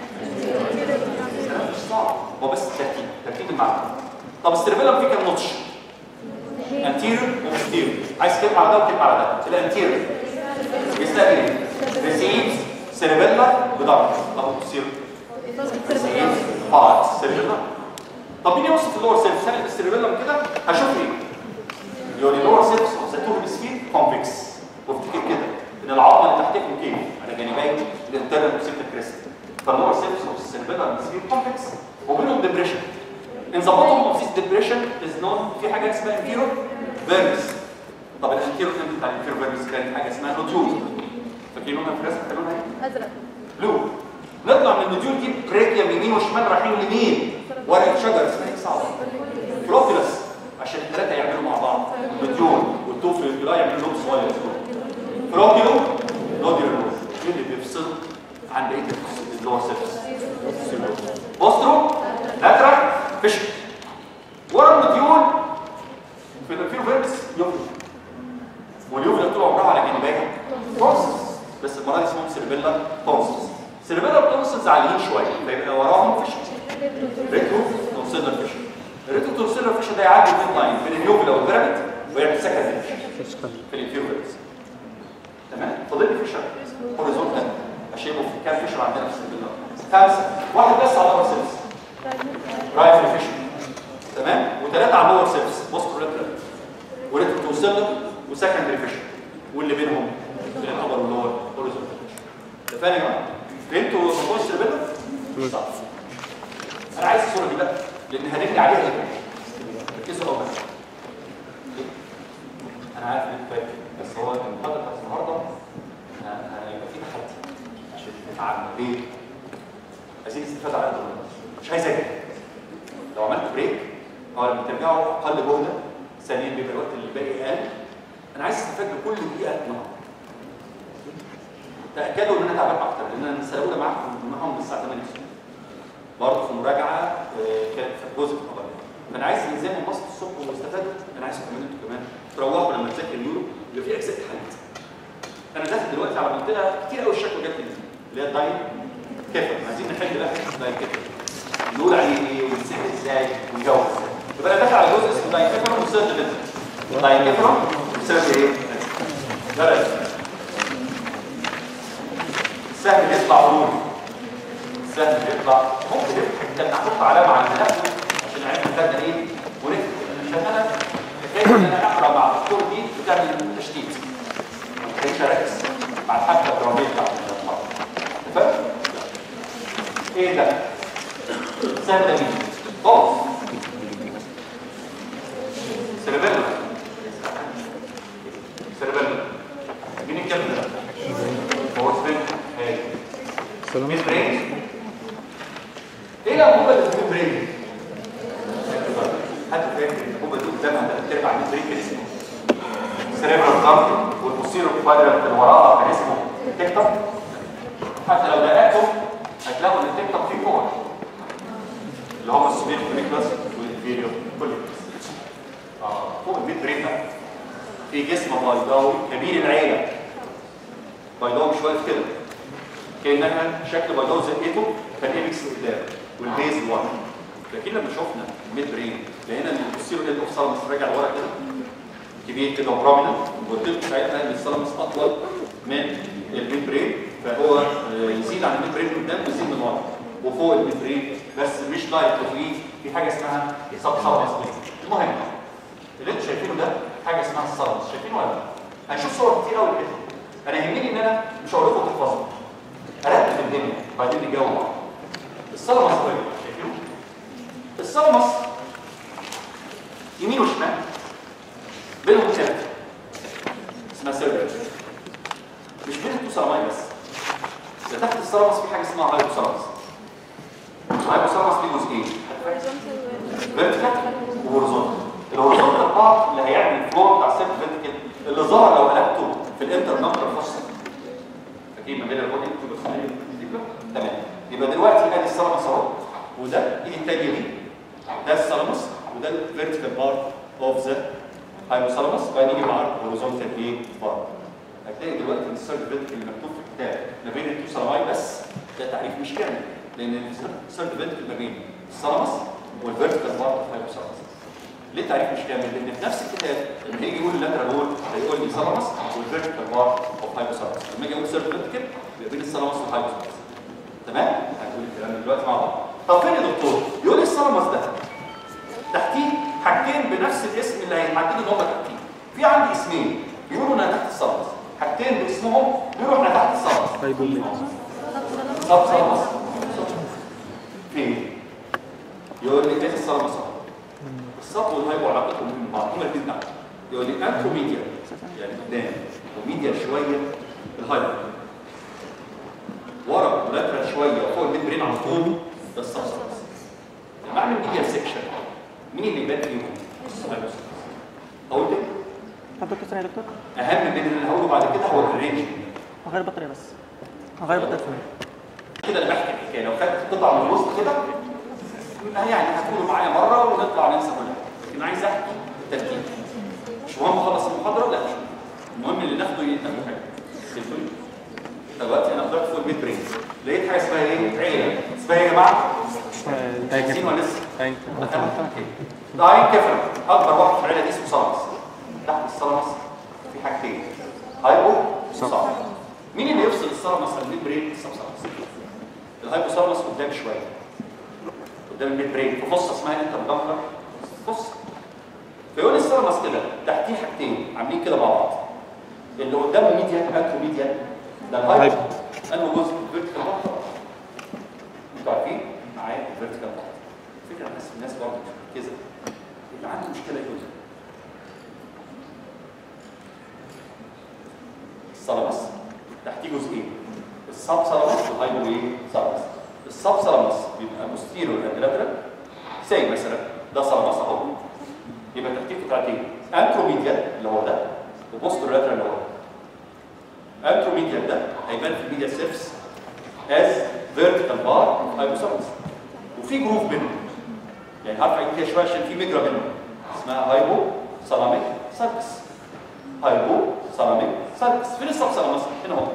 مش صعب هو بس ترتيب ترتيب المعنى طب السيربيلم فيه كام نوتش؟ انتيريور وبوستيريور عايز كلمه على ده وكلمه على ده الانتيريور يستقبل ريسيفز سيربيلا بدرجه طب البوستيريور ريسيفز بارت سيربيلا طب مين يوصف اللور سيرفس سنه السيربيلم كده هشوف ايه يقول لي اللور سيرفس اوف ذا تو هيمسفير كونفكس وافتكر كده ان العظمه اللي تحتيه كونكيف على جانبي الانترنال اوسيبتال كريست فاللور سيرفس اوف السيربيلم هيمسفير كونفكس وبينهم ديبريشن In the bottom of this depression is known في حاجه اسمها inferior vermis. طب الانتيرو اند بتاع الانفيرو فيرمس كانت حاجه اسمها نوديول. فاكرين لونها في الرسم كان لونها ايه؟ ازرق بلو. نطلع من النوديول دي بريكيا يمين وشمال رايحين لمين؟ ورقه شجر اسمها ايه صعبه؟ بروكيولس عشان الثلاثه يعملوا مع بعض نوديول والتوفل لا يعملوا لهم صغير بروكيولو نوديول ايه اللي بيفصل عن بقيه اللور سيرفس؟ بوسترو لاترال فيشن ورا النوديول في الانفيرو فيرمس يوفل واليوفل طول عمرها على جانبيها تونسلز بس المره دي اسمهم سيربيلا تونسلز سيربيلا تونسلز عاليين شويه فيبقى وراهم فيشن ريترو تونسيلر فيشن الريترو تونسيلر فيشن ده يعدي الميد لاين بين اليوفل والبيراميد ويعمل سكند فيشن في الانفيرو فيرمس تمام فاضل لي فيشن هوريزونتال عشان يبقوا في كام فيشن عندنا في السيربيلا خمسه واحد بس على الاور سيرفس رايفل فيشن تمام وثلاثه على اللور سيرفس بوست ريترال وريترو توصل وسكندري فيشن واللي بينهم بين الابر واللور هوريزونتال اتفقنا يا جماعه فهمتوا موضوع السيربيلا مش صعب انا عايز الصوره دي بقى لان هنبني عليها ايه ركزوا قوي بس انا عارف ان انتوا فاكر بس هو المحاضره بتاعت النهارده ه- هيبقى في تحدي عشان نتعلم ليه؟ عايزين استفاده على قد ما نقدر. مش عايز اجري لو عملت بريك او لما ترجعوا اقل جهدا ثانيا بيبقى الوقت اللي باقي اقل انا عايز استفاد بكل دقيقه النهارده تاكدوا ان انا تعبان اكتر لان انا لسه الاولى معاكم معاهم من الساعه 8 الصبح برضه في مراجعه آه، كانت في جزء خبر فانا عايز زي ما انبسطوا الصبح واستفادوا انا عايز كمان انتوا كمان تروحوا لما تذاكر اليورو يبقى في اجزاء اتحلت انا داخل دلوقتي على منطقه كتير قوي الشكوى جت لي اللي هي الداين كيفر عايزين نحل بقى الداين كيفر نقول عليه ايه ونسحب ازاي ونجاوب ازاي يبقى انا داخل على جزء اسمه داين كيفر وسيرج ليزر داين كيفر وسيرج ايه؟ ده لازم. السهم بيطلع عروض السهم بيطلع ممكن انت بتحط علامه على الملف عشان نعرف خدنا ايه ونكتب عشان انا حكايه ان انا اقرا مع الدكتور دي بتعمل تشتيت ما بقتش اركز مع الحفله الدراميه بتاعت المحاضره اتفقنا؟ ايه ده؟ سهل ده مين؟ خالص سيربيلا سيربيلا مين الكلب ده؟ هو سبين هاي سلام مين برين؟ ايه الانبوبه اللي في برين؟ حد فاكر الانبوبه دي قدامها ثلاث ارباع مين برين كان اسمه؟ سيريبرال كارتي والبوستيرو كوادرنت اللي وراها كان اسمه تيكتوك حتى لو دققتم هتلاقوا ان التيكتوك فيه كور اللي هم السبيل كوليكلاس والفيريو كوليكلاس اه فوق الميد برين بقى في جسم بيضاوي كبير العيله بيضاوي مش واقف كده كانها شكل بيضاوي زقته كان ايبكس قدام والبيز لورا لكن لما شفنا الميد برين لقينا ان البوستيرو ايد اوف سالمس راجع لورا كده كبير كده وبروميننت وقلت لكم ساعتها ان السالمس اطول من الميد برين فهو آه، يزيد عن الميد برين قدام ويزيد من ورا وفوق الميد برين بس مش لايت في في حاجه اسمها سب سالمس المهم اللي انتوا شايفينه ده حاجه اسمها السالمس شايفينه ولا لا؟ هنشوف صور كتير قوي كده انا يهمني ان انا مش هقول لكم تحفظوا ارتب الدنيا وبعدين نجاوب بعض السلمس طيب شايفينه السلمس يمين وشمال بينهم كده اسمها سيرفر مش بين التو سلاماي بس ده تحت السلمس في حاجه اسمها هايبوثالامس الهايبوثالامس فيه جزئين فيرتيكال وهوريزونتال الهوريزونتال بارت اللي هيعمل الفلور بتاع السيرف فيرتيكال اللي ظهر لو قلبته في الانتر نمبر فصل اكيد ما بين البودي والبسميه تمام يبقى دلوقتي ادي السلمس اهو وده ايدي التانيه دي ده السلمس وده الفيرتيكال بارت اوف ذا هايبوثالامس بعدين يجي معاه الهوريزونتال ايه بارت هتلاقي دلوقتي ان السيرف فيرتيكال اللي مكتوب في الكتاب ما بين التو سلاماي بس ده تعريف مش كامل لان السيرف فيرتيكال ما بين السلمس والفيرتيكال بارت اوف هايبوثالامس ليه التعريف مش كامل؟ لان في نفس الكتاب لما يجي يقول اللاترال وول هيقول لي سلمس والفيرتيكال بارت اوف هايبوثالامس لما يجي يقول سيرف فيرتيكال يبقى بين السلمس والهايبوثالامس تمام؟ هنقول الكلام ده دلوقتي مع بعض طب فين يا دكتور؟ يقول لي السلمس ده تحتيه حاجتين بنفس الاسم اللي هيحددوا ان هم تحتيه في عندي اسمين بيقولوا انها تحت السلمس حاجتين باسمهم بيقولوا احنا تحت السلمس طيب ومين؟ سب سلمس فين؟ يقول لي ايه السلمس اهو السب والهايبو علاقتهم بين بعض هما الاثنين نعم يقول لي انترو ميديا يعني قدام وميديا شويه الهايبو ورا ولاترال شويه وفوق الميدبرين على طول ده السب سلمس لما اعمل ميديا سيكشن مين اللي يبان فيهم؟ الهايبو اقول لك طب دكتور ثانية يا دكتور اهم من اللي هقوله بعد كده هو الرينج هغير البطارية بس هغير البطارية ثانية كده انا بحكي الحكايه لو خدت قطعه من الوسط كده يعني هتكونوا معايا مره ونطلع ننسى كل حاجه لكن عايز احكي بالترتيب مش مهم اخلص المحاضره لا المهم اللي ناخده ناخده حاجه فهمتوني؟ دلوقتي انا طلعت فوق الميد برين لقيت حاجه اسمها ايه؟ عيله اسمها ايه يا جماعه؟ ناسين ولا لسه؟ داين كفر اكبر واحد في العيله دي اسمه سلمس تحت السلمس في حاجتين هايبو وسلمس مين اللي يفصل السلمس عن الميد برين؟ السلمس الهايبوثالامس قدام شويه قدام الميد برين في فصه اسمها انتر جامبر فصه فيقول السلمس كده تحتيه حاجتين عاملين كده مع بعض اللي قدامه ميديان انترو ميديان ده الهايبو انه جزء فيرتيكال بارت انتوا عارفين معايا الفيرتيكال بارت فكره الناس الناس برضه مش مركزه اللي عنده مشكله يقول السلمس تحتيه جزئين السب سلمس والهايبو ايه سلمس السب سلمس بيبقى بوستيرو لاترال زي مثلا ده سلمس اهو يبقى تحتيه قطعتين انتروميديال اللي هو ده وبوستيرو لاترال اللي هو ده انتروميديال ده هيبان في الميديا سيرفس از فيرتيكال بار هايبوثالامس وفي جروف بينهم يعني هرفع ايدي كده شويه عشان في مجرى بينهم اسمها هايبو سلاميك سيرفس هايبو سلاميك سيرفس فين السب سلامس هنا اهو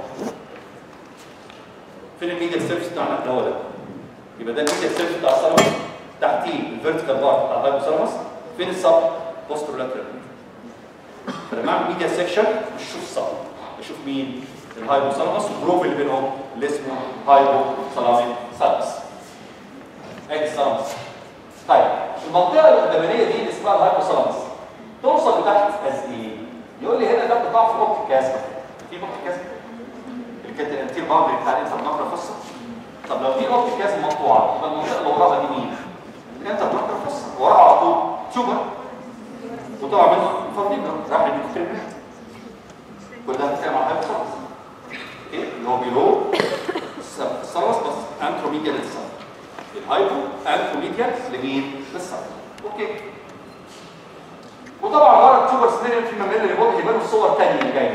فين الميديا سيرفس بتاعنا ده هو ده يبقى ده الميديا سيرفس بتاع السلامس تحتيه الفيرتيكال بار بتاع الهايبو سلامس فين السب بوسترولاترال فلما اعمل ميديا سيكشن مش اشوف السب بشوف مين الهايبو سلامس والجروف اللي بينهم اللي اسمه هايبو سلاميك سيرفس ادي الثالاموس طيب المنطقه القدمانيه دي اللي اسمها الهايبوثالاموس توصل لتحت از ايه؟ يقول لي هنا ده قطاع في اوضه كاسما في اوضه كاسما اللي كانت الانتير باوندري بتاع الانترنافرا فصه طب لو في اوضه كاسما مقطوعه يبقى المنطقه اللي وراها دي مين؟ الانترنافرا فصه وراها على طول تيوبر وطبعا منه فارديبرا راح للكتريبرا كل ده بنتكلم عن الهايبوثالاموس اوكي اللي هو بيلو الثالاموس بس انتروميديال للثالاموس الهايبو انتروميديال لمين؟ للثالاموس اوكي وطبعا ورا التوبر سيناريو في ممل ريبورت يبانوا الصور الثانيه اللي جايه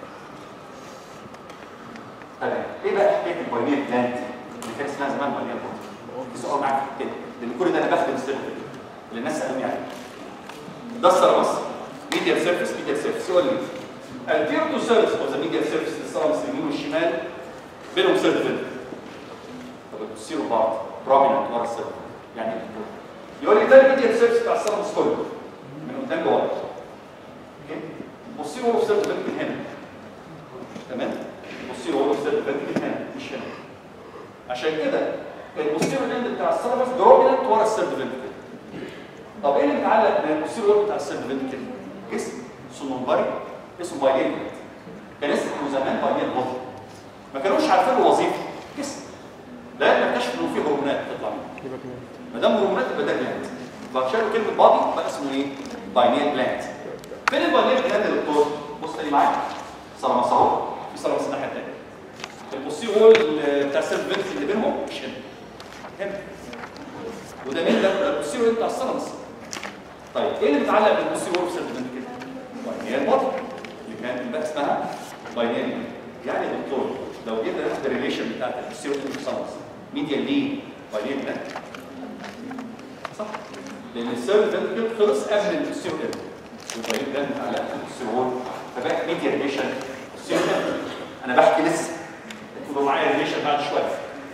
تمام ايه بقى حكايه الباينير بلانت اللي كان اسمها زمان باينير بلانت في سؤال معاك كده لان كل ده انا بخدم السيرفر اللي الناس سالوني عليه ده الثالاموس ميديال سيرفيس ميديال سيرفيس يقول لي التير تو سيرفيس اوف ذا ميديال سيرفيس للثالاموس اليمين والشمال بينهم سيرد فيلم طب بتصيروا بعض بروميننت ورا السيرفر يعني إيه؟ يقول لي ده الميديال سيرفيس بتاع الثالاموس كله من قدام لورا اوكي بصي هو في سيرد فيلم هنا تمام بصي هو في سيرد فيلم هنا مش هنا عشان كده البوستيرو اند بتاع الثالاموس بروميننت ورا السيرد فيلم طب ايه اللي متعلق من البوستيرو بتاع السيرد فيلم كده جسم صنوبري اسمه بايلين كان اسمه زمان بايلين بطل ما كانوش عارفين له وظيفه جسم لان اكتشفوا انه في هرمونات تطلع منه يبقى كده ما دام هرمونات يبقى ده جلاند فشالوا كلمه بادي بقى اسمه ايه؟ باينير جلاند فين الباينير جلاند يا دكتور؟ بص تاني معايا سلامس اهو في سلامس الناحيه الثانيه البصي هو ال- بتاع السيرف فينت اللي بينهم مش هنا هنا وده مين ده؟ ده البصي هو بتاع السلامس طيب ايه اللي متعلق بالبصي هو في السيرف فينت كده؟ باينير بادي اللي كانت بقى اسمها باينير جلاند. يعني يا دكتور لو جينا ناخد الريليشن بتاعت البصي هو والسلامس ميديا ليه باينير جلاند صح لان السيرف فنتركل خلص قبل السيرو ده والباقي ده على السيرول فبقى ميديا ريليشن السيرو ده انا بحكي لسه تبقوا معايا ريليشن بعد شويه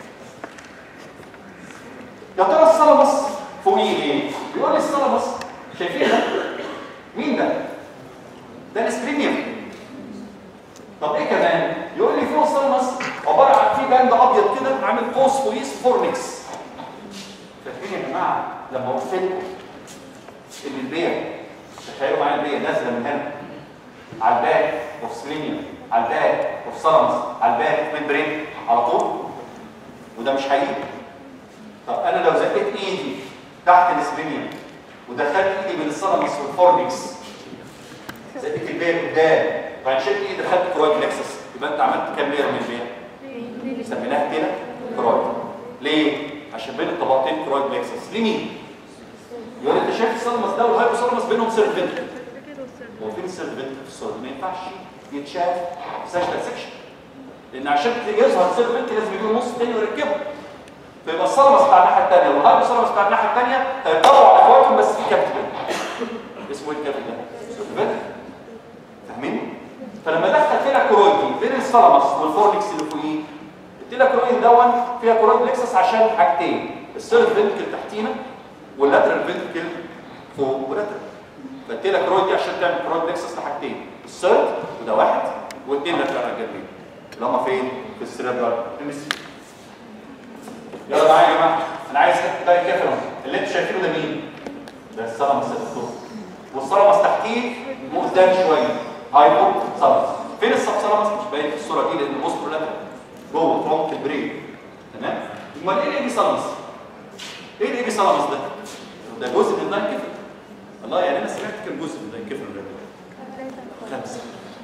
يا ترى الثالاموس فوقيه ايه؟ بيقول لي الثالاموس شايفين ده؟ مين ده؟ ده الاسبرينيوم طب ايه كمان؟ يقول لي فوق الثالاموس عباره عن في باند ابيض كده عامل قوس فوقيه فورنكس فاكرين يا جماعه لما قلت لكم ان البيع تخيلوا معايا البيع نازله من هنا على الباك اوف سلينيوم على الباك اوف سلمس على الباك من برين على طول وده مش حقيقي طب انا لو زقيت ايدي تحت السلينيوم ودخلت ايدي من السلمس والفورنكس زقيت البيع قدام وبعدين شلت ايدي دخلت كرويد نكسس يبقى انت عملت كام لير من البيع؟ سميناها كده كرويد ليه؟ عشان بين الطبقتين كرويد نكسس لمين؟ يقول انت شايف الثالموس ده والهايبوثالاموس بينهم سيرف فنتركل هو فين السيرف فنتركل في الصوره ما ينفعش يتشاف ساشتال سكشن لان عشان يظهر سيرف فنتركل لازم يجيبوا نص تاني ويركبه فيبقى الثالموس بتاع الناحيه الثانيه والهايبوثالاموس بتاع الناحيه الثانيه هيطلعوا على اخواتهم بس في كابت اسمه ايه الكابت ده؟ سيرف فنتركل فاهمين؟ فلما دخل كده كرويدي بين الثالموس والفورنكس اللي فوقيه التيلاكرويد دون فيها كرويد لكسس عشان حاجتين السيرف فنتركل تحتينا واللاترال فنتركل فوق ولاترال فالتيلاكرويد دي عشان تعمل كرويد لكسس لحاجتين السيرد وده واحد واثنين لاترال على الجنبين اللي هم فين؟ في السيربرال هيمسفير يلا معايا يا جماعه انا عايز حته ده كافرون اللي انتوا شايفينه ده مين؟ ده الثالاموس الفوق والثالاموس تحتيه قدام شويه هايبو ثالاموس فين السب ثالاموس مش باين في الصوره دي لان بوسترو لاترال جوه في عمق البرين تمام امال ايه الايبي ثالاموس ايه الايبي ثالاموس ده ده جزء من الدايكفل والله يعني انا سمعت كان جزء من الدايكفل ده خمسه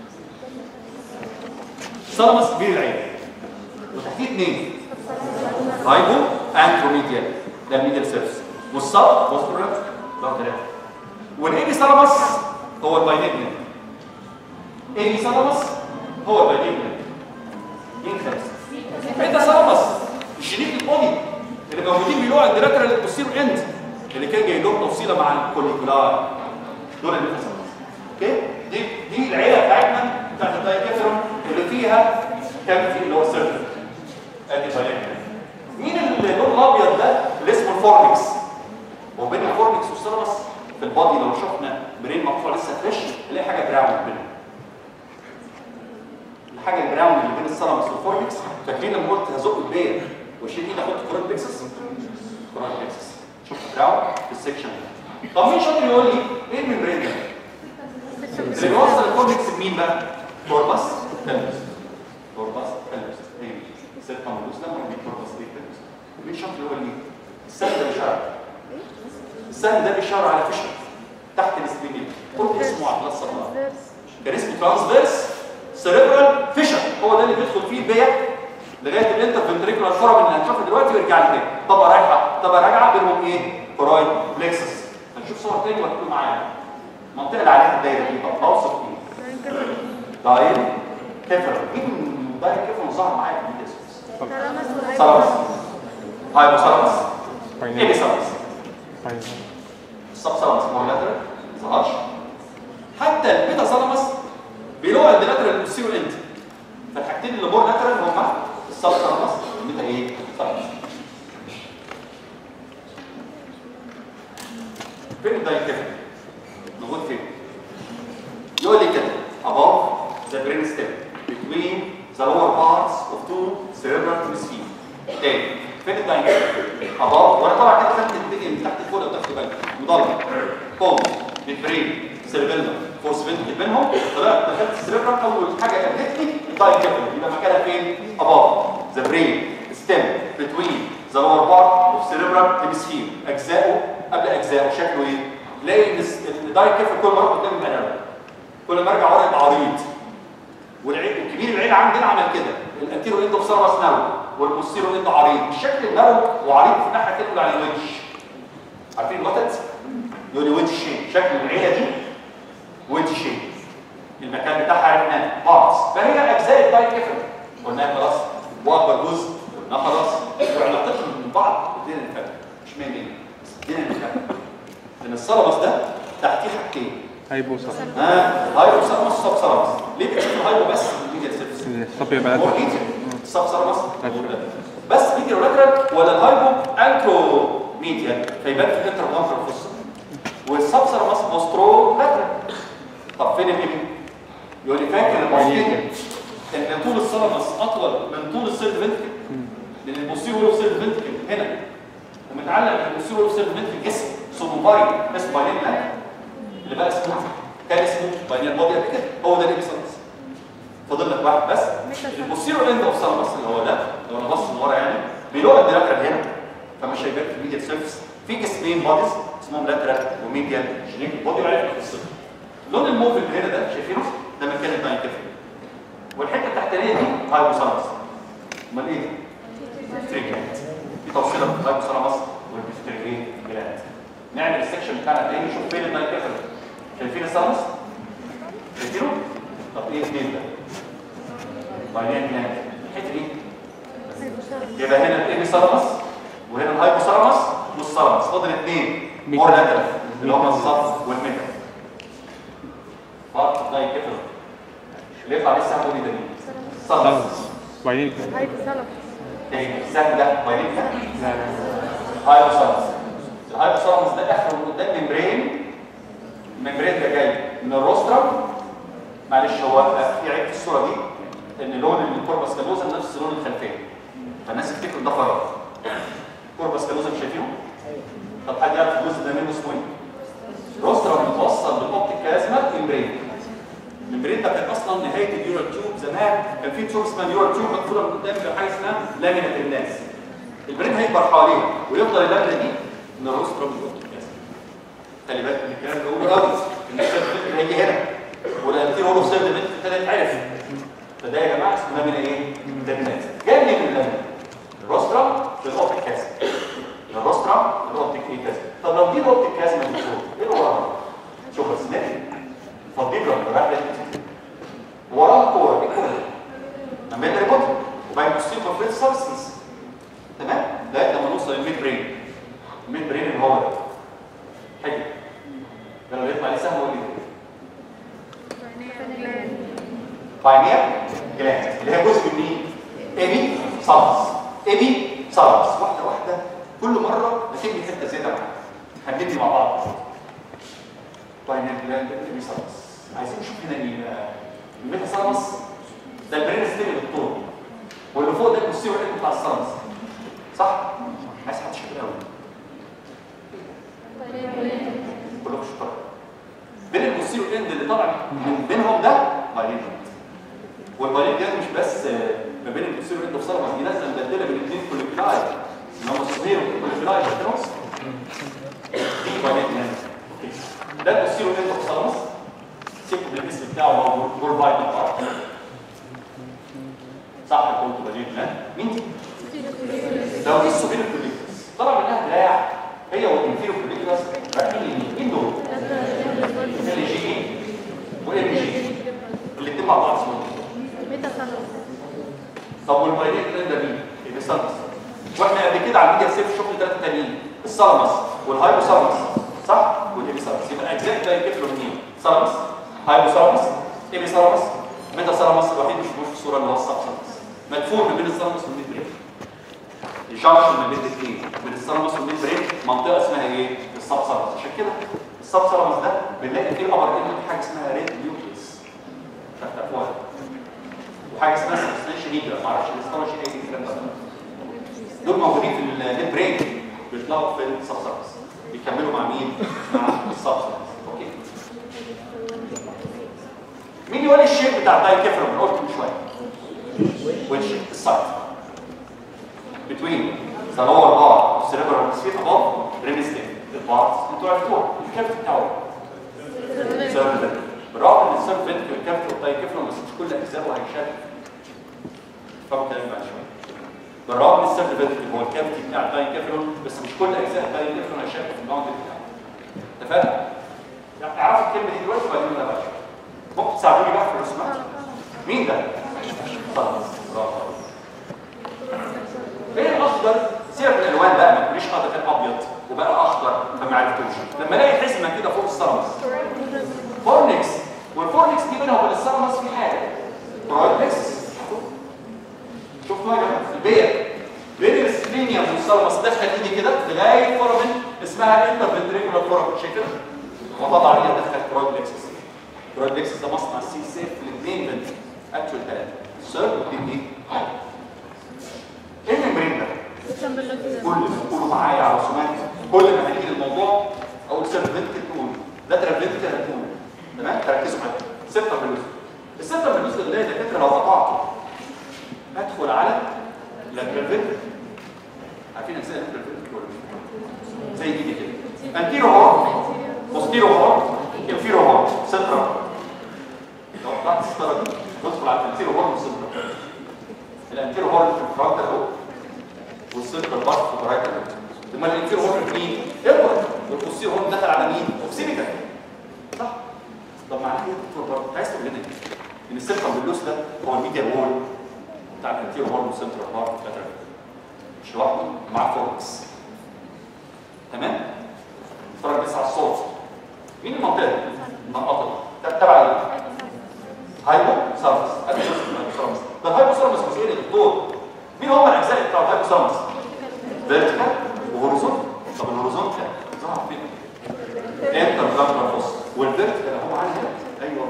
ثالاموس كبير العين وتحتيه اثنين هايبو انتروميديال ده الميديال سيرفس والصب بوسترو لاترال ده ثلاثه والايبي ثالاموس هو الباينيبيال ايبي ثالاموس هو الباينيبيال مين خمسه انت ثالاموس الجينيك البودي اللي موجودين بيلوع عند لاترال بوستيرو اند اللي كان جاي لهم توصيله مع الكوليكولار دول اللي ثالاموس اوكي دي دي العيله بتاعتنا بتاعت الدايكافيرون اللي فيها كام في اللي هو السيرفر ادي باينيبيال مين اللون الابيض ده اللي اسمه الفورنكس وبين الفورنكس والثالاموس في البادي لو شفنا برين مقطوع لسه فريش نلاقي حاجه براون بينهم الحاجه البراون اللي بين الثالاموس والفورنكس فاكرين لما قلت هزق البير واشيل ايدي احط كورات بيكسس كورال بلكسس شوف دراعه في السكشن ده طب مين شاطر يقول لي ايه الممبرين ده؟ اللي بيوصل الكورتكس بمين بقى؟ كوربس تلبس كوربس تلبس ايه ستة ملوس لما دي كوربس دي تلبس مين شاطر يقول لي السهم ده بيشاور السهم ده بيشاور على فيشر تحت السبلين قلت اسمه على البلاس صلاح كان اسمه ترانسفيرس سيريبرال فيشر هو ده اللي بيدخل فيه البيع لغايه الانترفنتريكولار فورم اللي هنشوفه دلوقتي ويرجع لي تاني طبقه رايحه طبقه راجعه بينهم ايه؟ كورايد بلكسس هنشوف صور تاني وهتكونوا معايا المنطقه اللي عليها الدايره دي طب اوصف ايه؟ داير كيفر مين داير كيفر ظهر معايا في الجسم؟ سلامس هايبوثالامس ايه سلامس؟ السب سلامس مورلاترال ما ظهرش حتى البيتا سلامس بيلوع الدلاترال والسيرو انت فالحاجتين اللي مور لاترال هما السب سلامس والبيتا ايه؟ سلامس فين الدايكيفر؟ موجود فين؟ يقول لي كده above the brain stem between the lower parts of two cerebral hemisphere تاني فين الدايكيفر؟ above وانا طبعا كده خدت الدنيا من تحت لفوق لو تاخدوا بالك مضلع بوم بالبرين سيربيلم فورس فينتكل بينهم طلعت دخلت السيربرال اول حاجه قابلتني الدايكيفر يبقى مكانها فين؟ above the brain stem between the lower part of cerebral hemisphere اجزائه قبل اجزائه شكله ايه؟ تلاقي ان الدايكيفر كل مره قدام العنب كل ما ارجع ورا يبقى عريض والعين الكبير العين عندنا عمل كده الانتيرو اندو بسرعه نارو والبوستيرو اندو عريض الشكل النارو وعريض في الناحيه كده على الوجه عارفين الوتد يقول لي ويدج شيب شكل العيله دي ويدج شيب المكان بتاعها عرفناه بارتس فهي اجزاء الدايكيفر قلناها خلاص واكبر جزء قلناه خلاص وعلاقتهم من بعض الدنيا اللي فاتت مش مين مين بس الدنيا اللي فاتت لان السلبس ده تحتيه حاجتين هايبو صح ها هايبو سلمس وسب سلمس ليه بتشوف الهايبو بس الميديا سيرفيس الصبي بقى هو ايدي السب سلمس بس ميديا ولاترال ولا الهايبو انكرو ميديا فيبان في الانتر وانتر فوس والسب سلمس موسترو لاترال طب فين الهيمي يقول لي فاكر المصريين ان طول السلمس اطول من طول السيرد فنتكل لان البوستيريور لوب سيرد فنتكل هنا ومتعلق بالبوستيريور لوب سيرد فنتكل جسم سوبوفاري اسمه باينين بلاك اللي بقى اسمه كان اسمه باينير بودي قبل كده هو ده الابيسنس فاضل لك واحد بس البوستيريور اند اوف سالمس اللي هو ده لو انا بص من ورا يعني بيلوع الدراكر هنا فمش هيبان في الميديال سيرفيس في جسمين بوديز اسمهم لاترال وميديال جينيك بودي وعرفنا قصته اللون الموف اللي هنا ده شايفينه ده مكان الدايكيفر والحته التحتانيه دي هايبوثالامس امال ايه؟ ستريجلانت في توصيله بين الهايبوثالامس والبيستريجلانت جلاند نعمل السكشن بتاعنا تاني نشوف فين الدايكيفر شايفين الثالامس؟ شايفينه؟ طب ايه اثنين ده؟ باينين جلاند الحته دي يبقى هنا الابيثالامس وهنا الهايبوثالامس والثالامس فاضل اثنين مور لاترال اللي هم الصف والميتا بارت دايكيفر اللي يطلع لسه هقول ده مين؟ الثالامس بعدين تاني السهم ده باينين جلاند لا لا هايبوثالامس الهايبوثالامس ده اخره من قدام ممبرين الممبرين ده جاي من الروسترم معلش هو في عيب في الصوره دي ان لون الكوربس كالوزا نفس لون الخلفيه فالناس تفتكر ده فراغ كوربس كالوزا مش شايفينه؟ طب حد يعرف الجزء ده منه اسمه ايه؟ روسترم متوصل بالاوبتيك كازما ممبرين الممبرين ده كان اصلا نهايه النيورال تيوب زمان كان في تيوب اسمها نيورال تيوب مقفوله من قدام بحاجه اسمها لامينه الناس البرين هيكبر حواليه ويفضل اللامينه دي من الروسترم بالاوبتيك كازما خلي بالك من الكلام اللي بقوله قوي ان الشيء هيجي هنا والانتيرو هولو سيرد بنت ابتدت تعرف فده يا جماعه اسمه لامينه ايه؟ لامينات جاي من اللامينه الروسترم بالاوبتيك كازما الروسترم بالاوبتيك ايه كازما طب لو دي الاوبتيك كازما دي فوق ايه اللي وراها؟ شوف اسمها فالديبرا راح وراها كوره ايه كوره؟ لما يبقى ريبوت وبعدين بوستير كونفليت سبستنس تمام؟ لغايه لما نوصل للميد برين الميد برين اللي هو ده حلو ده لو يطلع لي سهم قول لي باينير جلاند اللي هي جزء من مين؟ ايبي سالس ايبي سالس واحده واحده كل مره بتبني حته زياده معاها هنبني مع بعض باينير جلاند ايبي سالس عايزين نشوف هنا ايه بقى الميتا سالس ده البرين ستيل بالطول واللي فوق ده البوستيريور اند بتاع السالس صح؟ عايز حد شاطر قوي كلكم شطار بين البوستيريور اند اللي طالع من بينهم ده بايلين والبايلين ده مش بس آه، ما بين البوستيريور اند وصلها دي نازله مبدله بين الاثنين كوليكولاي اللي هم الصغير والكوليكولاي فاكرهم؟ دي بايلين هنا ده البوستيريور اند وصلها سيبكم بالاسم بتاعه موجود جول بايلين بارت صح قلت بايلين هنا مين دي؟ لو دي السوبيريور كوليكولاس طلع منها دراع هي والانفيريور كوليكولاس رايحين يمين مين دول؟ ال جي وال جي الاثنين مع بعض اسمهم طب والمايلين ده مين؟ البيسالمس واحنا قبل كده عاملين سيف شغل ثلاثه تانيين السالمس والهايبوثالامس صح؟ والابيثالمس يبقى اجزاء ده يكفلوا منين؟ سالمس هايبوثالامس ابيثالمس ميتاثالامس الوحيد مش موجود في الصوره اللي هو السبثالامس مدفون ما بين الثالامس والميدبرين الجنكشن ما بين الاثنين بين الثالامس والميدبرين منطقه اسمها ايه؟ السبثالامس عشان كده السبثالامس ده بنلاقي فيه الابر اند حاجه اسمها ريد نيوكليس مش هتعرفوها وحاجه اسمها سبستانشال نيجرا ما اعرفش الاستراتيجي ايه الكلام ده دول موجودين في الهيد برين بيطلعوا في السبسبس بيكملوا مع مين؟ مع السبسبس اوكي مين يقول لي الشيب بتاع الدايكيفرم اللي قلت من شويه which is site between the lower bar of cerebral hemisphere above brainstem the parts انتوا عرفتوها الكبت بتاعه سيرفنت بالرغم ان السيرفنت الكبت والدايكيفرم بس مش كل اجزائه هيشارك فاهم كلام بعد شويه بالرغم من السيرف فينتركل هو الكافيتي بتاع الدايكافرون بس مش كل اجزاء الدايكافرون هيشاركوا في الباوند بتاعه اتفقنا؟ يعني اعرفوا الكلمه دي دلوقتي وبعدين نقولها بعد شويه ممكن تساعدوني بقى في الرسومات مين ده؟ خلاص برافو ليه الاخضر سيبك من الالوان بقى ما تقوليش اه ده كان ابيض وبقى اخضر فما عرفتوش لما الاقي حزمه كده فوق السلمس فورنكس والفورنكس دي بينها وبين السلمس في حاجه برويدكس شوفوا يا جماعه البيت بين السلينيوم والسلمس دخل ايدي كده لغايه فورمن اسمها الانترفنتريكولار فورمن شايف وطبعا هي دخلت برويدكس برويدكس ده مصنع سي سيف الاثنين بنت اكشوال ثلاثه السيرف دي ايه؟ ايه الممبرين ده؟ كل قولوا معايا على رسومات كل ما هنيجي للموضوع اول سيرف بنت تقول ده تربنت هتقول تمام تركزوا معايا سته بلوز السته بلوز ده يا دكاتره لو قطعته ادخل على لاترال فينتركل عارفين اجزاء اللاترال فينتركل ولا مش؟ زي دي كده انتيرو هورن بوستيرو هورن انفيرو هورن سنترال لو قطعت الستاره دي تدخل على الانتيرو هورن والسنترال الانتيرو هورن في الفرونتال اهو والسنترال بارت في الرايت امال الانتيرو هورن في مين؟ ابر والبوستيرو هورن دخل على مين؟ اوكسيميكال صح طب معناها ايه دكتور برضه عايز تقول لنا ايه؟ ان السنترال باللوس ده هو الميديا وول بتاع الانتيرو هورن والسنترال بارت لاترال مش لوحده مع فوركس تمام؟ اتفرج بس على الصوت مين المنطقه دي؟ المنطقه دي ده تبع ايه؟ هايبو سيرفس ادي جزء من الهايبو سيرفس ده الهايبو سيرفس جزئين يا دكتور مين هم الاجزاء بتاع الهايبو سيرفس؟ فيرتيكال وهوريزونتال طب الهوريزونتال ظهر فين؟ انتر جامبر فوس والفيرتيكال هو عندي هنا ايوه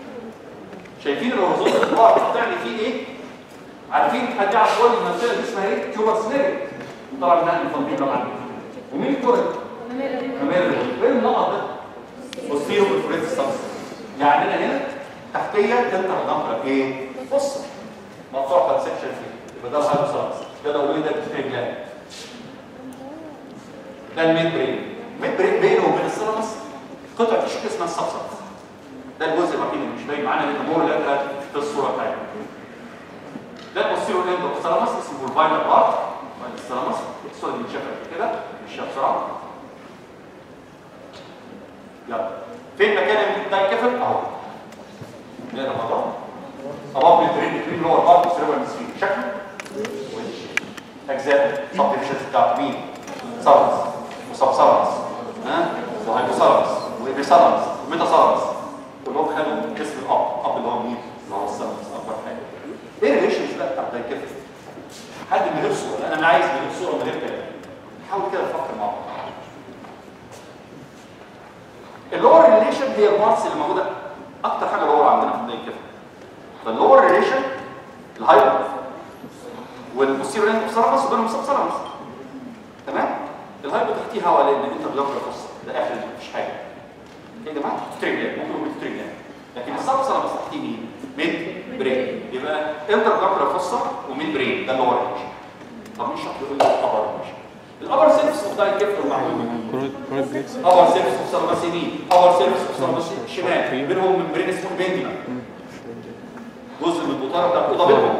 شايفين الهوريزونتال اللي هو بتعني فيه ايه؟ عارفين حد يعرف كل المنطقه دي اسمها ايه؟ تيوبر سنيري طبعا ده الفضيل طبعا ومين الكورة؟ ممر فين النقط ده؟ بصيروا بالفريد سبس يعني انا هنا تحتيه تنتر جامبر ايه؟ بص مقطوع كات سكشن فيه يبقى ده الهايبو سبس ده لو ايه ده بتفرق جامد ده الميد برين الميد برين بينه وبين السيرمس قطعه تشكيل اسمها السبسط ده الجزء الوحيد اللي مش باين معانا لان مور لقى في الصوره بتاعتنا ده البوستيرو اند اوف السيرمس اسمه الفاينل بارت السيرمس الصوره دي متشافه كده مش بسرعه يلا فين مكان الدايكافل اهو ده الموضوع اباب البرين البرين لور بارت والسيرمس شكله اجزاء سب ديفيشنز بتاعت مين؟ سالمس وسب سالمس ها وهايبوسالمس وابيسالمس وميتاسالمس كلهم خدوا اسم الاب اب اللي هو مين؟ اللي هو السالمس اكبر حاجه ايه الريليشنز بقى بتاع الدايكافل؟ حد من غير صوره انا عايز من غير صوره من غير كلام حاول كده نفكر مع بعض اللور ريليشن هي البارتس اللي موجوده اكتر حاجه لور عندنا في الدايكافل فاللور ريليشن الهايبر والبوستيريور اند سيرفس وبينهم سب سيرفس تمام الهايبو تحتيه هواء لان انت بلوكر فص ده اخر مفيش حاجه يا جماعه تريجر ممكن يقول تريجر لكن الصلصه لما تحتيه مين؟ ميد برين يبقى انتر بلوكر فصه وميد برين ده اللي هو الرينج طب مش شكله يقول لي الابر ماشي الابر سيرفس اوف داين كيف معلوم كرويد كرويد بليكس ابر سيرفس اوف سلمس يمين ابر سيرفس اوف سلمس شمال بينهم ممبرين اسمه بينديما جزء من البطانه بتاع الاوضه بينهم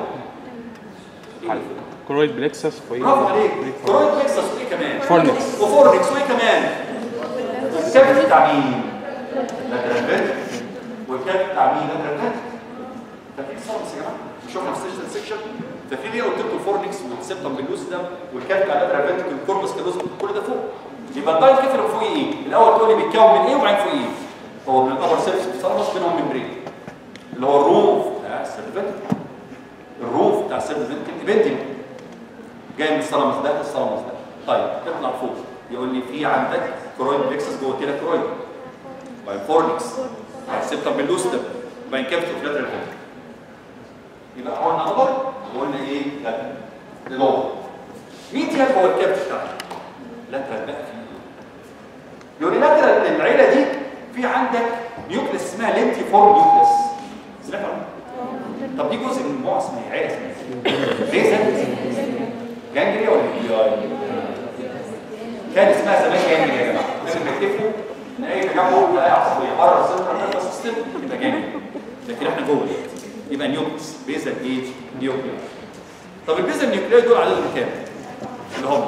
كرويد بليكسس فوق برافو عليك كرويد بلكسس وايه كمان؟ فورنكس. وفورنكس وايه كمان؟ والكابت بتاع مين؟ لاترال فيت والكابت بتاع مين؟ لاترال فيت فاكرين صارمس يا جماعه؟ شفنا في سيشن سيكشن فاكرين ايه قلت لكم الفورنكس والسيبتم باللوسيدم والكابت بتاع لاترال فيت والكوربس كالوزم كل ده فوق يبقى الداين كيفر فوق ايه؟ الاول تقول لي بيتكون من ايه وبعدين فوق ايه؟ هو من الابر سيرفس بيتصرف بينهم ممبرين اللي هو الروف بتاع السيرفنت الروف بتاع السيرفنت بنتي جاي من السلمس ده السلمس ده طيب اطلع فوق يقول لي في عندك كرويد بلكسس جوه كده كرويد وبعدين فورنكس وبعدين سيبتم باللوستم وبعدين كابت اوف لاترال فيت يبقى قلنا ابر وقلنا ايه لاترال لور ميديال هو الكابت بتاعنا لاترال بقى في يقول لي لاترال العيله دي في عندك نيوكليس اسمها لينتي فورم نيوكليس سمعت عنها؟ طب دي جزء من مجموعه اسمها إيه؟ عيله اسمها إيه؟ ليه جانجريا ولا بي اي؟ كان اسمها زمان جانجريا يا جماعه لازم تكتفوا ان اي تجمع تلاقي عصبيه بره السنترال نيرفس سيستم يبقى جانجريا لكن احنا جوه يبقى نيوكليس بيزل ايج نيوكليا طب البيزل النيوكليا دول عددهم كام؟ اللي هم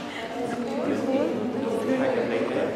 حاجه قليله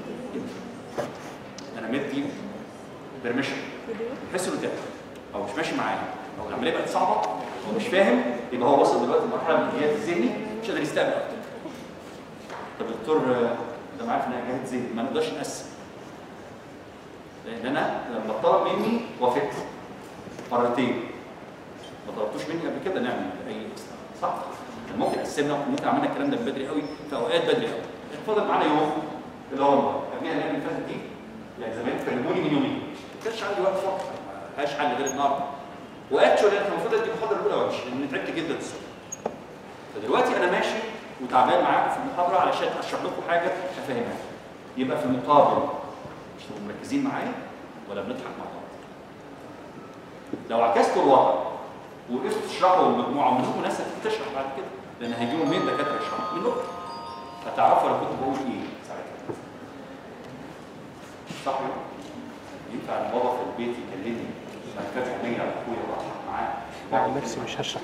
انا مدي برميشن بحس انه تعب او مش ماشي معايا او العمليه بقت صعبه هو مش فاهم يبقى هو وصل دلوقتي لمرحله من الجهاز الذهني مش قادر يستقبل اكتر طب الدكتور آه، ده معايا ان جهاز ذهني ما نقدرش نقسم لان انا لما طلب مني وافقت مرتين ما طلبتوش مني قبل كده نعمل اي إصلاح. صح كان ممكن قسمنا ممكن عملنا الكلام ده من بدري قوي في اوقات بدري قوي فضل معانا يوم اللي هو النهارده قبلها الايام اللي فاتت دي يعني زمان كلموني من يومين ما كانش عندي وقت فقط ما لهاش حل غير النهارده واكشولي انا كان المفروض ادي المحاضره الاولى وامشي لان تعبت جدا الصبح فدلوقتي انا ماشي وتعبان معاكم في المحاضره علشان اشرح لكم حاجه افهمها يبقى في المقابل مش تبقوا مركزين معايا ولا بنضحك مع بعض لو عكستوا الوضع وقفتوا تشرحوا المجموعه ومنكم ناس هتشرح بعد كده لان هيجيبوا مين دكاتره يشرحوا منكم هتعرفوا انا كنت بقول ايه ساعتها صح ولا لا؟ ينفع ان بابا في البيت يكلمني بعد كده عينيا على اخويا واضحك معاه مع نفسي مش هشرح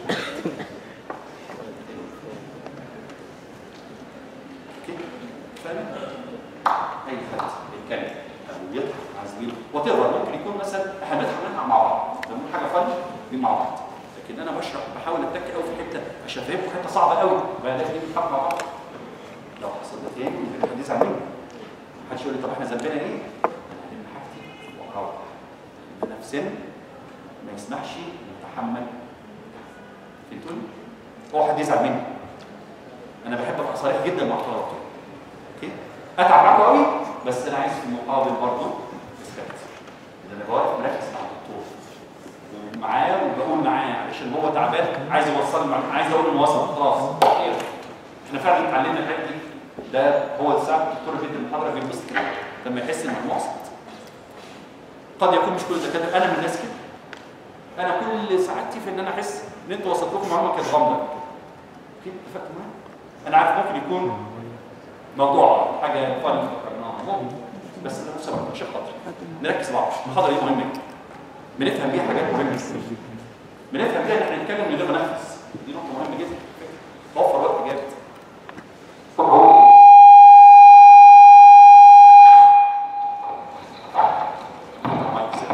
اوكي فاهم اي حد بيتكلم او بيضحك مع زميله وات ممكن يكون مثلا احنا بنضحك نضحك مع بعض بنقول حاجه فن دي مع بعض لكن انا بشرح بحاول اتك قوي في حته عشان افهمكم حته صعبه قوي بعد كده نضحك مع بعض لو حصل ده تاني يبقى حد يزعل مني محدش يقول لي طب احنا ذنبنا ايه؟ انا هلم حاجتي واروح نفسنا ما يسمحش نتحمل فهمتوني؟ هو حد يزعل مني انا بحب ابقى صريح جدا مع طلبتي اوكي اتعب معاكم قوي بس انا عايز في المقابل برضه ريسبكت ان انا واقف مركز مع الدكتور ومعاه وبقول معاه علشان هو تعبان عايز يوصل المعلومه عايز اقول انه وصل خلاص خير. احنا فعلا اتعلمنا الحاجه دي ده هو ساعه الدكتور بيدي المحاضره بينبسط كده لما يحس ان المعلومه وصلت قد يكون مش كل الدكاتره انا من الناس كده انا كل سعادتي في ان انا احس ان انتوا وصلت لكم معلومه كانت غامضه اوكي اتفقت معايا انا عارف ممكن يكون موضوع حاجه فن فكرناها ممكن بس انا نفسي ما عشان خاطر نركز مع بعض المحاضره دي مهمه جدا بنفهم بيها حاجات مهمه جدا بنفهم بيها ان احنا نتكلم من غير ما ننفذ دي نقطه مهمه جدا توفر وقت جامد طب هو مايك سيت.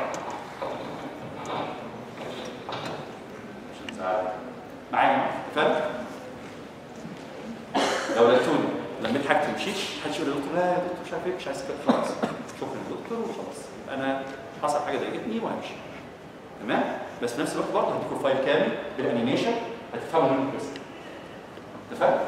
مش هنزعل. معايا يا جماعه فاهم لو لقيتوني لميت حاجتي ومشيت محدش يقول لي دكتور لا يا دكتور مش عارف ايه مش عايز كده خلاص شكرا للدكتور وخلاص يبقى انا حصل حاجه ضايقتني وهمشي تمام بس في نفس الوقت برضه هديكم فايل كامل بالانيميشن هتفهموا منه بس اتفقنا؟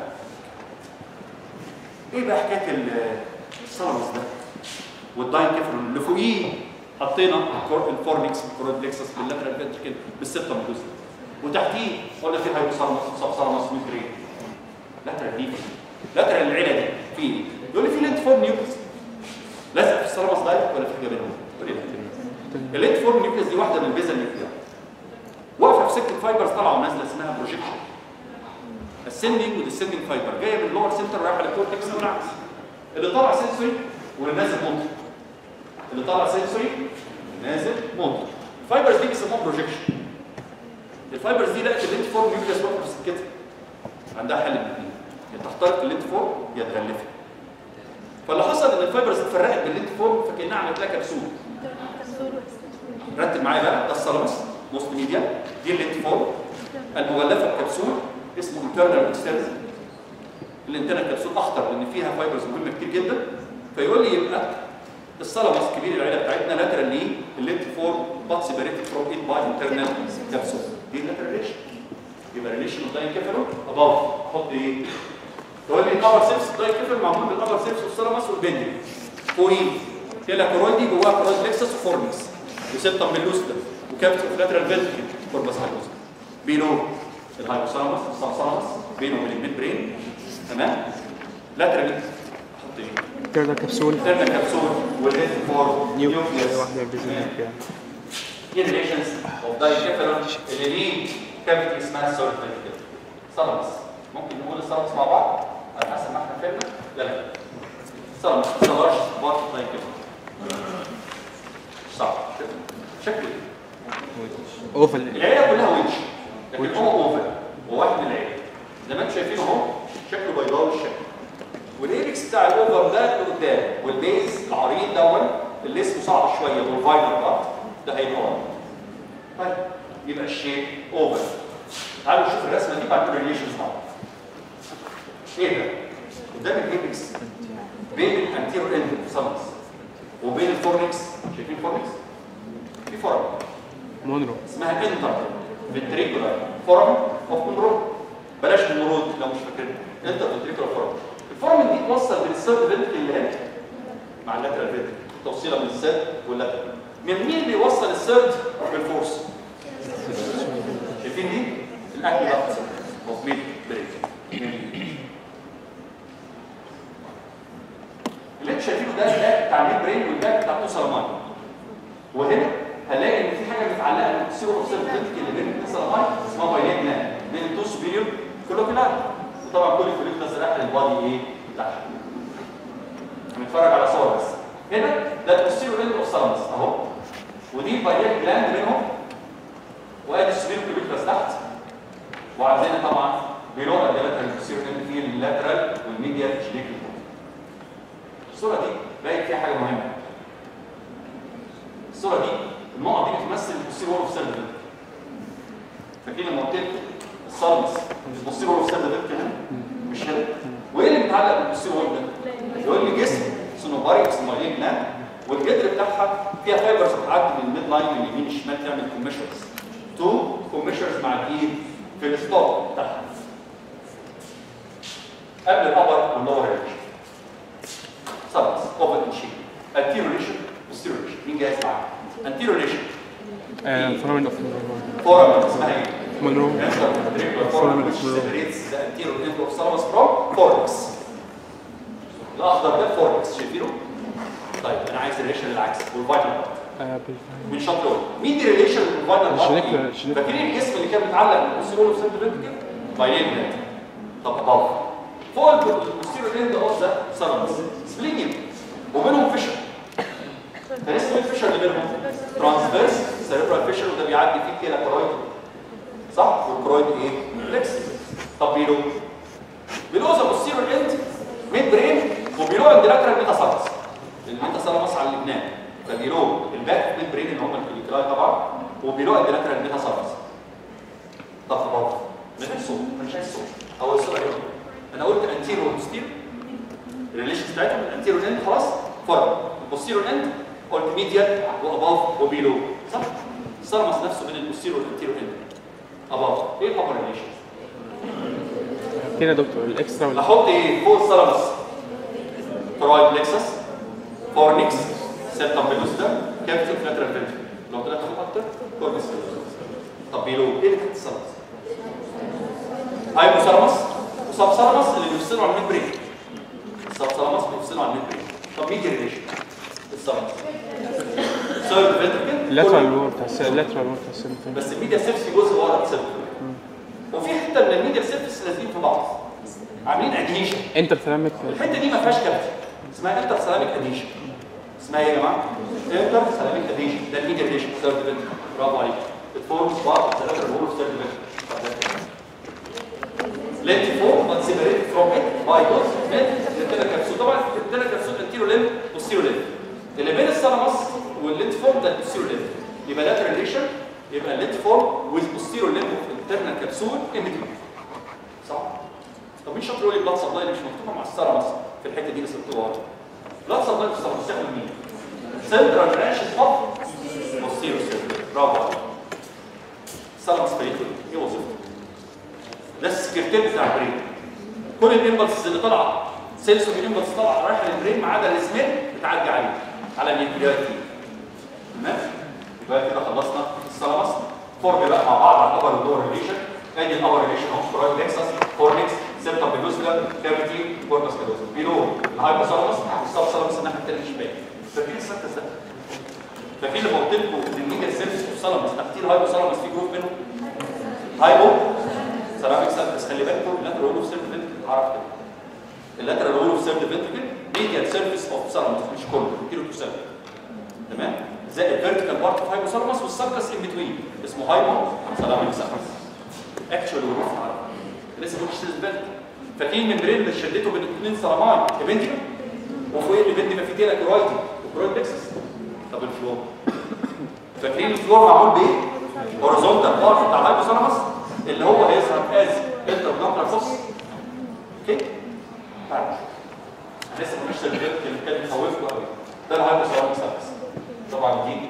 ايه بقى حكايه ال- السلمس ده والداين كيفر اللي فوقيه حطينا الكور- الفورنكس الكورودلكسس باللاترال فنتركل بالسبتم جزء وتحتيه قلنا في هايبوثالاموس وسبثالاموس ميدرين لاترال ليف لاترال العيله دي في ايه؟ يقول لي في لينت فورم نيوكليس لازق في الثالاموس دايركت ولا في حاجه بينهم؟ يقول لي لا اللينت فورم نيوكليس دي واحده من البيزل نيوكليا واقفه في سكه فايبرز طالعه ونازله اسمها بروجيكشن السندنج والديسندنج فايبر جايه من اللور سنتر رايحه للكورتكس والعكس اللي طالع سنسوري واللي نازل موتور اللي طالع سنسوري نازل موتور الفايبرز دي بيسموها بروجيكشن الفايبرز دي لقت اللينت فورم نيوكليس واقفه في سكتها عندها حل من الاثنين يا تخترق اللينت فورم يا تغلفها فاللي حصل ان الفايبرز اتفرقت باللينت فورم فكانها عملت لها كبسول رتب معايا بقى ده الثالاموس موست ميديا دي اللينت فورم المغلفه بكبسول اسمه انترنال اكسترنال الانترنال كبسول اخطر لان فيها فايبرز مهمه كتير جدا فيقول لي يبقى الثالاموس كبير العيله بتاعتنا لاترال ليه اللينت فورم بات سيبريتد فروم ايت باي انترنال كبسول دي لاترال ريليشن يبقى ريليشن اوف داينكيفالو اباف احط ايه؟ تقول لي الابر سيبس داينكيفالو معمول بالابر سيبس والثالاموس والبندل فوقيه تيلا كورويدي جواها كورويد ليكسس وفورنكس وسيبتم باللوستا وكابتن لاترال فينتريكل كوربس هايبوس بينو الهايبوثالاموس الثالاموس بينه وبين الميد برين تمام لاترال احط ايه؟ كده كبسول ترنا كبسول والهيد فور نيوكليس واحده بيزل دي ريليشنز اوف دايكيفالون اللي ليه كافيتي اسمها السوليد دايكيفالون ثالاموس ممكن نقول الثالاموس مع بعض على حسب ما احنا فهمنا لا لا ثالاموس ثالاموس بارت دايكيفالون صح شكله اوفل العيله كلها ويتش لكن هو اوفل هو واحد من العيله زي ما انتم شايفينه اهو شكله بيضاوي الشكل والايبكس بتاع الاوفر ده اللي قدام والبيز العريض دون اللي اسمه صعب شويه والفاينل بارت ده هيبقى ورا. طيب يبقى الشيب اوفر تعالوا نشوف الرسمه دي بعد الريليشنز مع بعض ايه ده؟ قدام الايبكس بين الانتيرو اند سامس وبين الفورنكس شايفين الفورنكس؟ في فورم مونرو اسمها انتر فنتريكولار فورم اوف مونرو بلاش مونرود لو مش فاكرين انتر فنتريكولار فورم الفورم دي توصل من السيرد فنتريكل اللي هنا مع اللاترال فنتريكل توصيله من السيرد واللاترال من مين بيوصل السيرد بالفورس شايفين دي الاكل ده اوف ميد بريك اللي انتوا شايفينه ده ده بتاع الميد برين والباك بتاع السلمان وهنا هنلاقي ان في حاجه متعلقه بالسيرو اوف سيرفنتك اللي بين الاثنين سلمان اسمها بايلين جلاند بين التو سوبيريور كولوكيولار وطبعا كل كوليكولاس رايح للبادي ايه بتاعها هنتفرج على صور بس هنا ده السيرو اند اوف سلمس اهو ودي البايلين جلاند بينهم وادي السوبيريور كوليكولاس تحت وعندنا طبعا بيلون اللاترال السيرو اند فيه اللاترال والميديال جليكال الصوره دي باين فيها حاجه مهمه الصوره دي النقط دي بتمثل البوستير وول اوف سيرفر فاكرين لما قلت لكم السالمس البوستير وول اوف سيرفر هنا مش هنا وايه اللي متعلق بالبوستير وول ده؟ يقول لي جسم سونوباري اسمه جلاند والجدر بتاعها فيها فايبرز بتعدي من الميد لاين من اليمين الشمال تعمل كوميشرز تو كوميشرز مع الايد في الستوب بتاعها قبل الابر واللور ريليشن سبس اوفر ان شيب انتيروليشن وستيروليشن مين جاهز معايا انتيروليشن فورمن اوف فورم اسمها ايه مونرو فورم which separates the anterior end of thalamus from fornix الاخضر ده فورنكس شايفينه طيب انا عايز الريليشن العكس والفايتال بارت من شط لون مين دي ريليشن والفايتال بارت الشنيك- إيه؟ الشنيك. فاكرين الجسم اللي كان متعلق بالبوستيريور اوف سيرفر كده بايلين جلاند طب اباف فوق البوستيريور اند اوف ذا ثالاموس سبلينيوم وبينهم فيشر فاسمه ايه الفيشر اللي بينهم؟ ترانسفيرس سيريبرال فيشر وده بيعدي فيه كده كرويد صح؟ والكرويد ايه؟ فليكس طب بيلو بيلو ذا بوستيريور اند ميد برين وبيلو عند لاترال ميتا سالمس الميتا سالمس على اللبنان فبيلو الباك ميد برين اللي هم الكليكلاي طبعا وبيلو عند لاترال ميتا سالمس طب برضه من غير صوت انا مش عايز صوت اول الصوره ايه؟ انا قلت انتيرو وبوستيريور الريليشن بتاعتهم الانتيرو اند خلاص فرق البوستيرو اند قلت ميديال واباف وبيلو صح الثالاموس نفسه بين البوستيرو والانتيرو اند اباف ايه الابر ريليشن فين يا دكتور الاكسترا ولا احط ايه فوق الثالاموس كرويد بلكسس فورنكس سيبتم بلوستا كابيتال فلاترال فنتر لو طلعت فوق اكتر كوربس طب بيلو ايه اللي تحت الثالاموس هايبوثالاموس والسب سلامس اللي بيفصلوا عن الميد برين السب سلامس بيفصلوا عن الميد برين طب مين ريليشن السلامس سيرد فينتركل اللاترال وور بتاع الس- اللاترال وور بتاع السيرفر بس الميديا سيرفس في جزء ورا السيرفس وفي حته من الميديا سيرفس لازقين في بعض عاملين ادهيشن انتر ثلاميك الحته دي ما فيهاش كابتن اسمها انتر سيراميك ادهيشن اسمها ايه يا جماعه؟ انتر سيراميك ادهيشن ده الميديا ريليشن سيرد فينتركل برافو عليك بتفورم بعض ثلاثه الهول في سيرد فينتركل lentiform but separated from it by dots من التلا كبسول طبعا التلا كبسول انتيرو ليم بوستيرو ليم اللي بين الثالاموس واللينتيفورم ده البوستيرو ليم يبقى ده ريليشن يبقى اللينتيفورم والبوستيرو ليم الانترنال كبسول ان بتوين صح؟ طب مين شاطر يقول لي بلاد سبلاي اللي مش مكتوبه مع الثالاموس في الحته دي بس مكتوبه ورا بلاد سبلاي في الثالاموس بتستخدم مين؟ سنترال برانشز اوف بوستيرو سيرفر برافو عليك الثالاموس بريتو ايه وظيفته؟ ده السكرتير بتاع البرين كل الامبلس اللي طالعه سيلسون الامبلس طالعه رايحه للبرين ما عدا الاسمين بتعدي عليه على النيوكليات دي تمام يبقى كده خلصنا الثالاموس فورم بقى مع بعض على الابر واللور ريليشن ادي الابر ريليشن اهو كورويد نكسس كورنكس سيبتم بيجوسكولار كافيتي كورنس كالوزا بيلو الهايبوثالاموس والسب ثالاموس الناحيه الثانيه الشمال فاكرين السكتس ده فاكرين لما قلت لكم ان الميديا سيرفيس اوف ثالاموس تحتيه الهايبوثالاموس في جروب منهم هايبو سيراميك سيرف بس خلي بالكم اللاترال وول اوف سيرف فينتركل عارف كده اللاترال وول اوف سيرف فينتركل ميديال سيرفيس اوف سيراميك مش كله كيلو تو سيرف تمام زائد الفيرتيكال بارت اوف هايبوثالاموس والسبكس ان بتوين اسمه هايبو سيراميك سيرفيس اكشوال وول لسه ما قلتش البنت فاكرين ممبرين اللي شدته بين اثنين سلاماي ابنتيوم وفوق الابنتيوم في تيلا كرويدي وكرويد بيكسس طب الفلور فاكرين الفلور معمول بايه؟ هوريزونتال بارت بتاع الهايبوثالاموس اللي هو هيظهر از انتربلانتر فوس اوكي تعالوا لسه ما فيش الفيرت اللي كان مخوفكم قوي ده الهايبوثالاموس سيرفيس طبعا دي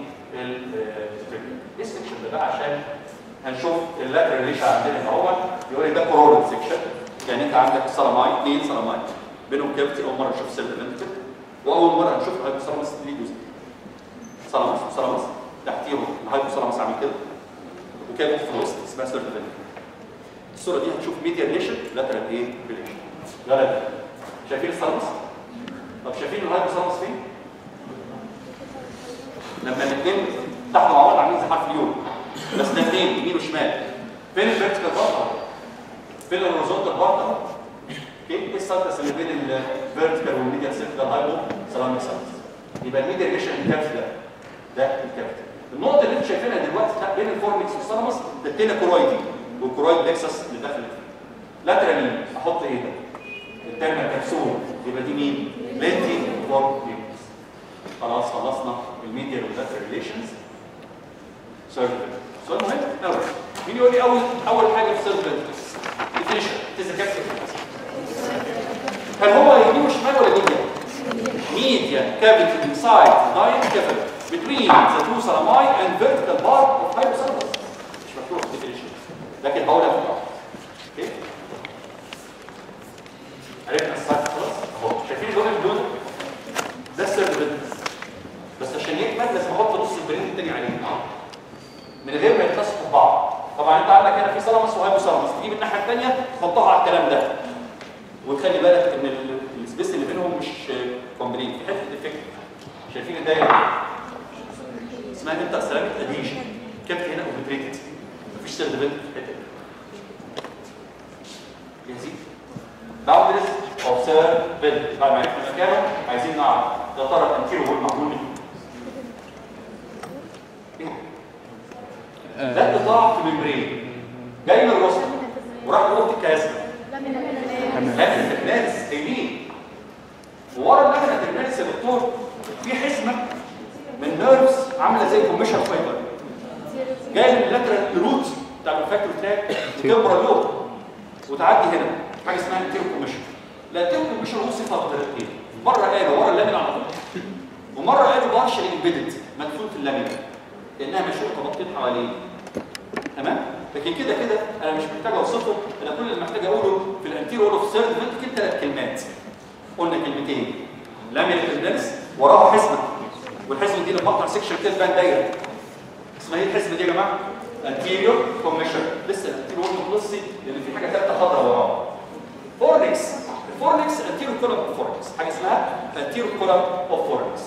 الفكره ايه السكشن ده بقى عشان هنشوف اللاترال ريشة عندنا الاول يقول لي ده كورونال سكشن يعني انت عندك سلاماي اثنين سلاماي بينهم كافيتي اول مره نشوف سيل فينتكل واول مره نشوف الهايبوثالاموس ليه جزء سلاموس وسلاموس تحتيهم الهايبوثالاموس عامل كده وكام في الوسط اسمها سيل فينتكل الصوره دي هتشوف ميديا ريليشن لاترال ايه ريليشن لا لا شايفين الثالاموس طب شايفين الهايبوثالاموس فين لما الاثنين تحت مع بعض عاملين زي حرف اليوم بس ده اثنين يمين وشمال فين الفيرتيكال بارت اهو فين الهوريزونتال بارت اهو اوكي ايه السالكس اللي بين الفيرتيكال والميديال سيركل هايبو سيراميك سالكس يبقى الميديا ريليشن الكابس ده ده الكابس النقطه اللي انتوا شايفينها دلوقتي لا بين الفورمكس والثالاموس ده التينا كورويدي والكورويد نكسس اللي داخل فيه لاترالي احط ايه ده؟ التيرمال كبسول يبقى دي مين؟ لينتي فور لينكس خلاص خلصنا الميديا واللاترال ريليشنز سيرفر سؤال مهم قوي مين يقول لي اول اول حاجه في سيرفر ديفينيشن تيزا كابسول هل هو يمين وشمال ولا ميديا؟ ميديا كافيتي انسايد داين كافيتي between the two salami and vertical bar of hypothalamus مش مكتوب في الديفينيشن لكن هقولها في الأول اوكي عرفنا السايد خلاص اهو شايفين اللون دول ده السيرفر بس عشان يكمل لازم احط نص البرين التاني عليه من غير ما يلتصقوا ببعض طبعا انت عندك هنا في سلامس وهايبوثالاموس تجيب الناحيه الثانيه تحطها على الكلام ده وتخلي بالك ان ال- السبيس اللي بينهم مش كومبليت في حته الفكر شايفين الدايره دي؟ اسمها انت سيراميك اديشن كابت هنا اوبتريتد مفيش سيل ديفلوبمنت في الحته دي جاهزين؟ باوندريز اوف سيرفل بعد ما عرفنا مكانه عايزين نعرف يا ترى الانتيرو هو المعمول منه ايه ده قطاع في ممبرين جاي من الرسم وراح لنقطه الكازما لكن الناس قايلين وورا اللجنه الناس يا دكتور في حزمه من نيرفز عامله زي كوميشن فايبر جاي من اللاترال روت بتاع الفاكتور تراك تمبرال لوب وتعدي هنا حاجه اسمها التيرو كوميشن لا التيرو كوميشن له صفه بطريقتين مره قالوا ورا اللامين على طول ومره قالوا بارشل امبيدد مدفون في اللامين لانها مشهوره طبقتين حواليه تمام لكن كده كده انا مش محتاج اوصفه انا كل اللي محتاج اقوله في الانتيرو اوف سيرد فينتكل ثلاث كلمات قلنا كلمتين لامين تندنس وراها حزمه والحزمه دي لما اقطع سكشن كده تبان دايره اسمها ايه الحزمه دي يا جماعه؟ انتيريور كوميشن لسه الانتيريور ما خلصش لان في حاجه ثالثه خضراء وراها فوق الانتيرو كولم اوف فورنكس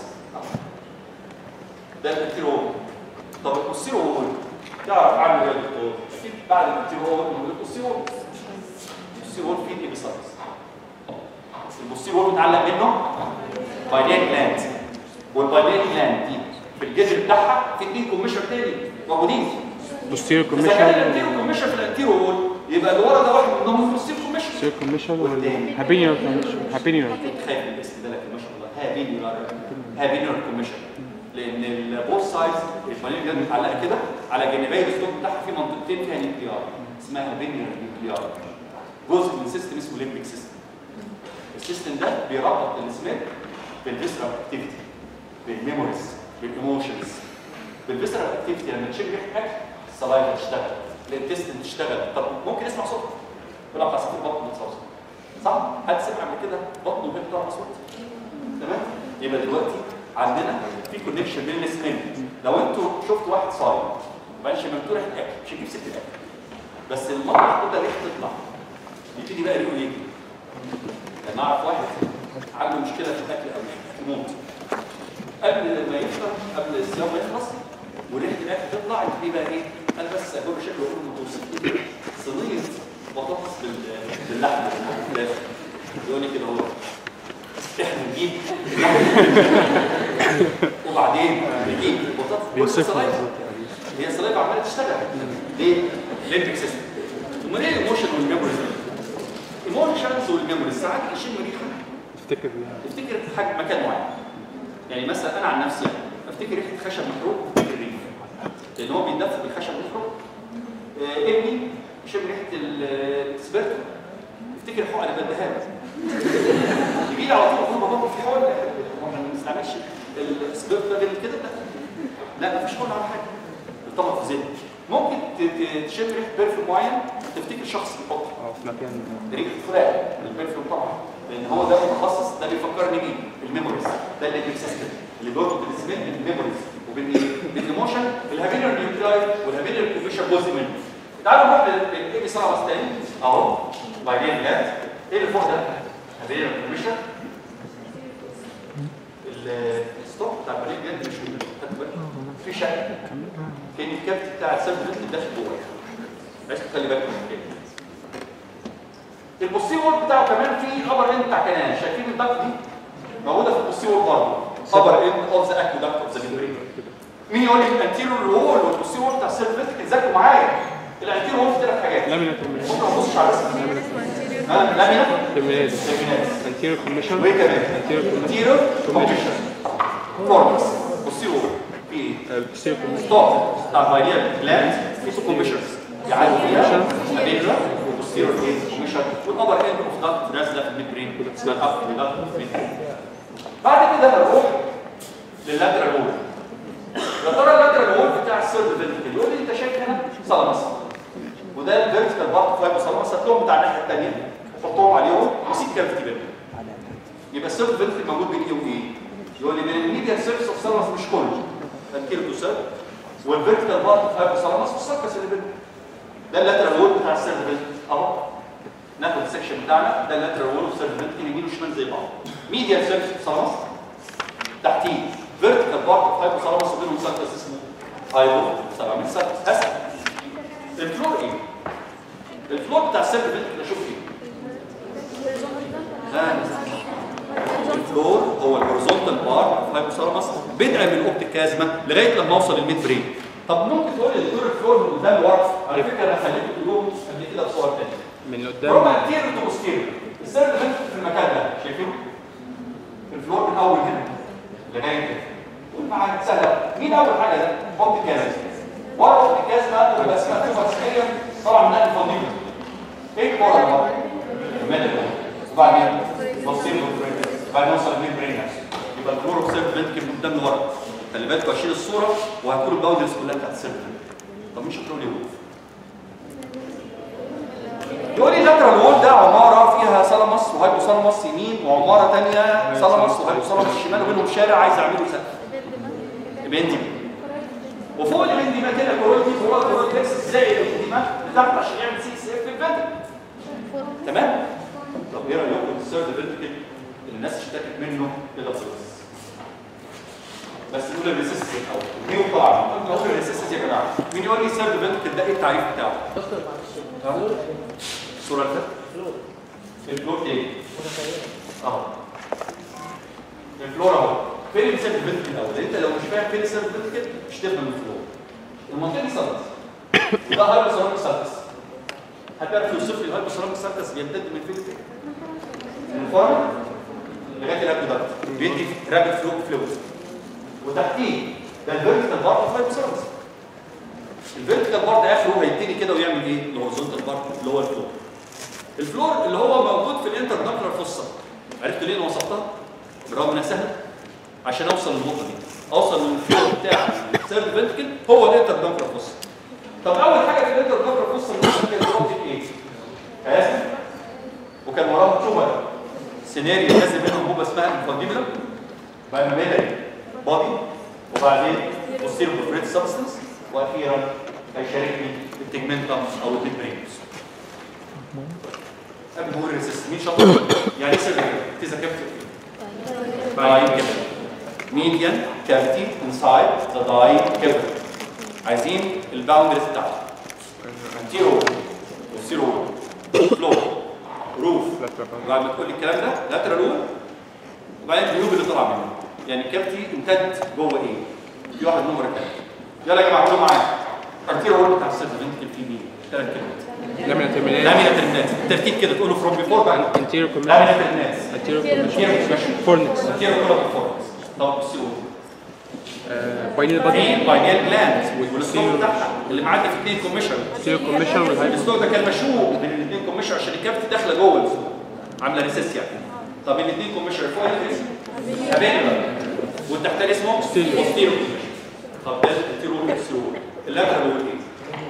ده الانتيرو وول طب البوستيرو وول تعرف عنه ايه يا دكتور؟ اكيد بعد الانتيرو وول موجود البوستيرو وول البوستيرو وول فيه ايبيسايتس البوستيرو وول متعلق منه باينير جلاند والباينير جلاند دي في الجذر بتاعها في اثنين كوميشر تاني موجودين posterior اذا كان commission الانتيرو كوميشر في الانتيرو وول يبقى اللي ورا ده واحد منهم البوستيرو كوميشر posterior commission والتاني. والhabenular commission habenular انت خايف من الاسم ده لكن ما شاء الله هابينيولار هابينيولار كوميشن لان البوث سايدز الفانيل جلاند متعلقه كده على جانبي الستوك بتاعها في منطقتين فيها نيوكليار اسمها هابينيولار نيوكليار جزء من سيستم اسمه ليمبيك سيستم السيستم ده بيربط السميث بالفيسرال اكتيفيتي بالميموريز بالايموشنز بالفيسرال اكتيفيتي لما تشم ريحه اكل السلايفا تشتغل الانتستين تشتغل طب ممكن اسمع صوت يقول لك عصافير بطن بتصوص صح؟ حد سمع قبل كده بطنه بيطلع اصوات تمام؟ يبقى دلوقتي عندنا في كونكشن بين الاسمين لو انتوا شفتوا واحد صايم وبعدين شممتوا ريحه اكل مش هيجيب سكه الاكل بس المطبخ كده ريحه تطلع يبتدي بقى ريقه يجري لما اعرف واحد عنده مشكله في الاكل او يموت قبل ما يفطر قبل الصيام ما يخلص وريحه الاكل تطلع يبتدي بقى ايه؟ انا بس اقول شكله اقول متوسط صينيه بطاطس بال- باللحمه والفراخ يقول لي كده هو احنا نجيب وبعدين نجيب البطاطس كل بيوصفها الصلايف. بالظبط هي الصلايف عماله تشتغل ليه؟ ليمبيك سيستم امال ايه الايموشن والميموريز؟ الايموشنز والميموريز ساعات يشم ريحه افتكر بيها افتكر حاجه مكان معين يعني مثلا انا عن نفسي يعني افتكر ريحه خشب محروق افتكر ريحه لان هو بيتدفى بالخشب المحروق آه ابني يشم ريحه ال- السبرتو يفتكر حقن انا بديها له يجي لي على طول اقول بابا في حقن هو احنا ما بنستعملش السبرتو ده غير كده لا لا مفيش حقن على حاجه طبعا في ذهنك ممكن ت- ت- تشم ريحه بيرفيوم معين تفتكر شخص بيحطه اه في مكان ريحه فلان البرفيوم طبعا لان هو ده متخصص ده بيفكرني بيه الميموريز ده اللي سيستم اللي بيربط الاسمين بالميموريز وبين ايه؟ بالايموشن الهابيلر نيوكلاي والهابيلر كوميشن جزء منه تعالوا نروح للاي بي سلامس تاني اهو بعدين جات ايه اللي فوق ده؟ هابيلر كوميشن الستوك بتاع البريد جد مش موجود خدت بالك؟ في شكل كان الكابت بتاع السيرفر داخل جوه عايز تخلي بالك من كده البوستيرور بتاعه كمان فيه الابر اند بتاع كنان شايفين الدكت دي موجوده في البوستيرور برضه ابر اند اوف ذا اكويدكت اوف ذا ميمبرين مين يقول لي الانتيرور وول والبوستيرور بتاع السيرفيتك ذاكروا معايا الانتيرور وول في ثلاث حاجات لامينا ترمينال ممكن ما تبصش على الرسم ها لامينا ترمينال لامينات anterior commission وايه كمان anterior commission انتيرور كومبيشن فورمس بوستيرور في ايه posterior commission ستوب بتاع بايلير جلاند في تو كوميشنز يعالوا فيها ادينرا وبوستيرور ايه كوميشن والابر اند اوف داكت نازله في الميد برين اسمها الاب داكت في الميد برين بعد كده هنروح لللاترال وول يا ترى اللاترال وول بتاع السيرد فينتكل يقول لي انت شايف هنا سلامس وده الفيرتيكال بارت فايبر سلامس هتلاقيهم بتاع الناحيه الثانيه حطهم عليهم وسيب كافيتي بينهم يبقى السيرد فينتكل موجود بين ايه وايه؟ يقول لي بين الميديال سيرفيس اوف سلامس مش كله الكيلو سيرف والفيرتيكال بارت فايبر سلامس والسيرفيس اللي بينهم ده اللاترال وول بتاع السيرد فينتكل اهو ناخد السكشن بتاعنا ده اللاترال وول والسيرد فينتكل يمين وشمال زي بعض ميديال سيرفيس اوف سلامس تحتيه فيرتيكال بارت فايبر سلامس وبينهم سيرفيس اسمه هايبو سلامس سيرفيس اسهل الفلور ايه؟ الفلور بتاع السيرد فينتكل اشوف ايه؟ ها الفلور هو الهوريزونتال بار اوف هايبوثالاموس بدءا من الاوبتيكازما لغايه لما اوصل للميد برين طب ممكن تقول لي الدور الفلور من قدام لورا على فكره انا خليته تقولهم قبل كده بصور تانيه من فروم قدام انتيريور تو بوستيريور السيرد فينتكل في المكان ده شايفينه؟ الفلور من اول هنا لغايه كده والمعاد سهله مين اول حاجه ده؟ اوبتيكازما ورا اوبتيكازما بيبقى اسمها توفا سكيليوم طبعا من الفضيله ايه ورا بقى؟ الميدل وبعدين بصير بعدين نوصل للميد برين نفسه يبقى الفلور اوف سيرف فينتكل من قدام لورا خلي بالكوا اشيل الصوره وهتكون الباوندرز كلها بتاعت السيرف طب مش هتقول لي هو يقول لي لاترال وول ده عماره فيها سلمس وهايبوثالاموس يمين وعماره ثانيه سلمس وهايبوثالاموس شمال وبينهم شارع عايز اعمله سقف بندي وفوق البنديما كده كورولتي فوق الكورولتكس زي البنديما لتحت عشان يعمل سي اس اف في الفنتكل تمام طب ايه رايكم في الثيرد فينتكل الناس اشتكت منه كده خلص بس نقول الريسيسس الاول دي طبعا نقول الريسيسس يا جماعه مين يقول لي سيرد فنتكل ده ايه التعريف بتاعه؟ دكتور معلش الصوره اللي فاتت الفلور تاني اهو الفلور اهو فين السيرد فنتكل الاول انت لو مش فاهم فين السيرد فنتكل مش تفهم الفلور المنطقه دي سلس وده هايبوثالاميك سلس هتعرف يوصف لي الهايبوثالاميك سلس بيمتد من فين لفين؟ من الفارم لغايه الابدكت بيدي رابid فلو فلويد وتحتيه ده الفيرتيكال بارت اوف هايبوثالاميك الفيرتيكال بارت اخره هيبتدي كده ويعمل ايه؟ الهورزونتال بارت اللي هو الفلور الفلور اللي هو موجود في الانترنابلر فوسا عرفت ليه انا وصفتها؟ بالرغم انها سهله عشان اوصل للنقطه دي اوصل من الفلور بتاع الثيرد فيرتيكال هو الانترنابلر فوسا طب اول حاجه في الانترنابلر فوسا كانت نقطه ايه؟ اسف وكان وراها تومر سيناريو لازم منهم هو اسمها انفانديبلم بعد ما ميلري بودي وبعدين بوستيرو بريت سبستنس واخيرا هيشاركني التجمنتم او الديبرينز قبل ما اقول الريسيست مين شاطر يعني ايه سيرفر تيزا كابتن باين كده ميديان كافيتي انسايد ذا داي كده عايزين الباوندرز بتاعته انتيرو وسيرو فلور روف بعد ما تقول لي الكلام ده لاترال روف وبعدين الجيوب اللي طلع منه يعني الكافيتي امتد جوه ايه؟ في واحد نمره كام؟ يلا يا جماعه قولوا معايا انتيرو رول بتاع السيرفر في مين؟ ثلاث كلمات لامينا ترمينال لامينا الناس الترتيب كده تقوله فروم بيفور بقى انتيريور كوميشن لامينا الناس انتيريور انتيرو كوميشن كوميشن فورنكس انتيرو كولر بيرفورمانس طب بصوا باينيل بادي في باينيال جلاند والسلوك بتاعها اللي معدي في اثنين كوميشن انتيريور كوميشن والهايبر السلوك ده كان مشوق بين الاثنين كوميشن عشان الكبت داخله جوه السلوك عامله ريسيس يعني طب الاثنين كوميشن فوق الاسم ابينولا والتحتاني اسمه بوستيرو طب ده الانتيرو والسلوك اللاترال هو ايه؟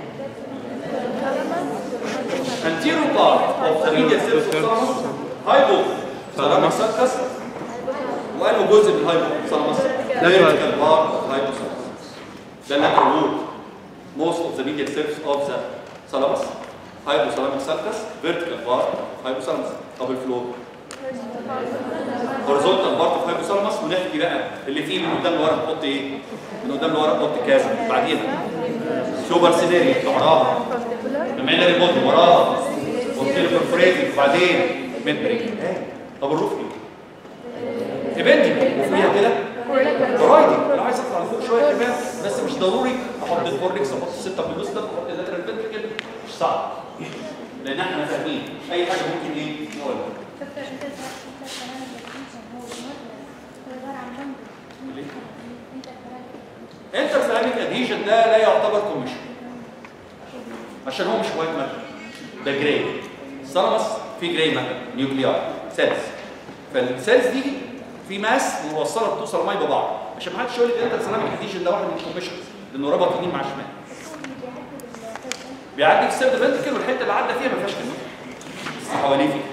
anterior part of the medial surface of thalamus hypo thalamus sulcus وانه جزء من الهايبو thalamus vertical part of hypothalamus ده lateral wall most of the medial surface of the thalamus hypothalamic sulcus vertical part of hypothalamus طب الفلور horizontal part of hypothalamus ونحكي بقى اللي فيه من قدام لورا نحط ايه؟ من قدام لورا نحط كذا بعديها سوبر سيناريو وراها بمعنى ريموت وراها وكيل برفوريتنج وبعدين ميد بريك طب الروف ايه؟ ايبندي وفيها كده فرايدي لو عايز اطلع لفوق شويه كمان بس مش ضروري احط الفورنكس احط السته بالوسط احط اللاترال فنتركل مش صعب لان احنا فاهمين اي حاجه ممكن ايه نقول انتر سيراميك ادهيجن ده لا يعتبر كوميشن عشان هو مش وايت ماتر ده جراي الثالاموس فيه جراي ماتر نيوكليار سيلز فالسيلز دي في ماس موصله بتوصل الميه ببعض عشان ما حدش يقول لي ده انتر سيراميك ادهيجن ده واحد من الكوميشن لانه ربط يمين مع شمال بيعدي في السيرد فنتكل والحته اللي عدى فيها ما فيهاش كده بس حواليه فيه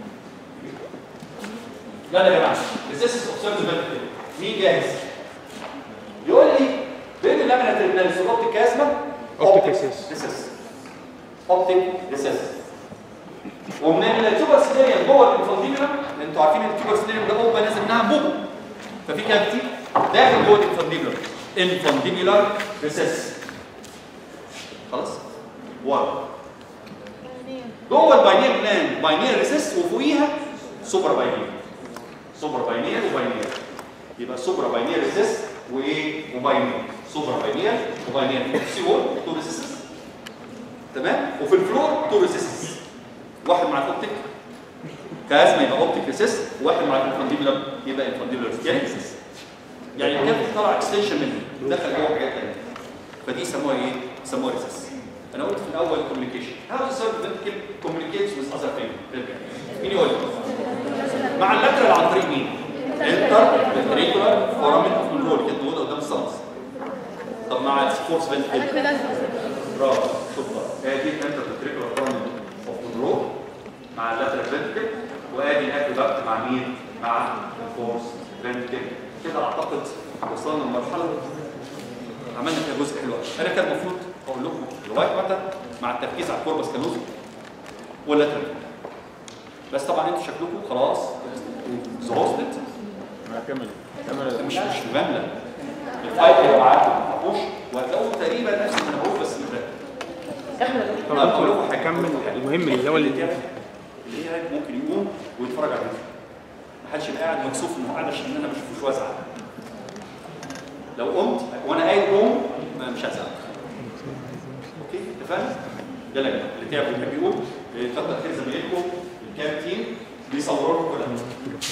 يلا يا جماعه ريسيسس اوف سيرد فنتكل مين جاهز؟ يقول لي بين اللامينا ترميناليس والاوبتيك ازمه Optic recess. ريسيس اوبتيك ريسيس ومن التوبر سيليريم جوه الانفانديبولم انتوا عارفين ان التوبر سيليريم ده قبه نازل منها بوبو ففي كافيتي داخل جوه الانفانديبولم انفانديبولار ريسيس خلاص ورا جوه الباينير بلان باينير ريسيس وفوقيها سوبر باينير سوبر باينير وباينير يبقى سوبر باينير ريسيس وايه وباينير سوبر باينير وباينير سي وول تو ريسيسز تمام وفي الفلور تو ريسيسز واحد مع الاوبتيك كازما يبقى اوبتيك ريسيس وواحد مع الانفانديبولم يبقى انفانديبولار يعني ريسيس يعني الكاب طلع اكستنشن منه دخل جوه حاجات ثانيه فدي يسموها ايه؟ يسموها ريسيس انا قلت في الاول كوميونيكيشن هاو ذا سيرف فينتكل كوميونيكيتس وذ اذر ثينج مين يقول لي؟ مع اللاترال عن طريق مين؟ انتر فنتريكولار فورامين اوف مونرول كانت موجوده قدام السلس طب مع السبورتس فنتكل برافو شكرا ادي انتر فنتريكولار فورامين اوف مونرول مع اللاترال فنتكل وادي الاكوباكت مع مين؟ مع الفورس فنتكل كده اعتقد وصلنا لمرحله عملنا فيها جزء حلو قوي. انا كان المفروض اقول لكم لغايه متى مع التركيز على الكوربس كالوزي واللاترال بس طبعا انتوا شكلكم خلاص exhausted كمل كمل مش مش مبالغ الفايت هيبقى معاكم هتحوش وهتلاقوا تقريبا نفس اللي هو بس مبالغ طبعا أقول لكم حاجة. هكمل المهم اللي هو اللي اللي هي ممكن يقوم ويتفرج على الفيديو محدش يبقى قاعد مكسوف انه قاعد عشان انا ما اشوفوش وازعل لو قمت وانا قايل قوم ما- مش هزعل اوكي اتفقنا؟ يلا يا جماعه اللي تعب ويحب يقول كتر خير زمايلكم الكابتن بيصوروا لكم كل ده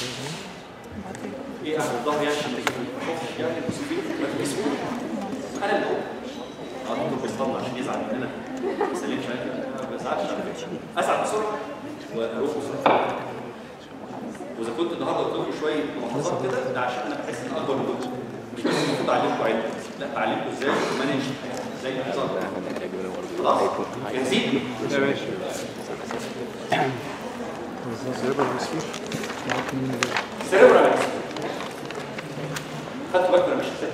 ايه اهل الظهر يعني عشان تجيبوا الخوف يعني المسؤولين ما تلبسوش انا اللي قلت اه الدكتور بيصطدم عشان يزعل مننا ما يسلمش علينا ما بزعلش على فكره اسعد بسرعه واروح بسرعه واذا كنت النهارده قلت لكم شويه ملاحظات كده ده عشان انا بحس ان اكبر منكم مش بس المفروض اعلمكم علم لا بعلمكم ازاي مانج ازاي نحصل خلاص جاهزين؟ يا باشا سيريبرال خدت بالك انا مش ازاي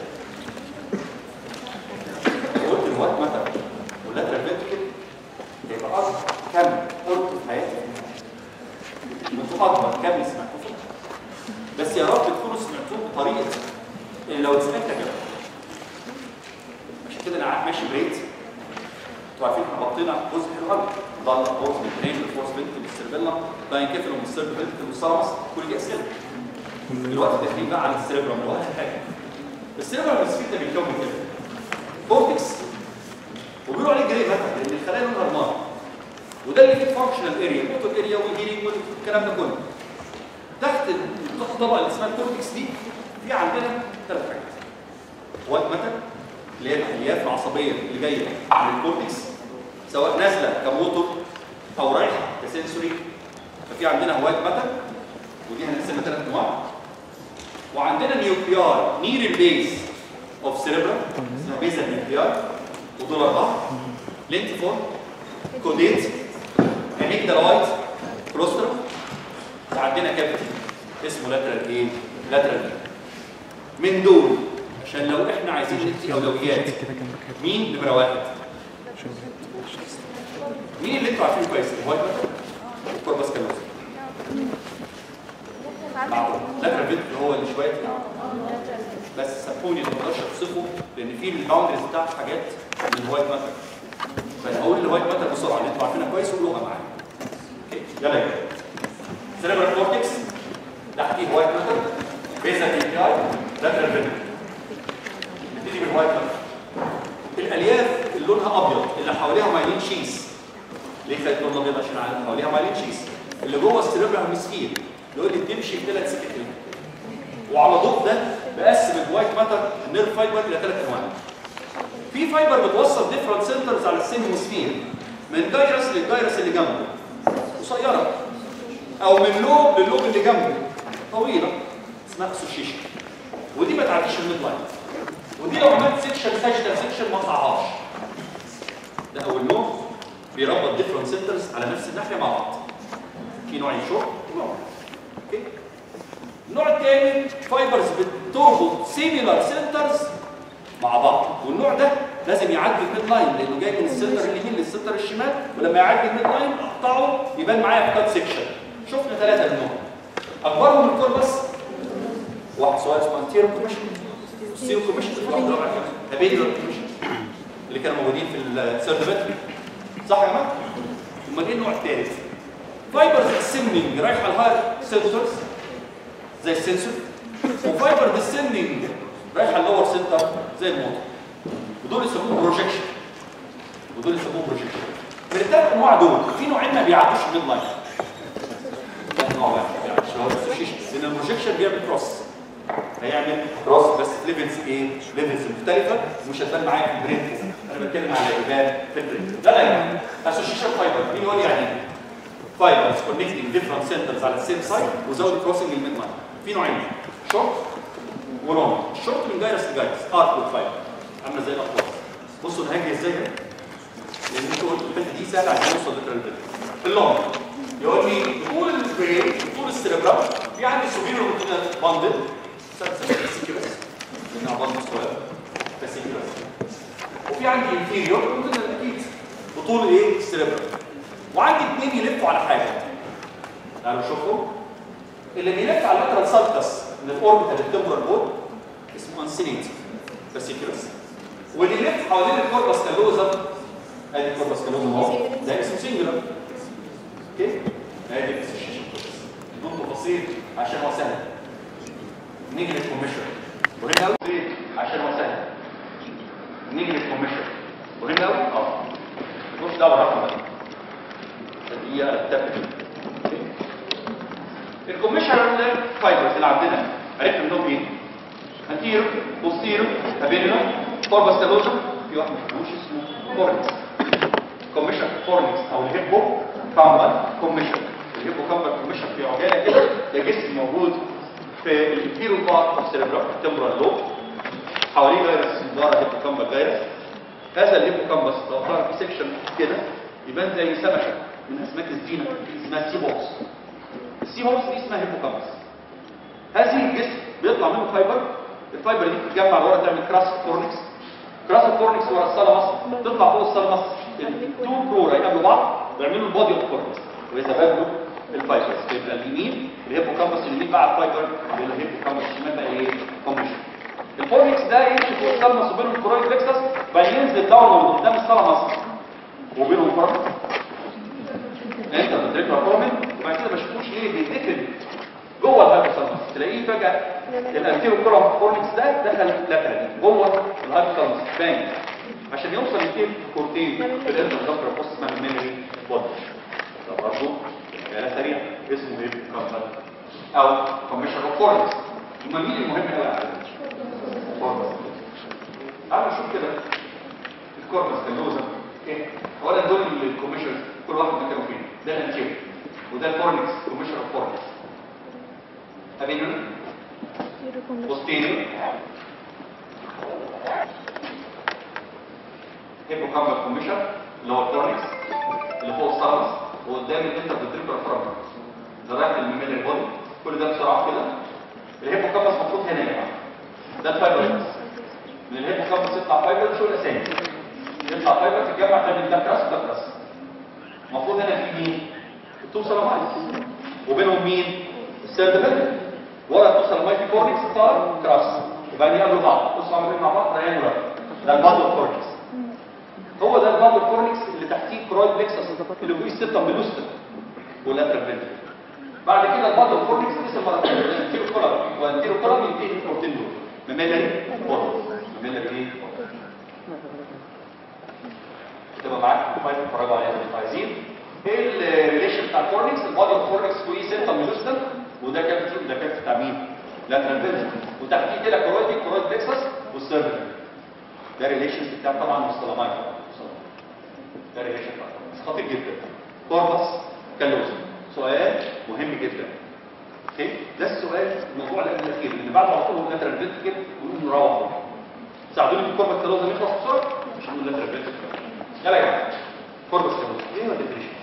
قلت الوقت مثلا واللاترال فينتركل يبقى اكبر كم قلت في حياتي انتوا اكبر كم سمعتوا فيه بس يا رب تكونوا سمعتوه بطريقه إن لو اتسمعت كده عشان كده انا قاعد ماشي بريت انتوا عارفين احنا حطينا جزء حلو قوي ضل فورس بالبرين بالفورس بنت بالسيربيلا باينكيفالو بالسيربيلا بالسيربس كل دي اسئله دلوقتي داخلين بقى على السيربرم اللي هو اخر حاجه السيربرم السفيد ده بيتكون كده كورتكس وبيقولوا عليه جري ماتر لان الخلايا لونها رمادي وده اللي فيه فانكشنال اريا الموتور اريا والهيرنج والكلام ده كله تحت الطبقه اللي اسمها الكورتكس دي في عندنا ثلاث حاجات وايت ماتر اللي هي الالياف العصبيه اللي جايه من الكورتكس سواء نازله كموتور او رايحه كسنسوري ففي عندنا وايت ماتر ودي هنقسمها ثلاث انواع وعندنا نيوكليار نير البيز اوف سيريبرال اسمها بيزا نيوكليار ودول اربعه لينتيفون كوديت انيكدالايت كروسترم وعندنا كابتن اسمه لاترال ايه؟ لاترال من دول عشان لو احنا عايزين ندي اولويات مين نمره واحد؟ مين اللي انتوا عارفينه كويس؟ الوايت ماتر والكوربس كالوزا معقول لاترال فيت هو اللي شويه بس سامحوني ما اقدرش اوصفه لان في الباوندريز بتاعت حاجات من الوايت ماتر فانا هقول الوايت ماتر بسرعه اللي انتوا عارفينها كويس وقولوها معايا اوكي يلا يا جماعه سيريبرال كورتكس تحتيه وايت ماتر بيزا دي اي لاترال فيت نبتدي بالوايت ماتر الالياف اللي لونها ابيض اللي حواليها مايلين شيز ليه خدت لون ابيض عشان على- حواليها مايلين شيز اللي جوه السيريبرال هيمسفير يقول لي بتمشي في ثلاث سكتين وعلى ضوء ده بقسم الوايت ماتر النيرف فايبر الى ثلاث انواع في فايبر بتوصل ديفرنت سنترز على السين هيمسفير من جايرس للجايرس اللي جنبه قصيره او من لوب للوب اللي جنبه طويله اسمها اسوشيشن ودي ما تعديش الميد لاين ودي لو عملت سيكشن ساجيتال سيكشن ما تقعهاش ده اول نوع بيربط ديفرنت سنترز على نفس الناحيه مع بعض في نوعين شورت ونوع اوكي النوع الثاني فايبرز بتربط سيميلار سنترز مع بعض والنوع ده لازم يعدي الميد لاين لانه جاي من السنتر اليمين للسنتر الشمال ولما يعدي الميد لاين اقطعه يبان معايا في كات سيكشن شفنا ثلاثه منهم اكبرهم الكوربس واحد سؤال اسمه انتيرو كوميشن سيرو كوميشن واحد رابع كمان هابيليو كوميشن اللي كانوا موجودين في الثيرد باتري صح يا جماعه؟ امال ايه النوع الثالث؟ فايبرز السننج رايحه الهاير سنسورز زي السنسور وفايبر ديسندنج رايحه اللور سنتر زي الموتور ودول يسموهم بروجيكشن ودول يسموهم بروجيكشن من الثلاث انواع دول في نوعين ما بيعدوش الميد لاين لا نوع واحد ما بيعديش هو الاسوشيشن لان البروجيكشن بيعمل كروس هيعمل كروس بس في ليفلز ايه؟ ليفلز مختلفه ومش هتبان معايا في البرين انا بتكلم على ايبان في البرين لا لا يعني اسوشيشن فايبر مين يقول يعني ايه؟ فايبرز كونكتنج ديفرنت سنترز على السيم سايت وزود كروسنج الميد لاين في نوعين شورت ولونج الشورت من جايرس لجايرس ارك والفايبر عامله زي الاقواس بصوا انا هاجي ازاي هنا لان انتوا قلتوا الحته دي سهله عشان نوصل للترال اللونج يقول لي طول البرين طول السيربرام في عندي سوبيريور روتينال باندل فاسيكيولس لانها باندل صغير فاسيكيولس وفي عندي انفيريور روتينال اكيد وطول ايه السيربرام وعندي اثنين يلفوا على حاجه تعالوا شوفوا اللي بيلف على اللاترال سالكس من الاوربيتال للتمبرال بول اسمه انسينيت فاسيكولس واللي يلف حوالين الكوربس كالوزم ادي الكوربس كالوزم اهو ده اسمه سنجولار اوكي ادي بس الشاشه بدون تفاصيل عشان هو سهل نيجلت كوميشن مهم قوي عشان هو سهل نيجلت كوميشن مهم قوي اه مش دعوه بالرقم ده دي التابلت الكوميشنال فايبرز اللي عندنا عرفنا منهم ايه؟ انتيرو بوستيرو ابينو كوربس كالوزم في واحد مش اسمه كورنكس كوميشن كورنكس او الهيبو كامبر كوميشن الهيبو كامبر كوميشن في عجاله كده ده جسم موجود في الانتيرو بارت اوف سيربرال التمبرال لوب حواليه فيروس ظهر هيبو كامبر فيروس هذا الهيبو كامبس لو ظهر في سكشن كده يبان زي سمكه من اسماك الزينه اسمها سي بوكس السي هومس دي اسمها هيبوكامبس هذه الجسم بيطلع منه فايبر الفايبر دي بتتجمع لورا تعمل كراس كورنكس كراس كورنكس ورا السلمس تطلع فوق السلمس التو كرور هيقابلوا بعض ويعملوا البودي اوف كورنكس واذا قابلوا الفايبرز يبقى اليمين الهيبوكامبس اليمين بقى الفايبر يبقى الهيبوكامبس الشمال بقى ايه كوميشن الكورنكس ده يمشي فوق السلمس وبينهم الكرويد بلكسس بعدين ينزل داون قدام السلمس وبينهم كورنكس انت بتدرك الفورمن وبعد كده ما شفتوش ليه بيتدفن جوه الهايبوثالاموس تلاقيه فجاه الانتيرو كولوم كورنكس ده دخل لاترال جوه الهايبوثالاموس باين عشان يوصل للتيم كورتين في الانتر ذكر بص اسمها الميموري بودي ده برضه كلام سريع اسمه ايه كامبر او كوميشن اوف كورنكس امال مين المهم قوي على كورنكس تعالوا نشوف كده الكورنكس كالوزا ايه اولا دول الكوميشنز كل واحد مكانه فين ده الانتيرو وده الكورنكس كوميشن اوف كورنكس أبينون بوستيريو هيبوكامبر كوميشن اللي هو الكورنكس اللي فوق السلمس وقدام الانتر فيتريكولار فرامبر ده رايح للميميلر بودي كل ده بسرعه كده الهيبوكامبس المفروض هنا يا جماعه ده الفايبر من الهيبوكامبس يطلع فايبر شو الاسامي يطلع فايبر تتجمع تعمل ده كراس ده كراس المفروض هنا في مين؟ التو سلامايت وبينهم مين؟ السيرد ورا توصل مايتي كورنكس صار كراس وبعدين يقابلوا بعض بصوا عاملين مع بعض ريان ورا ده البادو كورنكس هو ده البادو كورنكس اللي تحتيه كرويد بلكسس اللي فوقيه السيستم بلوستر واللاترال فينتر بعد كده البادو كورنكس لسه مره ثانيه الانتيرو كولر والانتيرو كولر ينتهي الكورتين دول ميميلري بودي ميميلري ايه تبقى معاك فايل تتفرجوا عليها لو انتوا عايزين ايه الريليشن بتاع الكورنكس البادو كورنكس فوقيه سيستم بلوستر وده كابت ده كابت بتاع مين؟ لاترال فينتر وتحتيه كده كرويد كرويد بلكسس والسيرفر ده ريليشن بتاع طبعا مستلمات ده ريليشن بتاع خطير جدا كوربس كالوز سؤال مهم جدا اوكي ده السؤال الموضوع اللي قبل الاخير اللي بعده على طول هو لاترال فينتر كده ونقول نروح ساعدوني في الكوربس كالوز نخلص بسرعه مش هنقول لاترال فينتر يلا يا جماعه كوربس كالوز ايه هو الديفينيشن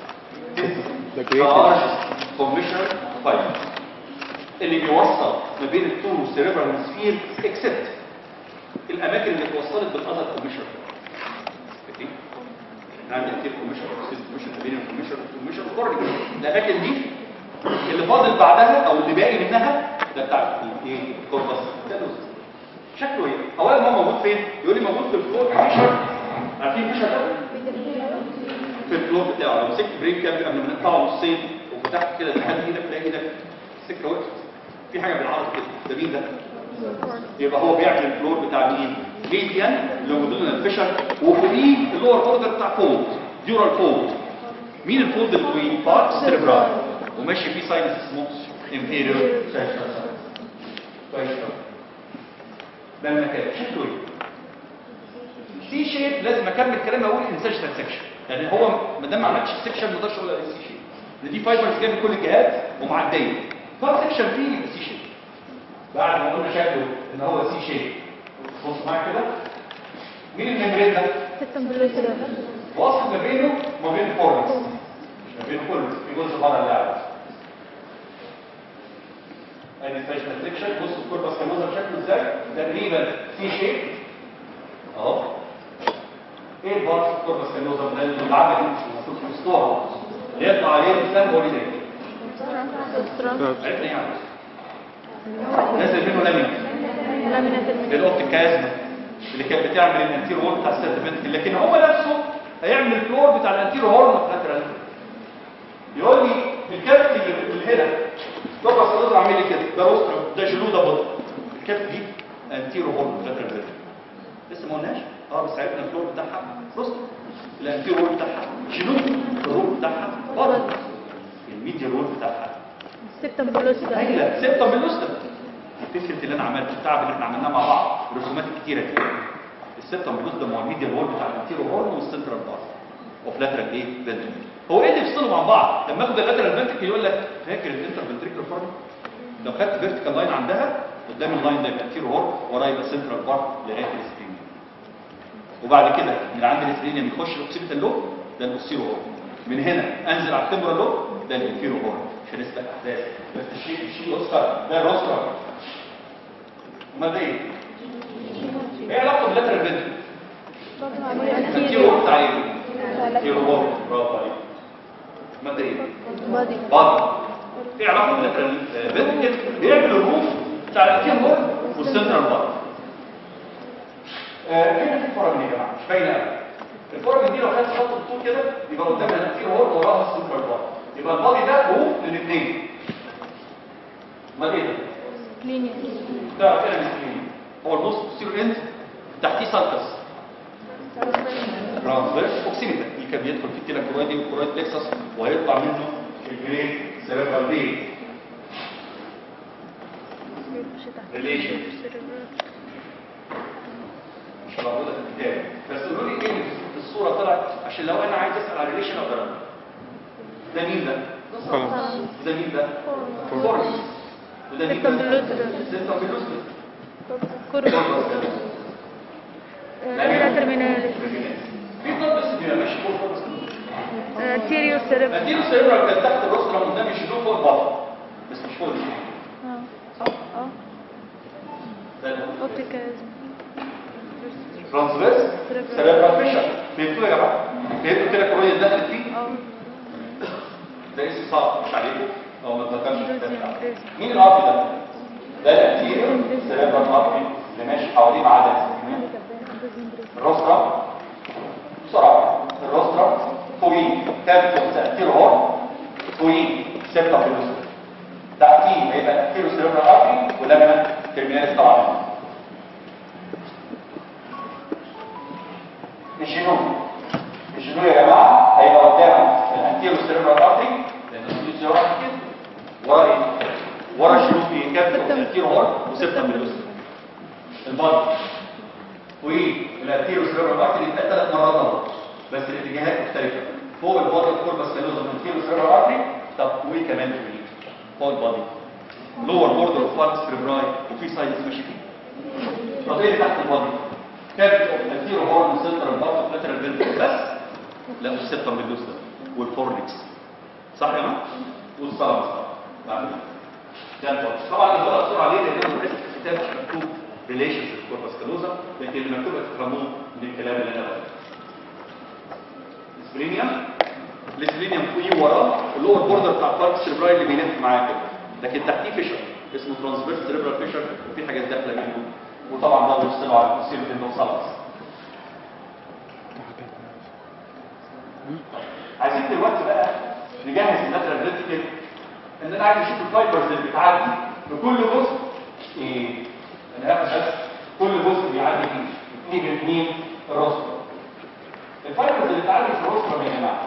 كوميشنر فايبر اللي بيوصل ما بين التورو سيريبرال هيمسفير اكسبت الاماكن اللي اتوصلت بالاذر كوميشنر فاكرين عندنا كتير كوميشنر كوميشنر بين الكوميشنر والكوميشنر كورنيك الاماكن دي اللي فاضل بعدها او اللي باقي منها ده بتاع ايه كوربس ده لوز شكله ايه اولا هو موجود فين يقول لي موجود في الفلور فيشر عارفين فيشر ده في الفلور بتاعه لو مسكت بريك كاب قبل ما نقطعه نصين وفتحت كده لحد ايدك تلاقي ايدك السكه وقفت في حاجه بالعرض كده ده مين ده؟ يبقى هو بيعمل الفلور بتاع مين؟ ميديان لونجيتودينال فيشر وفوقيه اللور اوردر بتاع فولد ديورال فولد مين الفولد اللي فوقيه؟ بارت سيربرال وماشي فيه ساينس اسمه انفيريور كويس ده المكان شكله ايه؟ سي شيب لازم اكمل كلامي اقول انسجنال سكشن يعني هو ما دام ما عملتش السكشن ما اقدرش اقول عليه سي شيب لان دي فايبرز جايه من كل الجهات ومعديه فالسكشن فيه يبقى سي شيب بعد ما قلنا شكله ان هو سي شيب بص معايا كده مين الممبرين ده؟ سيستم بلوتر واصل ما بينه وما بين الفورنكس ما بين كله في جزء بره اللعبه ادي سبيشال سيكشن بص الكوربس كالوزا شكله ازاي تقريبا سي شيب اهو ايه البارس الكوربس كالوزا ده اللي بعد المفروض في الاسطوره اللي يطلع عليه الانسان هو ايه عرفنا ايه يعني نازل منه لامينا بالاوبتيك كازما اللي كانت بتعمل الانتير هورن بتاع السيرتيفنت لكن هو نفسه هيعمل الفلور بتاع الانتير هورن بتاع يقول لي في الكبت اللي اللي هنا طبعا صدر عامل لي كده ده روستر ده جلو ده بطن الكبت دي انتيرو هورن بتاع الفيرت لسه ما قلناش اه بس عرفنا الفلور بتاعها روستر الانتيرو هورن بتاعها جلو الهورن بتاعها بطن الميديا هورن بتاعها سبتم بلوستا ايوه سبتم بالوسطى التسلت اللي انا عملته التعب اللي احنا عملناه مع بعض رسومات كتيره كده السبتم بالوسطى ما هو الميديا هورن بتاع الانتيرو هورن والسنترال بار اوف لاترال ايه فنتريكل هو ايه اللي بيفصلوا مع بعض لما اخد اللاترال فنتريكل يقول لك فاكر الانتر فنتريكل فورم لو خدت فيرتيكال لاين عندها قدام اللاين ده يبقى انتيرو هورن وراه يبقى سنترال بار لغايه السبرينج وبعد كده من عند السبرينج يخش الاوكسيبيتال لوب ده الاوسيرو هورن من هنا انزل على التمبرال لوب ده الانفيرو هورن عشان نسبق الاحداث بس الشيء الشيء اوسكار ده الروستر امال ده ايه؟ ايه علاقته باللاترال فنتريكل؟ الانتيرو هورن بتاع ايه؟ الانتيرو هورن برافو عليك امال ده ايه؟ بادي بعض في علاقه باللاترال فنتريكل بيعمل الروف بتاع الانتيرو هورن والسنترال بار هنا في فرق يا جماعه مش باينه قوي الفرق دي لو خدت خط الطول كده يبقى قدام الانتيرو هورن وراها السنترال بار يبقى البادي ده روف للاثنين امال ايه ده؟ كلينيك ده كده مسكين هو النص بتصير اند تحتيه سالكس ترانسفيرس اوكسيميتر اللي كان بيدخل في التيلا كرويدي والكرويد بلكسس وهيطلع منه الجريد سيريبرال بين ريليشن مش موجوده في الكتاب بس قولوا لي ايه في الصوره طلعت عشان لو انا عايز اسال على ريليشن اقدر أعرف. ده مين ده؟ ده مين ده؟ فورس وده مين سيستم ده؟ بلوتر. سيستم بلوتر كورس لا ترميناليس في كوربس بيبقى ماشي فوق كوربس تيريو سيرب اديله سيرفر كان تحت الرسل قدام يشيلوه فوق البطن بس مش فوق الجسم. اه صح اه ده اللي هو اوبتيكاز ترانسفيرس سيرفر فيشر فهمتوا يا جماعه فهمتوا كده الكوريه اللي دخلت فيه اه ده اسم صعب مش عليكم او ما اتذكرش دوزيان، الكتاب. دوزيان. مين الارض ده ده الانتيريور سيرفر ارضي اللي ماشي حواليه معدن الروسترا بسرعه الروسترا فوقيه كابتو سيرفر هورن فوقيه سيرفر فيلوسر تحتيه هيبقى الانتيريور سيرفر ارضي ولما ترميناليس طبعا الجنوب الجنوب يا جماعه هيبقى قدام الانتيريور سيرفر ارضي لان الفلوس دي راحت كده ورا ايه ورا الجنوب في كابتو الانتيريور هورن وسيرفر فيلوسر البادي والانتيرو سيرفر ارتري يبقى ثلاث مرات اهو بس الاتجاهات مختلفه فوق البادي الكوربس كالوزا من الانتيرو سيرفر ارتري طب وايه كمان في فوق البادي لور بوردر اوف فالكس سيرفراي وفي ساينس ماشي فيه طب ايه اللي تحت البادي كابت اوف الانتيرو هورن سنترال بارت لاترال فينترال بس لا مش سيبتم باللوستا والفورنكس صح يا جماعه والصلاه بعد ده البادي طبعا انا بقرا بسرعه ليه لان انا بحس في الكتاب مش مكتوب ريليشن كوربس كالوزا لكن اللي مكتوب تفهموه من الكلام اللي انا بقوله السبرينيوم السبرينيوم فوقيه وراه اللور بوردر بتاع الفارك سيربراي اللي بيلف معاه كده لكن تحتيه فيشر اسمه ترانسفيرس سيربرال فيشر وفي حاجات داخله منه وطبعا ده بيفصلوا على السيرف انه خلاص عايزين دلوقتي بقى نجهز اللاترال فيرتيكال ان انا عايز اشوف الفايبرز اللي بتعدي في كل جزء ايه انا هاخد بس كل جزء بيعدي فيه اثنين من اثنين الرسم الفايبرز اللي بتعدي في الرسم يا جماعه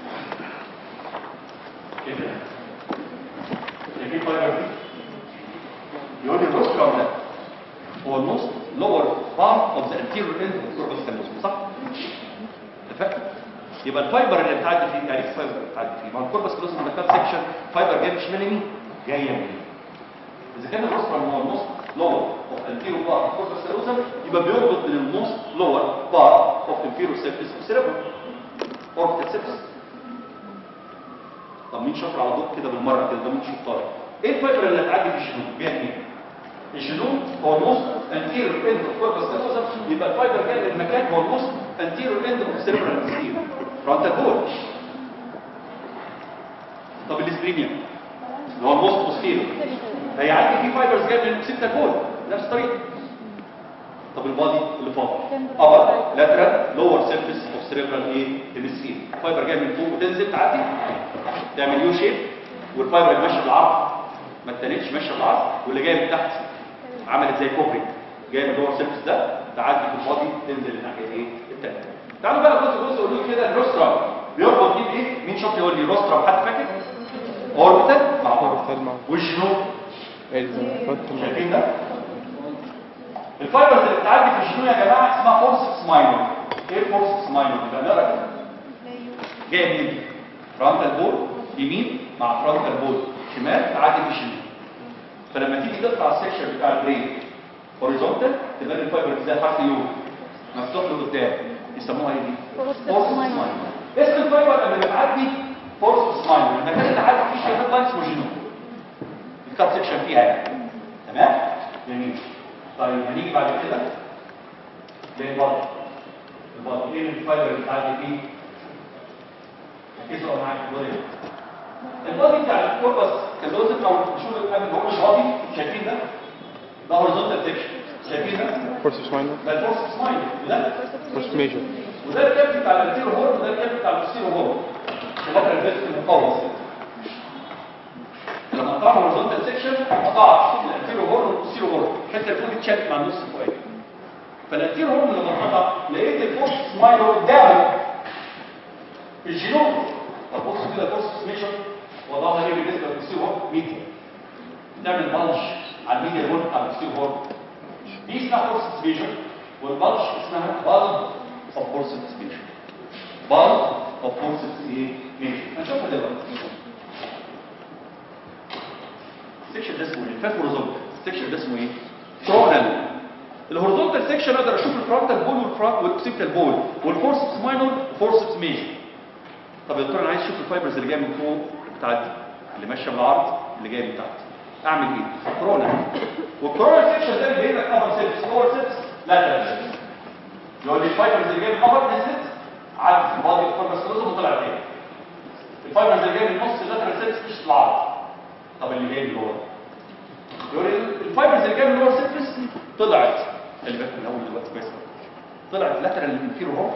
كده شايفين فايبر دي يقول لي الرسم ده هو النص lower part of the anterior end of the corpus callosum صح؟ اتفقنا؟ يبقى الفايبر اللي بتعدي فيه يعني ايه الفايبر اللي بتعدي فيه؟ ما هو الكوربس كالوسم ده كات سكشن فايبر جاي شمال يمين جايه يمين اذا كان الرسم هو النص lower of anterior part of corpus callosum يبقى بيربط بين النص lower part of inferior surface of cerebrum orbital surface طب مين شاطر على ضوء كده بالمره كده ده مين شاطر ايه الفايبر اللي هتعدي في الجنوب؟ فيها اثنين الجنوب هو النص anterior end of corpus callosum يبقى الفايبر جاي للمكان هو النص anterior end of cerebral hemisphere frontal bone طب الاسبرينيوم اللي هو الموست بوستيرو هيعدي فيه فايبرز جايه من الاوكسيتال بول نفس الطريقه طب البادي اللي فاضي ابر لاترال لور سيرفيس اوف سيريبرال ايه هيمسفير فايبر جايه من فوق وتنزل تعدي تعمل يو شيب والفايبر اللي ماشيه بالعرض ما اتنتش ماشيه بالعرض واللي جايه من تحت عملت زي كوبري جايه من اللور سيرفيس ده تعدي في البادي تنزل الناحيه ايه الثانيه تعالوا بقى جزء جزء قولوا لي كده الروسترا بيربط دي بايه مين شاطر يقول لي روسترا حد فاكر اوربيتال مع اوربيتال والجنوب شايفين ده الفايبرز اللي بتعدي في الجنون يا جماعه اسمها فورسكس ماينور ايه فورسكس ماينور يبقى نقرا كده جاي منين فرونتال بول يمين مع فرونتال بول شمال تعدي في الجنون فلما تيجي تقطع السكشن بتاع البرين هوريزونتال تبان الفايبر زي حرف يو مفتوح لقدام يسموها ايه دي؟ فورسكس ماينور اسم الفايبر اللي بتعدي فورسكس ماينور المكان اللي عدى فيه شغال لاين اسمه جنون الكات سكشن فيها يعني تمام؟ جميل طيب هنيجي بعد كده للبطن البطن ايه الفايبر اللي بتعدي فيه؟ ركزوا معايا في البطن البطن بتاع الكوربس كالوزن او شو قبل هو مش فاضي شايفين ده؟ ده هوريزونتال سكشن شايفين ده؟ فورسس ماينر ده الفورس سمايل وده فورس ميجر وده الكابت بتاع الانتيرو هورن وده الكابت بتاع البوستيرو هورن الفتره اللي فاتت المقوس لما قطعنا هورزونتال سيكشن قطعت الانتيرو هورن والبوستيرو هورن الحته اللي فوق اتشالت مع النص الفوقاني فالانتيرو هورن لما اتقطع لقيت الفورس سمايل قدامه في الجينوم طب بصوا كده الفورس ميشن وضعها ايه بالنسبه للبوستيرو هورن ميديا تعمل بلج على الميديا هورن بتاع البوستيرو هورن دي اسمها فورس ميشن والبلج اسمها بلج of forceps measure. Bulk of forceps ايه measure. هنشوفها دلوقتي. السكشن ده اسمه ايه؟ فات هوريزونتال. السكشن ده اسمه ايه؟ كرونال. الهوريزونتال سكشن اقدر اشوف الفرونتال بول والفرونت والاوكسيبتال بول والفورسبس ماينور وفورسبس ميجر. طب يا دكتور انا عايز اشوف الفايبرز اللي جايه من فوق بتعدي اللي ماشيه بالعرض اللي جايه من تحت. اعمل ايه؟ كرونال. والكرونال سكشن ده بيبين لك ابر سيبس لور سيبس لاترال سيبس. يقول لي الفايبرز اللي جايه من الابر نزلت عدت في البادي الفايبرز كلهم وطلعت تاني الفايبرز اللي جايه من النص اللاترال سيرفيس مش العرض طب اللي جاي من اللور يقول لي الفايبرز اللي جايه من اللور سيرفيس طلعت خلي بالك من اول دلوقتي كويس طلعت لاترال انفيرو هورن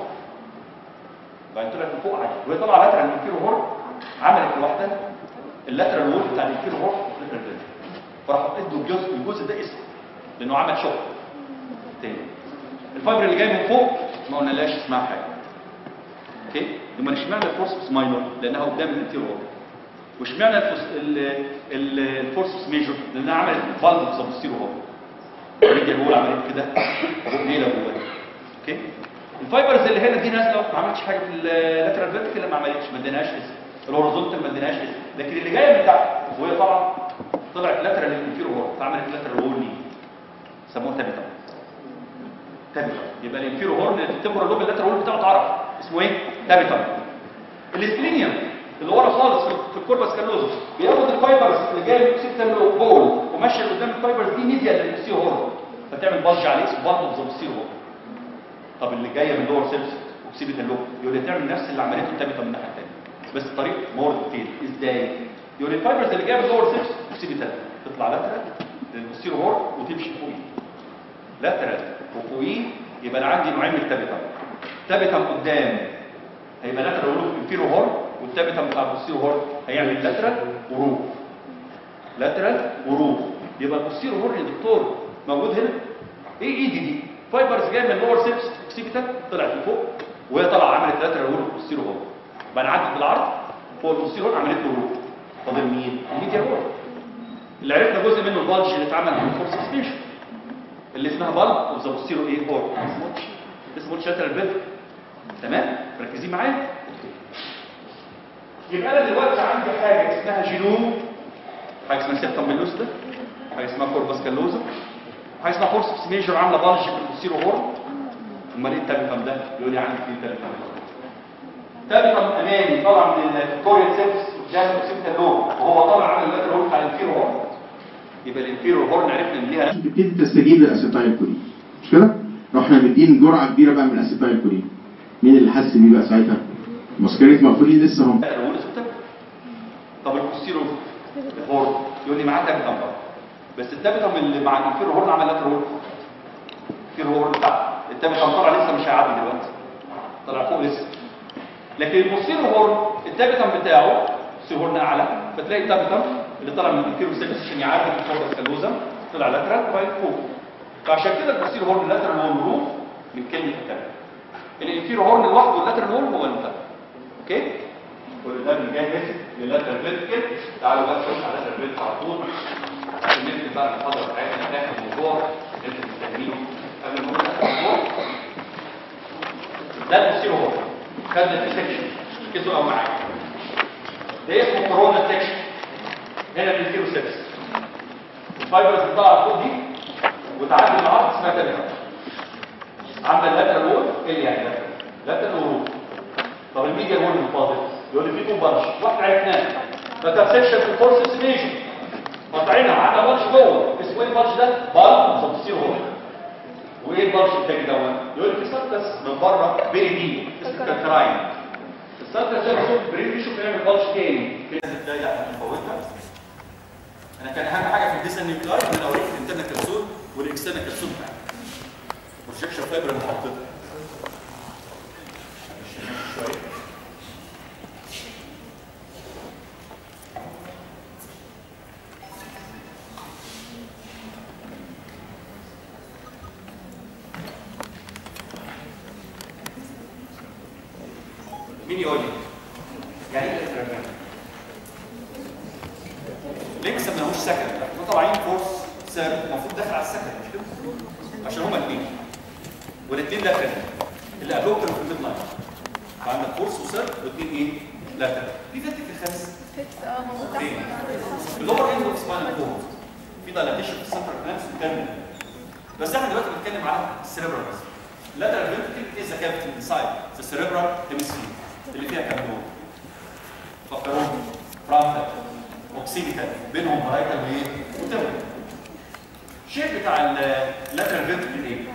بعدين طلعت من فوق عادي وهي طالعه لاترال انفيرو هورن عملت لوحدها اللاترال وول بتاع الانفيرو هورن فراح ادوا الجزء الجزء ده اسم لانه عمل شغل تاني الفايبر اللي جاي من فوق ما قلنالاش اسمها حاجه اوكي لما اشمعنى الفورسبس ماينور لانها قدام الانتيرو واشمعنى الفوس- ال- ال- الفورسبس ميجور لانها عملت فالف سبستيرو هو الرجل بقول عملت كده ليله جوه اوكي الفايبرز اللي هنا دي نازله ما عملتش حاجه في اللاترال فيرتيكال ما عملتش ما اديناهاش اسم الهوريزونتال ما اديناهاش اسم لكن اللي جايه من تحت وهي طالعه طلعت لاترال الانتيرو هو فعملت لاترال وول ني سموها تابيتا تابيتا يبقى الانفيرو هورن التمبرال لوب اللاترال وول بتاعه اتعرف اسمه ايه تابيتا الاسبلينيوم اللي ورا خالص في في الكوربس كالوزوس بياخد الفايبرز اللي جايه من الاوكسيتال بول وماشيه قدام الفايبرز دي ميديا للبوستيرو هورن فتعمل بلج عليه اسمه بالب اوف ذا بوستيرو هورن طب اللي جايه من لور سيبس اوكسيتال لوب يقول لي تعمل نفس اللي عملته التابيتا من الناحيه الثانيه بس الطريق مور ديتيل ازاي يقول لي الفايبرز اللي جايه من لور سيبس اوكسيتال تطلع لاترال للبوستيرو هورن وتمشي فوقيه لاترال وفوقيه يبقى انا عندي نوعين من التابيتم تابيتم قدام هيبقى لاترال وروف انفيرو هورن والتابيتم بتاع البوستيرو هورن هيعمل لاترال وروف لاترال وروف يبقى البوستيرو هورن يا دكتور موجود هنا ايه ايدي دي فايبرز جايه من اللور سيبس اوكسيبيتال طلعت لفوق وهي طالعه عملت لاترال وروف بوستيرو هورن بقى انا عدت بالعرض فوق البوستيرو هورن عملت له روف فاضل مين؟ الميديا هورن اللي عرفنا جزء منه البالج اللي اتعمل في الفورس سبيشن اللي اسمها بالب اوف ذا بوستيرو ايه هورن اسمه شاتر البيت تمام مركزين معايا يبقى انا دلوقتي عندي حاجه اسمها جينوم حاجه اسمها سيبتم بلوس ده حاجه اسمها كوربس كالوزا حاجه اسمها فورسبس ميجر عامله بالج في البوستيرو هورن امال ايه التابيتم ده يقول لي عندي فيه تابيتم تابيتم امامي طالع من الكوريال سيبس قدام الاوكسيبتال لوب وهو طالع عامل اللاتر هورن بتاع الانفيرو هورن يبقى الانفيرو هورن عرفنا ان ليها تبتدي تستجيب للاسيتايل كولين مش كده؟ رحنا مدين جرعه كبيره بقى من الاسيتايل كولين مين اللي حس بيه بقى ساعتها؟ المسكريت مقفولين لسه هم اقول اسكتك طب البوستيرو الهورن يقول لي معاه تابتم بقى بس التابتم اللي مع الانفير هورن عمل لاتر هورن الانفير هورن بتاع التابتم طلع لسه مش هيعدي دلوقتي طلع فوق لسه لكن البوستيرو هورن التابتم بتاعه سي هورن اعلى فتلاقي التابتم اللي طلع من الانفيرو سيرفيس عشان يعدي الفورس كالوزم طلع لاترال وبعدين فوق فعشان كده البوستيرو هورن لاترال هو الروف من كلمه التابتم الانفيرو هورن لوحده واللاترال هورن هو التابتم اوكي كل ده بنجهز للاترال فيرتيكال تعالوا بقى نخش على اللاترال فيرتيكال على طول عشان نبدا بقى المحاضره بتاعتنا ناخد الموضوع اللي انتوا مستنيينه قبل ما نبدا الموضوع ده البوستيرو هورن خدنا السكشن ركزوا قوي معايا ده اسمه كورونا سكشن هنا في الزيرو 6 الفايبرز بتطلع فوق دي وتعدي العرض اسمها تلاتة عامله اللاترال وول ايه اللي يعني لاترال لاترال وول طب الميديا وول اللي فاضل يقول لي في تو بانش واحد عرفناه ده سكشن في الفورس استيميشن قاطعينها عندنا بانش جوه اسمه ايه البانش ده؟ بالب سبستيرو هول وايه البانش التاني دوت؟ يقول لي في سبتس من بره بيري دي اسمه كالتراين السبتس ده بيشوف بريد بيشوف يعمل بانش تاني كده ازاي عشان نفوتها انا كان اهم حاجه في الديسن نيوكلاي ان انا اوريك الانترنال كبسول والاكسترنال كبسول بتاعتها بروجكشن فايبر اللي حطيتها شويه مين يقول لي؟ يعني ايه الانترفيرنس؟ ليه ما سميناهوش سكند؟ احنا طالعين كورس سير المفروض داخل على السكند مش كده؟ عشان هما الاثنين والاثنين داخل اللي قبلهم كانوا في الميد لاين فعندك كورس وسير واثنين ايه؟ لا في فيتك الخامس فين؟ اللور اند اوف سباينال كورد في دايلاتيشن في السنترال كلامس وكمل بس احنا دلوقتي بنتكلم على السيريبرال بس lateral ventricle is a cavity inside the cerebral hemisphere اللي فيها كام نوع؟ فكروني فرونتال اوكسيبيتال بينهم برايتال وايه؟ وتمبرال الشيب بتاع اللاترال فينتركل ايه؟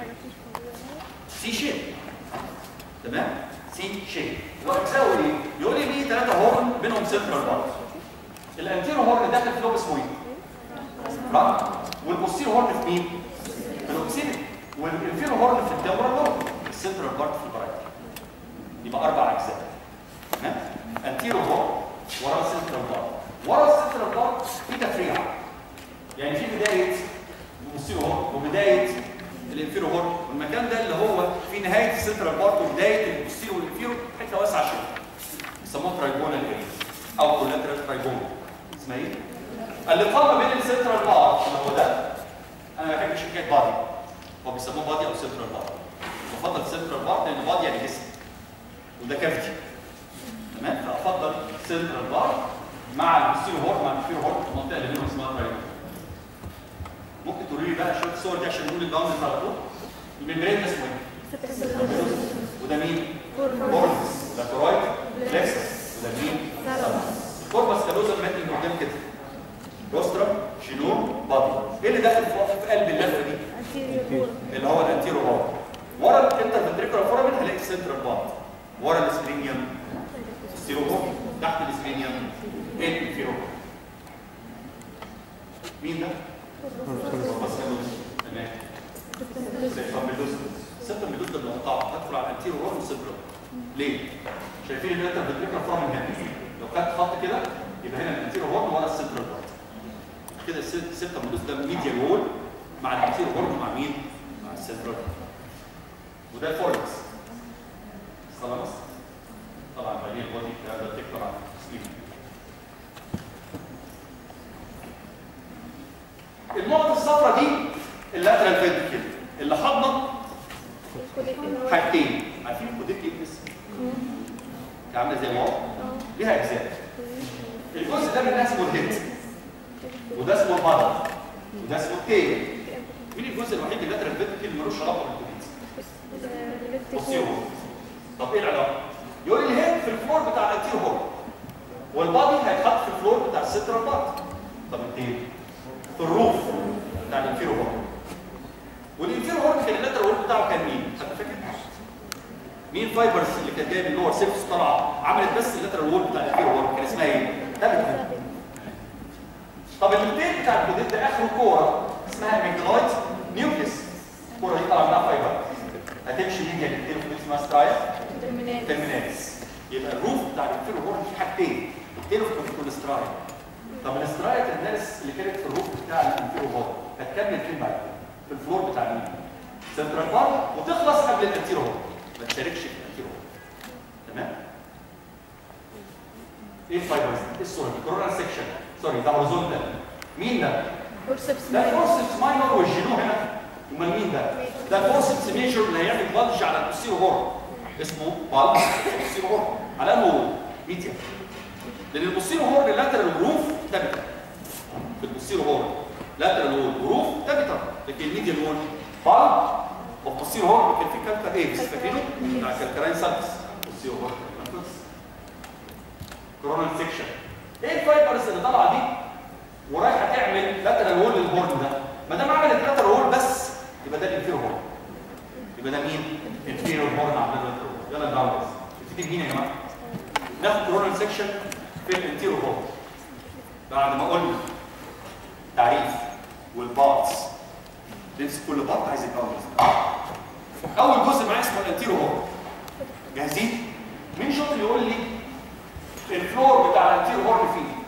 سي شيب تمام؟ سي شيب واجزاؤه ايه؟ يقول لي في ثلاثه هورن بينهم سنترال بارت الانتيرو هورن داخل في لوب اسمه ايه؟ فرونت والبوستيرو هورن في مين؟ في الاوكسيبيتال والانفيرو هورن في التمبرال لوب السنترال بارت في البرايتال يبقى اربع اجزاء تمام؟ انتيرو هورن ورا السنترال بارت ورا السنترال بارت في تفريع يعني في بدايه البوستيرو هورن وبدايه الانفيرو هورن والمكان ده اللي هو في نهايه السنترال بارت وبدايه البوستيرو والانفيرو حته واسعه شويه بيسموها ترايجونال اريا او كولاترال ترايجون اسمها ايه؟ اللقاء ما بين السنترال بارت اللي هو ده انا ما بحبش حكايه بادي هو بيسموه بادي او سنترال بارت بفضل سنترال بارت لان بادي يعني جسم وده كافتي تمام فافضل سنترال بارت مع البوستيرو هورن مع الانفيرو هورن في المنطقه اللي بينهم اسمها ترايجون ممكن تقولي لي بقى شويه صور دي عشان نقول الباوندز على طول الممبرين ده اسمه ايه؟ وده مين؟ كورنس ده كورايت لكسس وده مين؟ الكوربس كالوزا مات من قدام كده روسترم شينوم بادي ايه اللي داخل في في قلب اللفه دي؟ اللي هو الانتيرو هورن ورا الانترفنتريكولار فورامين هلاقي السنترال بارت ورا الاسبرينيوم ستيروهوم تحت الاسبرينيوم الانفيرو مين ده؟ كوربس كالوزا تمام سيبتم ميدوس سيبتم ميدوس ده بنقطعه هدخل على الانتيرو هورن والسنترال ليه؟ شايفين الانترفنتريكولار فورامين هنا لو خدت خط كده يبقى هنا الانتيرو هورن ورا السنترال بارت كده السيبتم ميدوس ده ميديال وول مع الانتيرو هورن مع مين؟ مع السنترال وده الفوركس خلاص طبعا بعدين البودي الكلام ده بتكتب عن التسليم النقط الصفراء دي اللاترال فينتركل اللي حاضنه حاجتين عارفين الكوديكي اسم عامله زي ما هو ليها اجزاء الجزء ده منها اسمه الهيد وده اسمه البادر وده اسمه التيل مين الجزء الوحيد اللاترال فينتركل ملوش علاقه بالكوديكي بصيروا طب ايه العلاقه؟ يقول لي الهيد في الفلور بتاع الانتيرو هورن والبادي هيتحط في الفلور بتاع السنترال بارت طب التيل في الروف بتاع الانفيرو هورن والانفيرو هورن كان اللاترال وول بتاعه كان مين؟ حد فاكر؟ مين الفايبرز اللي كانت جايه من اللور سيرفس طالعه عملت بس اللاترال وول بتاع الانفيرو هورن كان اسمها ايه؟ تابت اخره كوره اسمها ميكلويد نيوكليس الكوره دي طالعه منها فايبر هتمشي لينيا كتير في اسمها سترايا ترمينال ترميناليس يبقى الروف بتاع الانفيرو هورن فيه حاجتين التيلو في الاسترايا طب الاسترايا ترميناليس اللي كانت في الروف بتاع الانفيرو هورن هتكمل فين بعد كده؟ في الفلور بتاع مين؟ سنترال بارت وتخلص قبل الانتيرو هورن ما تشاركش في الانتيرو هورن تمام؟ ايه الفايبرز؟ ايه الصوره دي؟ كورونا سيكشن سوري ده هوريزونتال مين ده؟ فورسبس ده الفورسبس ماينور والجينو هنا امال مين ده؟ ده الفورسبس ميجور اللي هيعمل بلج على البوستيرو هورن اسمه بلج البوستيرو هورن على انه ميديا لان البوستيرو هورن اللاترال روف ثابته في البوستيرو هورن لاترال وول روف ثابته لكن الميديا وول بلج والبوستيرو هورن كان فيه كالكا ايبس فاكرينه؟ بتاع كالكراين سالكس بوستيرو هورن كورونال سيكشن ايه الفايبرز اللي طالعه دي ورايحه تعمل لاترال وول للهورن ده ما دام عملت لاترال وول بس يبقى ده الانفيرو هورن يبقى ده مين؟ انفيرو هورن عمل لاترال وول يلا نراوز نبتدي مين يا جماعه؟ ناخد كورونال سيكشن في الانتيرو هورن بعد ما قلنا تعريف والبارتس نمسك كل بارت عايز يتكون اول جزء معايا اسمه الانتيرو هورن جاهزين؟ مين شاطر يقول لي الفلور بتاع الانتيرو هورن فين؟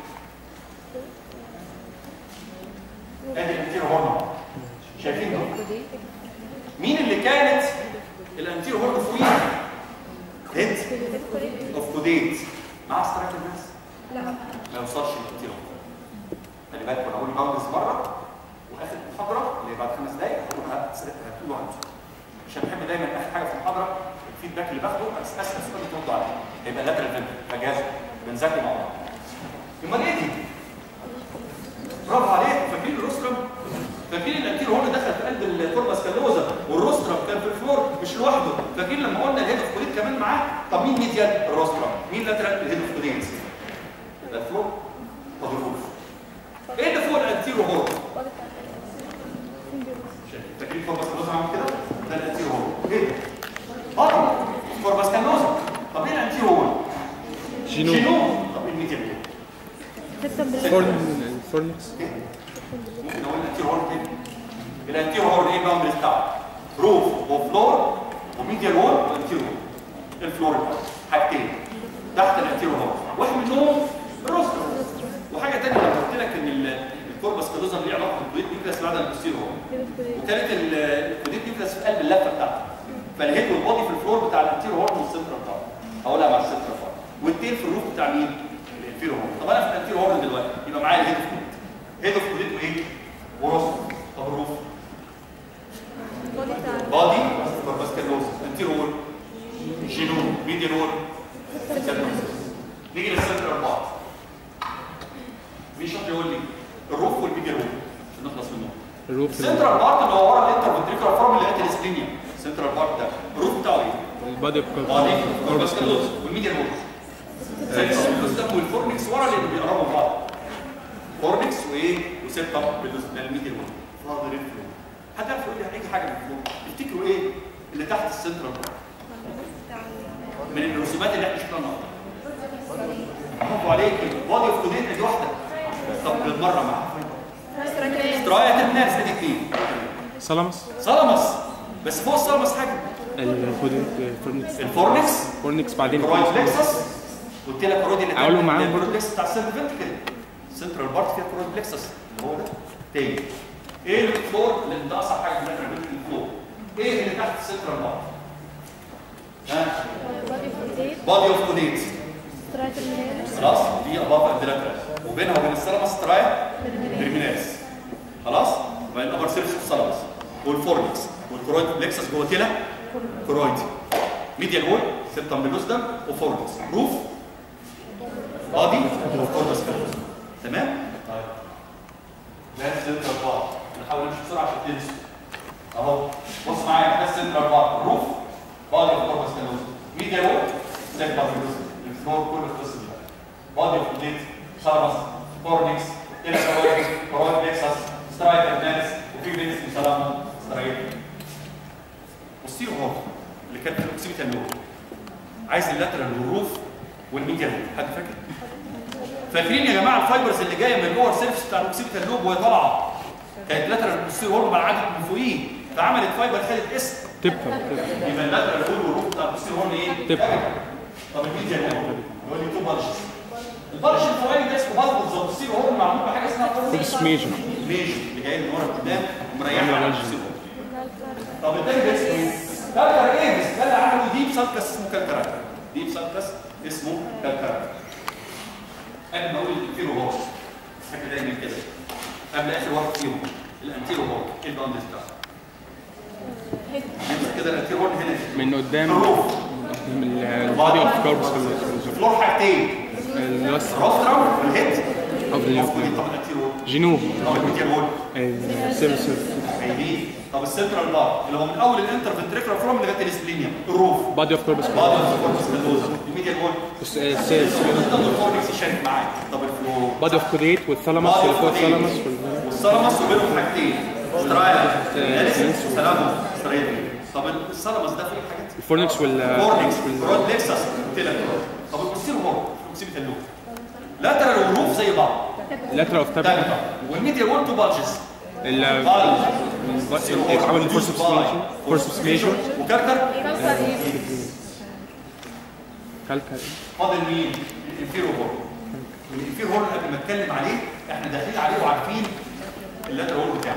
ادي الانتيرو هورن اهو. شايفين دول؟ مين اللي كانت الانتيرو هورن فوقيه؟ هيد اوف كوديت مع سترايك الناس لا ما يوصلش للانتيرو هورن خلي بالكم انا هقول باوندز مره واخر محاضره اللي بعد خمس دقائق هقولها هتقولوا عنده عشان بحب دايما اخر حاجه في المحاضره الفيدباك اللي باخده أس- اسال سؤال تردوا عليه هيبقى لاترال فينتر فجاهزه بنذاكر مع بعض امال ايه دي؟ برافو عليك فاكرين الروسترم فاكرين الانتير هون دخل في قلب الكوربس كالوزا والروسترم كان في الفلور مش لوحده فاكرين لما قلنا الهيد اوف كوليت كمان معاه طب مين ميديال الروسترم مين لاترال الهيد اوف كوليت يبقى الفلور طب الروف ايه اللي فوق الانتير هون فاكرين كوربس كالوزا عامل كده ده الانتير هون ايه ده بطن كوربس كالوزا طب ايه الانتير هون جينو جينو طب ايه الميديال هون فورن الفورنكس ممكن اقول الانتير هورن تاني الانتير هورن ايه الباوندري بتاعه؟ روف وفلور وميديال وول وانتير هورن الفلور بتاعه حاجتين تحت الانتير هورن واحد منهم الروستر وحاجه ثانيه لما قلت لك ان ال- الكوربس كالوزا ليه علاقه بالكوديت نيوكلاس بعد البوستير هورن وكانت ال- الكوديت نيوكلاس في قلب اللفه بتاعته فالهيد والبودي في الفلور بتاع الانتير هورن والسنترال بتاعه هقولها مع السنترال بتاعه والتيل في الروف بتاع مين؟ الانتير هورن طب انا في الانتير هورن دلوقتي يبقى معايا الهيد اوف كوديت هيد اوف كوديت وايه؟ وروستر طب الروف بادي كوربس كالوزا انتير هورن جينوم ميديال هورن نيجي للسنترال بارت مين شاطر يقول لي الروف والميديال هورن عشان نخلص منهم الروف السنترال بارت اللي هو ورا الانترفنتريكولار فورم اللي هي الاسبلينيا السنترال بارت ده الروف بتاعه ايه؟ البادي بادي كوربس كالوزا والميديال هورن السيستم والفورنكس ورا اللي بيقربوا من بعض فورنكس وايه وسيبتم بالميديال هورن فاضل الفلو حد يعرف يقول لي اي حاجه من الفلو تفتكروا ايه اللي تحت السنترال بارت من الرسومات اللي احنا شفناها النهارده برافو عليك بادي اوف كوديت دي واحده طب بالمره معاها سترايا الناس ادي اثنين سلامس سلامس بس فوق السلامس حاجه الفورنكس الفورنكس فورنكس بعدين كرويد بلكسس قلت لك كرويد اللي أقوله معاهم الكرويد برضه؟ بلكسس بتاع السنتر فنتكل السنترال بارت فيها كرويد بلكسس هو ده تاني ايه الفلور اللي ده اصعب حاجه في اللاترال فنتكل الفلور ايه اللي تحت السنترال بارت ها بادي اوف كوديت خلاص دي اباف الدلاترال وبينها وبين السلامس تراي ترمينالس خلاص وبين الابر سيرفس والسلامس والفورنكس والكرويد بلكسس جوه كده كرويد ميديال وول سيبتم بلوسدم وفورنكس روف بادي وكوربس كالوس تمام طيب ده السنترال بارت نحاول نمشي بسرعه عشان تنسوا اهو بص معايا ده السنترال بارت روف بادي وكوربس كالوس ميديال وول سيبتم بلوسدم الفلور كل القصه دي بادي اوف كليت سارمس فورنكس الى كرويد كرويد بلكسس سترايك ابنالس وفي بينس سلامو سترايك بصير هو اللي كانت في الاوكسيبيتال لوب عايز اللاترال والروف والميديال لوب حد فاكر؟ فاكرين يا جماعه الفايبرز اللي جايه من اللور سيرفس بتاع الاوكسيبيتال لوب وهي طالعه كانت لاترال بوستيريور هورن بلعجت من فوقيه فعملت فايبر خدت اسم تبقى يبقى اللاترال هول والروف بتاع البوستيريور هورن ايه؟ تبقى. طب الميديا هول يقول لي تو بارشز البارش الفوقاني ده اسمه بالبوز البوستيريور هورن معمول بحاجه اسمها فورس ميجر ميجر اللي جاي من ورا قدام ومريحه عاملة على ميجر. البوستيريور طب التاني ده اسمه ايه؟ كالكر ايبس ده اللي عمله ديب سالكس اسمه كالكراكر ديب سالكس اسمه كالكراكر قبل ما اقول الانتيرو هورن بحب دايما كده قبل اخر واحد فيهم الانتيرو هورن ايه الباوند بتاعه؟ نمسك كده الانتيرو هورن هنا من قدام الروف من البادي اوف كاربس فلور حاجتين الراس الروسترم والهيد اوف المفروض طب الانتيرو هورن جنوب طب الميديال هورن السيرفس هيجي طب السنترال بار اللي هو من اول الانتر فنتريكولار فروم لغايه الاسبلينيا الروف بادي اوف كاربس بعد الكورتكس كالوزا الميديال وول السيرفس طب الكورتكس يشارك معاك طب الفلو بادي اوف كوديت والثالاموس اللي فوق الثالاموس والثالاموس وبينهم حاجتين سترايا داليسيس وثالاموس سترايا طب الثالاموس ده فيه حاجات الفورنكس وال كورنكس رود ليكسس قلت لك طب البوستيرو هو بروكسيميتال لوب لاترال والروف زي بعض لاترال اوف تابل تابتا والميديال وول تو بالجز ال بالج يتحول لفورس ميجر فورس ميجر وكركر كالكا فاضل مين؟ الانفيرو هورن والانفيرو هورن قبل ما اتكلم عليه احنا داخلين عليه وعارفين اللاتر هورن بتاعه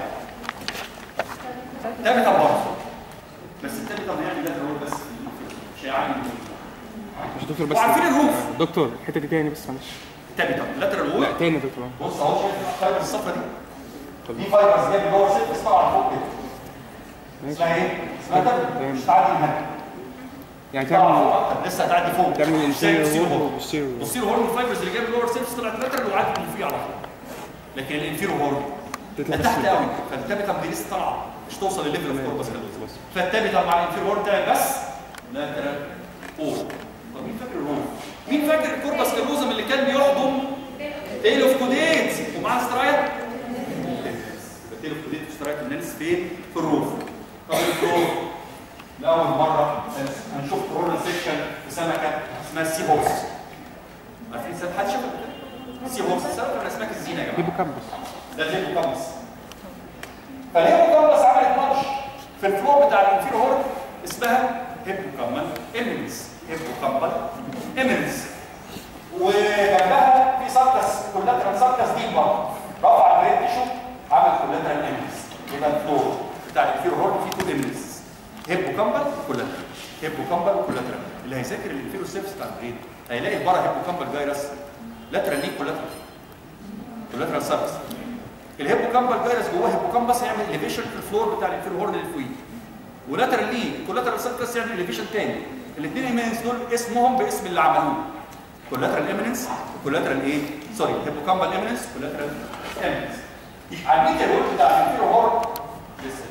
تابتا برضه بس التابتا هيعمل لاتر هورن بس في الانفيرو مش هيعمل مش دكتور بس وعارفين الروف دكتور الحته دي تاني بس معلش تابتا اللاترال لا وول تاني يا دكتور بص اهو شايف الفايبر الصفرا دي دي فايبرز جايه من جوه السيرفس طبعا فوق كده اسمها ايه؟ اسمها تابتا مش تعدي من هنا يعني طبعا تعمل فوق اكتر لسه هتعدي فوق تعمل مش زي الانتيريور البوستيرو وول هورن. والبوستيريور وول. بصير هورن الفايبرز اللي جايه من اللور سيرفس طلعت لاترال وعدت من فيه على طول لكن الانفيرو هورن تطلع ده بس تحت قوي فالتابتا دي لسه طالعه مش توصل لليفل اوف كوربس كالوزا فالتابتا مع الانفيرو هورن بتاعي بس لاترال فوق طب مين فاكر الروم؟ مين فاكر الكوربس كالوزا اللي كان بيحضن تيل اوف كوديت ومعاه سترايك؟ تيل اوف كوديت وسترايك الناس فين؟ في الروف طب الروف لأول مرة هنشوف كورونا سيكشن في سمكة اسمها السي هورس عارفين سمكة حد شافها؟ السي هورس سمكة من أسماك الزينة يا جماعة هيبو كامبس ده الهيبوكامبس فالهيبوكامبس عملت ماتش في الفلور بتاع الانفيرو هورن اسمها هيبوكامبل ايمنس هيبوكامبل ايمنس وجنبها في ساركس كولاترال ساركس دي برضه رفع البريد تشو عمل كولاترال ايمنس يبقى الفلور بتاع الانفيرو هورن فيه تو ايمنس هيبوكامبل وكولاترال هيبوكامبل وكولاترال اللي هيذاكر الانفيرو سيرفس بتاع البريد هيلاقي بره هيبوكامبل جايرس لاترال ليه كولاترال كولاترال ساركس الهيبوكامبال جايرس جواه هيبوكامبس هيعمل اليفيشن في الفلور بتاع الانفيرو هورن اللي فوقيه ولاترال ليه الكولاترال ساركس يعمل اليفيشن تاني الاثنين ايمنس دول اسمهم باسم اللي عملوه كولاترال ايمنس وكولاترال ايه سوري هيبوكامبال ايمنس كولاترال ايمنس على الميديا وول بتاع الانفيرو هورن لسه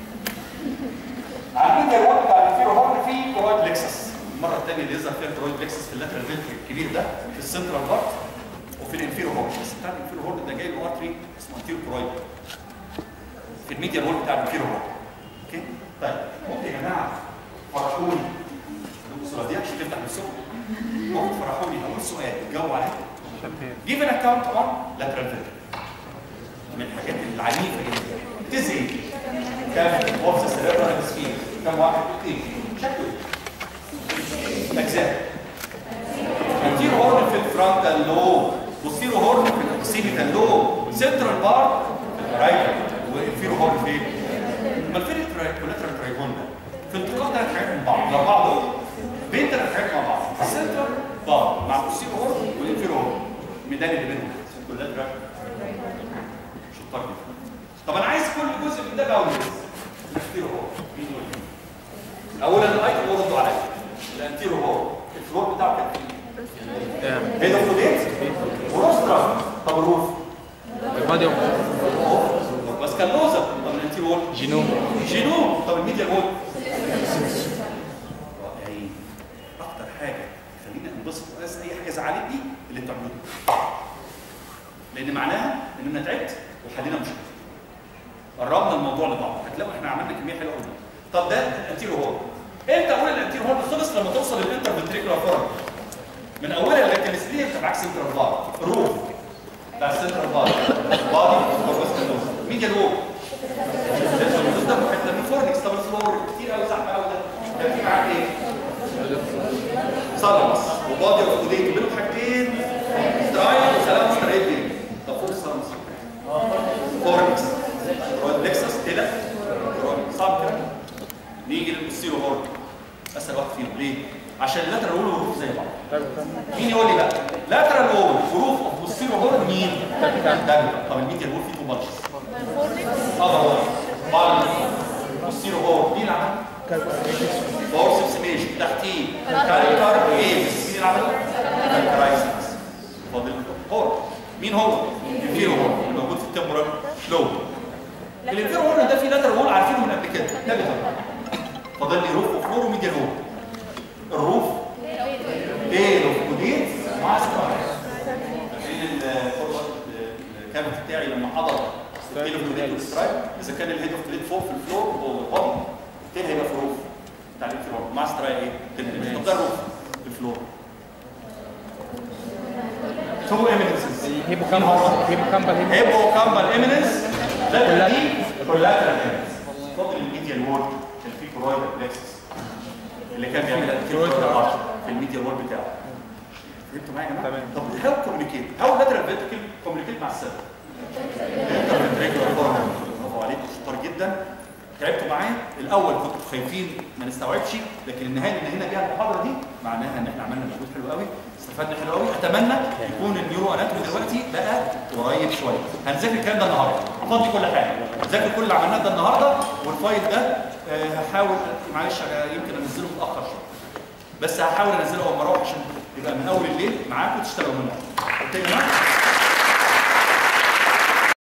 على الميديا وول بتاع الانفيرو هورن في كرويد لكسس المره الثانيه اللي يظهر فيها كرويد لكسس في اللاترال فينتري الكبير ده في السنترال بارت وفي الانفيرو هورن بس بتاع الانفيرو هورن ده جاي له ارتري اسمه انتيرو كرويد في الميديا وول بتاع الانفيرو هورن اوكي طيب ممكن يا جماعه فرحوني الصوره دي عشان تفتح بالسوق ممكن فرحوني اول سؤال تجاوب عليه give an account on lateral ventricle من الحاجات العنيفه جدا تزعج كم وفص سيريبرال سفير كم واحد اثنين شكله اجزاء انتيرو هورن في الفرونتال لوب بوستيرو هورن في الاوكسيبيتال لوب سنترال بار في الرايت وانفيرو هورن فين؟ امال فين الكولاترال ترايجون ده؟ في انتقال ثلاث حاجات من بعض الاربعه دول بين ثلاث حاجات مع بعض السنترال بار مع بوستيرو هورن والانفيرو هورن الميدان اللي بينهم الكولاترال شطار جدا طب انا عايز كل جزء من ده باوندرز الانفيرو هورن مين دول؟ اولا الايتم وردوا عليا الانتيرو هورن الفلور بتاعه كان فيه هيدا فلوديت وروسترا طب الروف البادي اوف بس كان لوزر طب الانتيرو هورن جينوم جينوم طب الميديا هورن رائعين اكتر حاجه خلينا ننبسط بس اي حاجه زعلتني اللي انتوا عملوه لان معناها اننا تعبت وحلينا مشكله قربنا الموضوع لبعض هتلاقوا احنا عملنا كميه حلوه قوي طب ده الانتيرو هورن امتى اقول الانتيرو هورن خلص لما توصل للانتر فنتريكولار فورم من اولها لكن السليه بتاع عكس سنترال بار الروف بتاع السنترال بار بادي كوربس كالوزا الميديا وول ده حته من فورنكس طب الفلور كتير قوي زحمه قوي ده كان في معاك ايه؟ سالمس وبادي اوف كوديت منهم حاجتين سترايل وسلام سترايل طب فوق السلامس فورنكس رويد نكسس كده رويد صعب كده نيجي للبوستيرو هورن اسهل واحد فيهم ليه؟ عشان اللاترال وول والروف زي بعض مين يقول لي بقى؟ لاترال وول وروف اوف بوستيرو هورن مين؟ ده طب الميديا وول فيه تو بانشز اه هو بعض بوستيرو هورن مين اللي عمل؟ فورسبس ميجر تحتيه كالكار ايبس مين اللي عمله؟ كالكرايسس فاضل هورن مين هو؟ الانفيرو هورن اللي موجود في التمبرال لوب الانفيرو هورن ده فيه لاترال وول عارفينه من قبل كده ده بيطلع فاضل لي روف وفلور وميديا هورن الروف بين وكوديت مع سترايك عشان الفورورد الكابت بتاعي لما حضر الهيد اوف كوديت والسترايك اذا كان الهيد اوف كوديت فوق في الفلور والبادي التاني هيبقى في الروف بتاع الانفيرور مع سترايك ايه؟ تاني طب ده الروف في الفلور تو ايمينسز هيبو كامبل هيبو كامبل هيبو هيبو كامبل ايمينس ده دي كولاترال ايمينس فاضل الميديال وورد كان فيه كورويدال بلكسس اللي كان بيعمل الكيرويد في الميديا وول بتاعه فهمتوا معايا يا جماعه؟ تمام. طب هاو كوميونيكيت هاو لاترال فيرتيكال كوميونيكيت مع السيل برافو عليكم شطار جدا تعبتوا معايا الاول كنتوا خايفين ما نستوعبش لكن النهايه اللي هنا بيها المحاضره دي معناها ان احنا عملنا مجهود حلو قوي استفدنا حلو قوي اتمنى يكون النيورو اناتومي دلوقتي بقى قريب شويه هنذاكر الكلام ده النهارده هفضي كل حاجه ذاكر كل اللي عملناه ده النهارده والفايل ده آه، هحاول معلش أنا يمكن انزله متاخر شويه بس هحاول انزله اول ما اروح عشان يبقى من اول الليل معاكم تشتغلوا منه اوكي يا جماعه